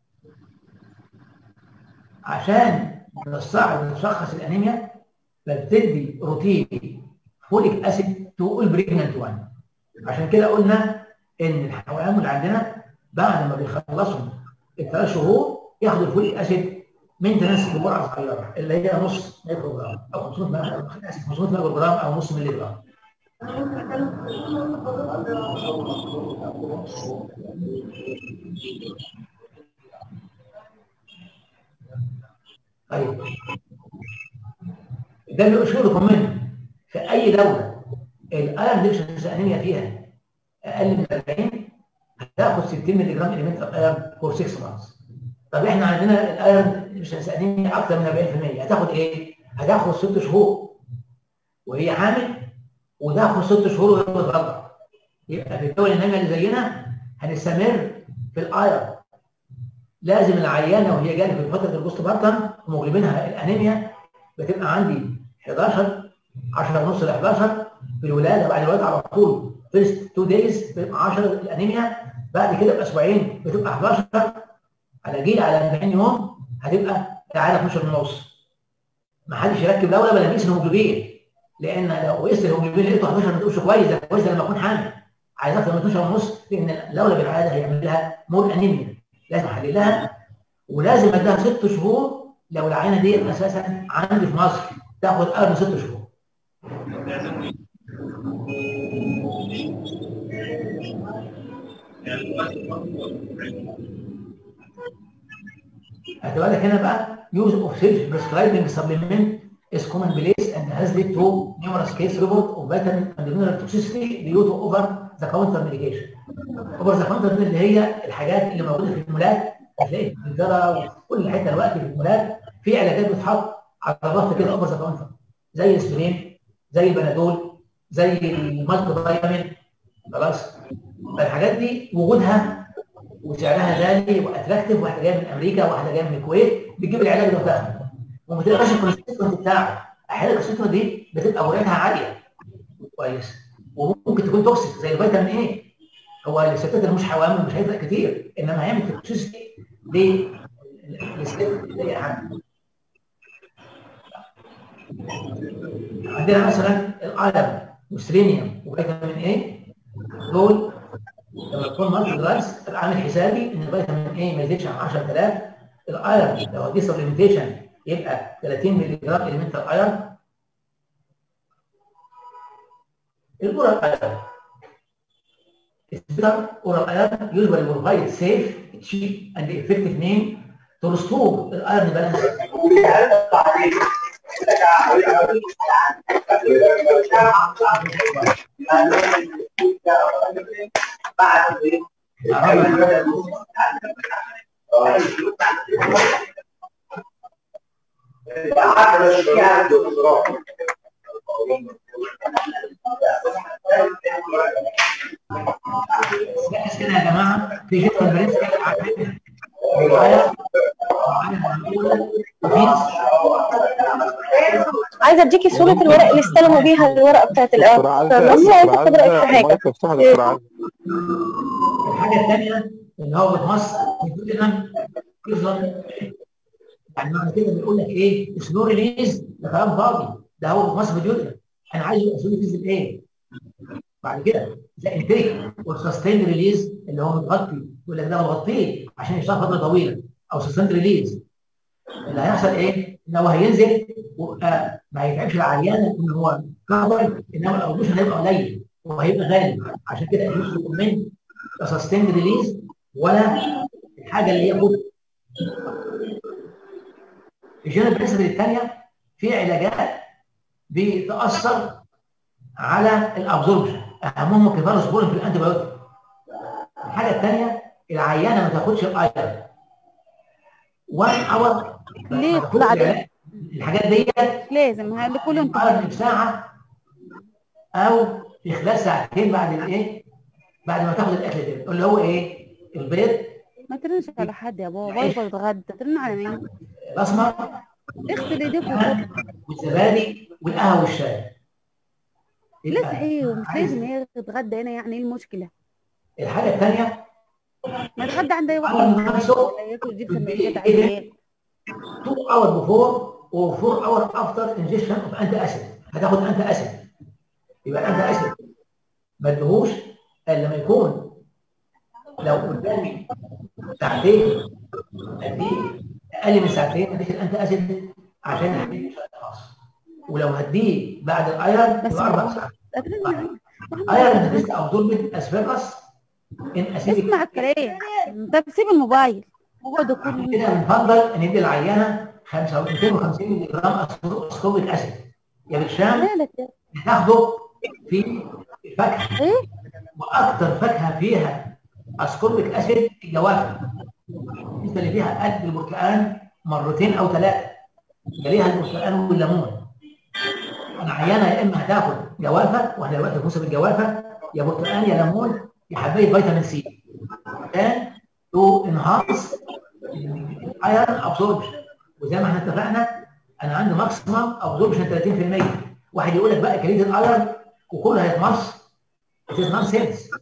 عشان نصعد نشخص الانيميا فبتدي روتين فوليك اسيد تو البريجننت 1 عشان كده قلنا ان الحيوان اللي عندنا بعد ما بيخلصوا الثلاث شهور ياخدوا الفوليك اسيد مينتنس بجرعه صغيره اللي هي نص مايكرو جرام او 500 مايكرو 500 مايكرو جرام او نص مللي جرام طيب ده اللي اشهر ريكومند في اي دوله الايرون ديفشنسي انيميا فيها اقل من 40 هتاخد 60 مللي جرام اليمنتال ايرون فور 6 مانثs طب احنا عندنا الايرون ديفشنسي انيميا اكتر من 40% هتاخد ايه؟ هتاخد 6 شهور وهي حامل وتاخد 6 شهور وهي بترضع يبقى في الدول الناميه اللي زينا هنستمر في الايرون لازم العيانه وهي جايه في فتره البوست بارتم هيموجلوبينها الانيميا بتبقى عندي 11 10 ونص ل 11 في الولاده بعد الولاده على طول فيرست 2 دايز بتبقى 10 الانيميا بعد كده باسبوعين بتبقى 11 على جيل على 40 يوم هتبقى تعالى 12 ونص ما حدش يركب دوله بلا نقيس الهيموجلوبين لان لو قست الهيموجلوبين لقيته 11 ما تقولش كويس ده كويس ده لما اكون حامل عايز اكتر من 12 ونص لان الاولى بالعاده هيعمل لها مول انيميا لازم احللها ولازم اديها ست شهور لو العينه دي اساسا عندي في مصر تاخد اقل من ست شهور. هتبقى لك هنا بقى use of self prescribing supplement is commonplace and has led to numerous case report of vitamin and mineral toxicity due to over the counter medication. over the counter دي اللي هي الحاجات اللي موجوده في المولات هتلاقي في الجرة وفي كل حته دلوقتي في المولات في علاجات بتتحط على الرف كده اوفر ذا كاونتر زي الاسبرين زي البنادول زي المالتي فيتامين خلاص فالحاجات دي وجودها وسعرها غالي واتراكتيف واحده جايه من امريكا واحده جايه من الكويت بتجيب العلاج ده وتاخده وما تقدرش الكونسيستنت بتاعه احيانا الكونسيستنت دي بتبقى جرعتها عاليه كويس وممكن تكون توكسيك زي الفيتامين ايه هو الستات اللي مش حوامل مش هيفرق كتير انما هيعمل توكسيستي للست اللي هي حامل عندنا مثلا الايرون والسيلينيوم وفيتامين ايه دول لما يكون مالتي دراجز تبقى عامل حسابي ان الفيتامين ايه ما يزيدش عن 10000 الايرون لو دي سبلمنتيشن يبقى 30 مللي جرام اليمنتال ايرون الاورال ايرون Hospital oral iron usually provide safe, cheap, and effective name to restore the iron balance. جاهز كده يا جماعه في جدول برنس كده عارفين الايرن معانا هنقول فيتس عايزه اديكي صوره الورق اللي استلموا بيها الورقه بتاعت دكتور الاول عزة بس دكتور عايزه اخد رايك في عزة حاجه المايك مفتوح يا دكتور عزة الحاجه الثانيه ان هو بتمص بيقول كيفلون يعني معنى كده بيقول لك ايه سلو ريليز ده كلام فاضي ده هو بيتمص باليوديوم انا عايز يبقى سلو ريليز بايه؟ بعد كده ذا انتيك والسستيند ريليز اللي هو متغطي يقول لك ده مغطيه عشان يشتغل فتره طويله او سستيند ريليز اللي هيحصل ايه؟ ان هو هينزل ويبقى ما هيتعبش العيانه ان هو كفر انما الاوبريشن هيبقى قليل وهيبقى غالي عشان كده مش ريكومند سستيند ريليز ولا الحاجه اللي هي فوق الجينال برنسبل الثانيه في علاجات بتاثر على الابزوربشن اهمهم كفالوسبورين في الانتي بايوتيك الحاجه الثانيه العيانه ما تاخدش الايرون 1 اور ليه بعد الحاجات ديت لازم هذا كله انت الايرون في ساعه او في خلال ساعتين بعد الايه؟ بعد ما تاخد الاكل ده اللي هو ايه؟ البيض ما ترنش على حد يا بابا بابا اتغدى ترن على مين؟ الاسمر اغسل ايديك وخد والزبادي والقهوه والشاي ليه صحيح ومش لازم هي تتغدى هنا يعني ايه المشكله؟ الحاجه الثانيه ما يتغدى عند اي واحد أول نفسه ولا ياكل يجيب سندوتشات عيال 2 اور بيفور و 4 اور افتر انجكشن اوف انتي اسيد هتاخد انتي اسيد يبقى الانتي اسيد ما ادهوش الا لما يكون لو قدامي ساعتين اديه اقل من ساعتين اديك الانتي اسيد عشان يحميني مش خلاص ولو هديه بعد الايرن بس يبقى اربع ساعات ايرن ايرن تيست ابزوربنت اسفيرس ان اسيدك اسمع الكلام انت بتسيب الموبايل هو ده كله كده بنفضل ان ندي العيانه 250 مللي جرام اسكوبيك اسيد يا بالشام مالك يا بتاخده في الفاكهه ايه واكثر فاكهه فيها اسكوربيك اسيد الجوافه انت اللي فيها قد البرتقال مرتين او ثلاثه يليها البرتقال والليمون انا عيانه يا اما هتاخد جوافه واحنا دلوقتي في موسم الجوافه يا برتقال يا ليمون يا حبايه فيتامين سي عشان تو انهانس الايرون ابزوربشن وزي ما احنا اتفقنا انا عندي ماكسيمم ابزوربشن 30% واحد يقول لك بقى كريت الايرون وكله هيتمص It is nonsense.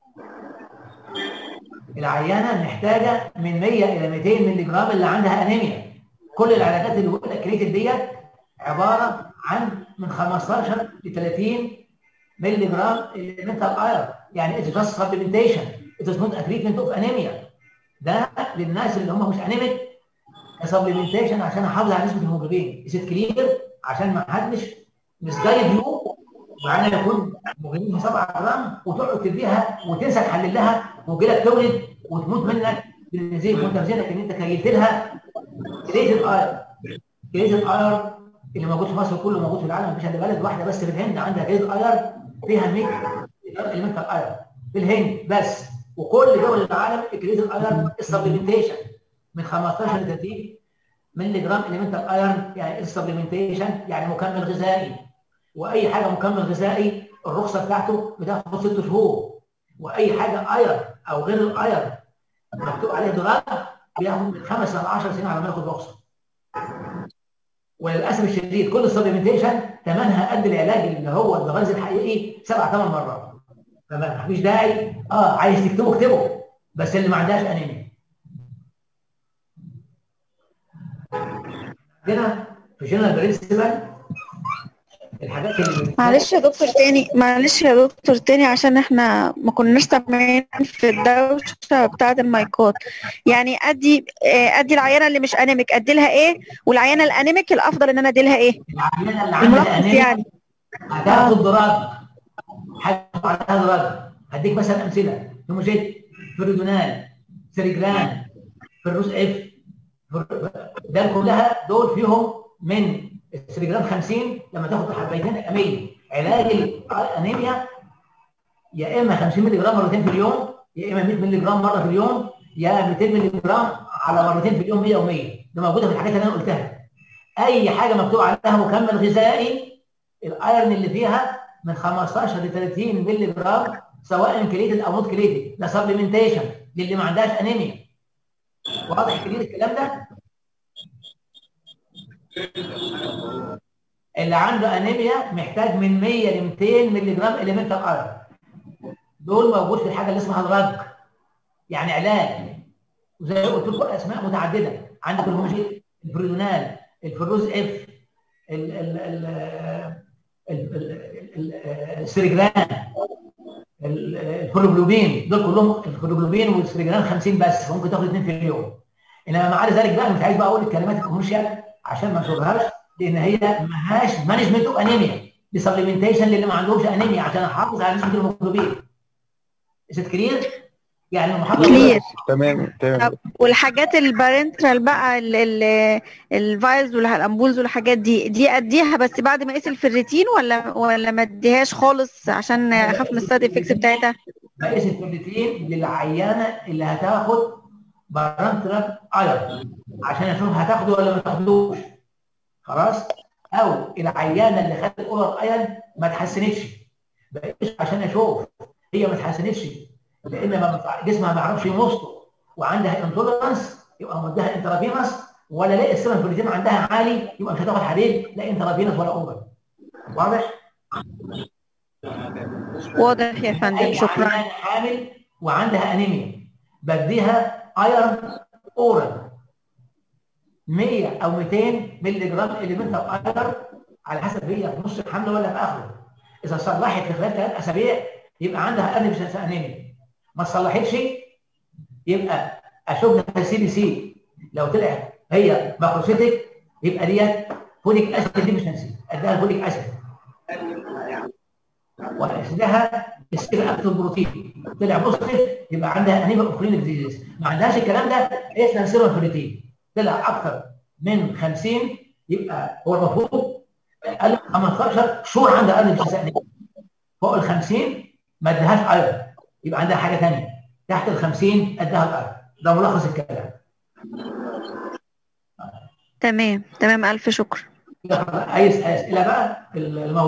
العيانه محتاجه من 100 الى 200 مللي جرام اللي عندها انيميا كل العلاجات اللي بقول لك كريتد ديت عباره عن من 15 ل 30 مللي جرام elemental iron يعني it's just supplementation it is not a treatment of anemia ده للناس اللي هم مش انيميك supplementation عشان احافظ على نسبه الهيموجلوبين is it clear عشان ما حدش مسجايد يو معانا يكون مهمين 7 جرام وتقعد تديها وتنسى تحلل لها ويجي لك تولد وتموت منك بالنزيف وانت في ذهنك ان انت كيلت لها كريتد اير كريتد اير اللي موجود في مصر كله موجود في العالم مفيش الا بلد واحده بس في الهند عندها كريتد اير فيها 100 المنتال اير في الهند بس وكل دول العالم الكريتد اير السبلمنتيشن من 15 ل 30 مللي جرام اليمنتال ايرن يعني السبلمنتيشن يعني مكمل غذائي واي حاجه مكمل غذائي الرخصه بتاعته بتاخد ست شهور واي حاجه ايرن او غير الايرن مكتوب عليه دولار بياخد من خمس ل 10 سنين على ما ياخد رخصه وللاسف الشديد كل السبلمنتيشن ثمنها قد العلاج اللي هو الغاز الحقيقي سبع ثمان مرات فما فيش داعي اه عايز تكتبه اكتبه بس اللي ما عندهاش انيميا عندنا في جنرال برنسبل الحاجات اللي معلش يا دكتور تاني معلش يا دكتور تاني عشان احنا ما كناش سامعين في الدوشة بتاعة المايكات يعني ادي آه، ادي العيانة اللي مش انيميك ادي لها ايه والعيانة الانيميك الافضل ان انا ادي لها ايه العيانه اللي عندها الملخص انيميا يعني هتاخد دراج حاجه عليها دراج هديك مثلا امثله هيموجيت فيرودونال سيريجران فيروس اف فر- ده كلها دول فيهم من السيريجرام 50 لما تاخد حبيتين امين علاج الانيميا يا اما 50 مللي جرام مرتين في اليوم يا اما 100 مللي جرام مره في اليوم يا 200 مللي جرام على مرتين في اليوم 100 و100 ده موجوده في الحاجات اللي انا قلتها اي حاجه مكتوب عليها مكمل غذائي الايرن اللي فيها من 15 ل 30 مللي جرام سواء كليتد او نوت كليتد ده سبلمنتيشن للي ما عندهاش انيميا واضح كبير الكلام ده اللي عنده انيميا محتاج من 100 ل 200 مللي جرام اليمنتال ايرون دول موجود في الحاجه اللي اسمها دراج يعني علاج وزي ما قلت لكم اسماء متعدده عندك الهوموجين البريدونال الفيروز اف ال- ال- ال- ال- ال- ال- السريجران ال- الفلوجلوبين دول كلهم الفلوجلوبين والسريجران 50 بس ممكن تاخد اثنين في اليوم انما مع ذلك بقى مش عايز بقى اقول الكلمات الكوميرشال عشان ما نشرهاش لان هي ماهاش مانجمنت اوف انيميا دي سبلمنتيشن للي ما عندهمش انيميا عشان احافظ على نسبه الهيموجلوبين از كلير يعني المحاضره كلير تمام تمام طب والحاجات البارنترال بقى ال- ال- الفايلز والامبولز والحاجات دي دي اديها بس بعد ما اقيس الفريتين ولا ولا ما اديهاش خالص عشان اخاف من السايد افكتس بتاعتها بقيس الفيرتين للعيانه اللي هتاخد بارنترال ايرون عشان اشوف هتاخده ولا ما تاخدوش خلاص او العيانه اللي خدت الاورال ايرون ما اتحسنتش بقيس عشان اشوف هي ما اتحسنتش لان ما جسمها ما يعرفش يمصه وعندها انتولرانس يبقى مديها انترافينوس ولا لاقي السيرم فيرتين عندها عالي يبقى مش هتاخد حديد لا انترافينوس ولا اورال واضح؟ واضح يا فندم اي شكرا عيانه حامل وعندها انيميا بديها ايرون اورال 100 او 200 مللي جرام اليمنتال ايرون على حسب هي في نص الحمل ولا في اخره اذا صلحت في خلال ثلاث اسابيع يبقى عندها ارنب انيميا ما صلحتش يبقى اشوف السي بي سي لو طلع هي ماكروسيتك يبقى ديت فوليك اسيد ديفيشنسي اديها الفوليك اسيد واسمها السير اكتف بروتين طلع بوزيتيف يبقى عندها انيميا اوكرينيك ديزيز ما عندهاش الكلام ده هي اسمها سيرم فيريتين طلع اكثر من 50 يبقى هو المفروض اقل 15 شهور عندها ارنب انيميا فوق ال 50 ما ادهاش ايرون يبقى عندها حاجه ثانيه تحت ال 50 ادها الايرون ده ملخص الكلام تمام تمام الف شكر عايز اسئله بقى في الموضوع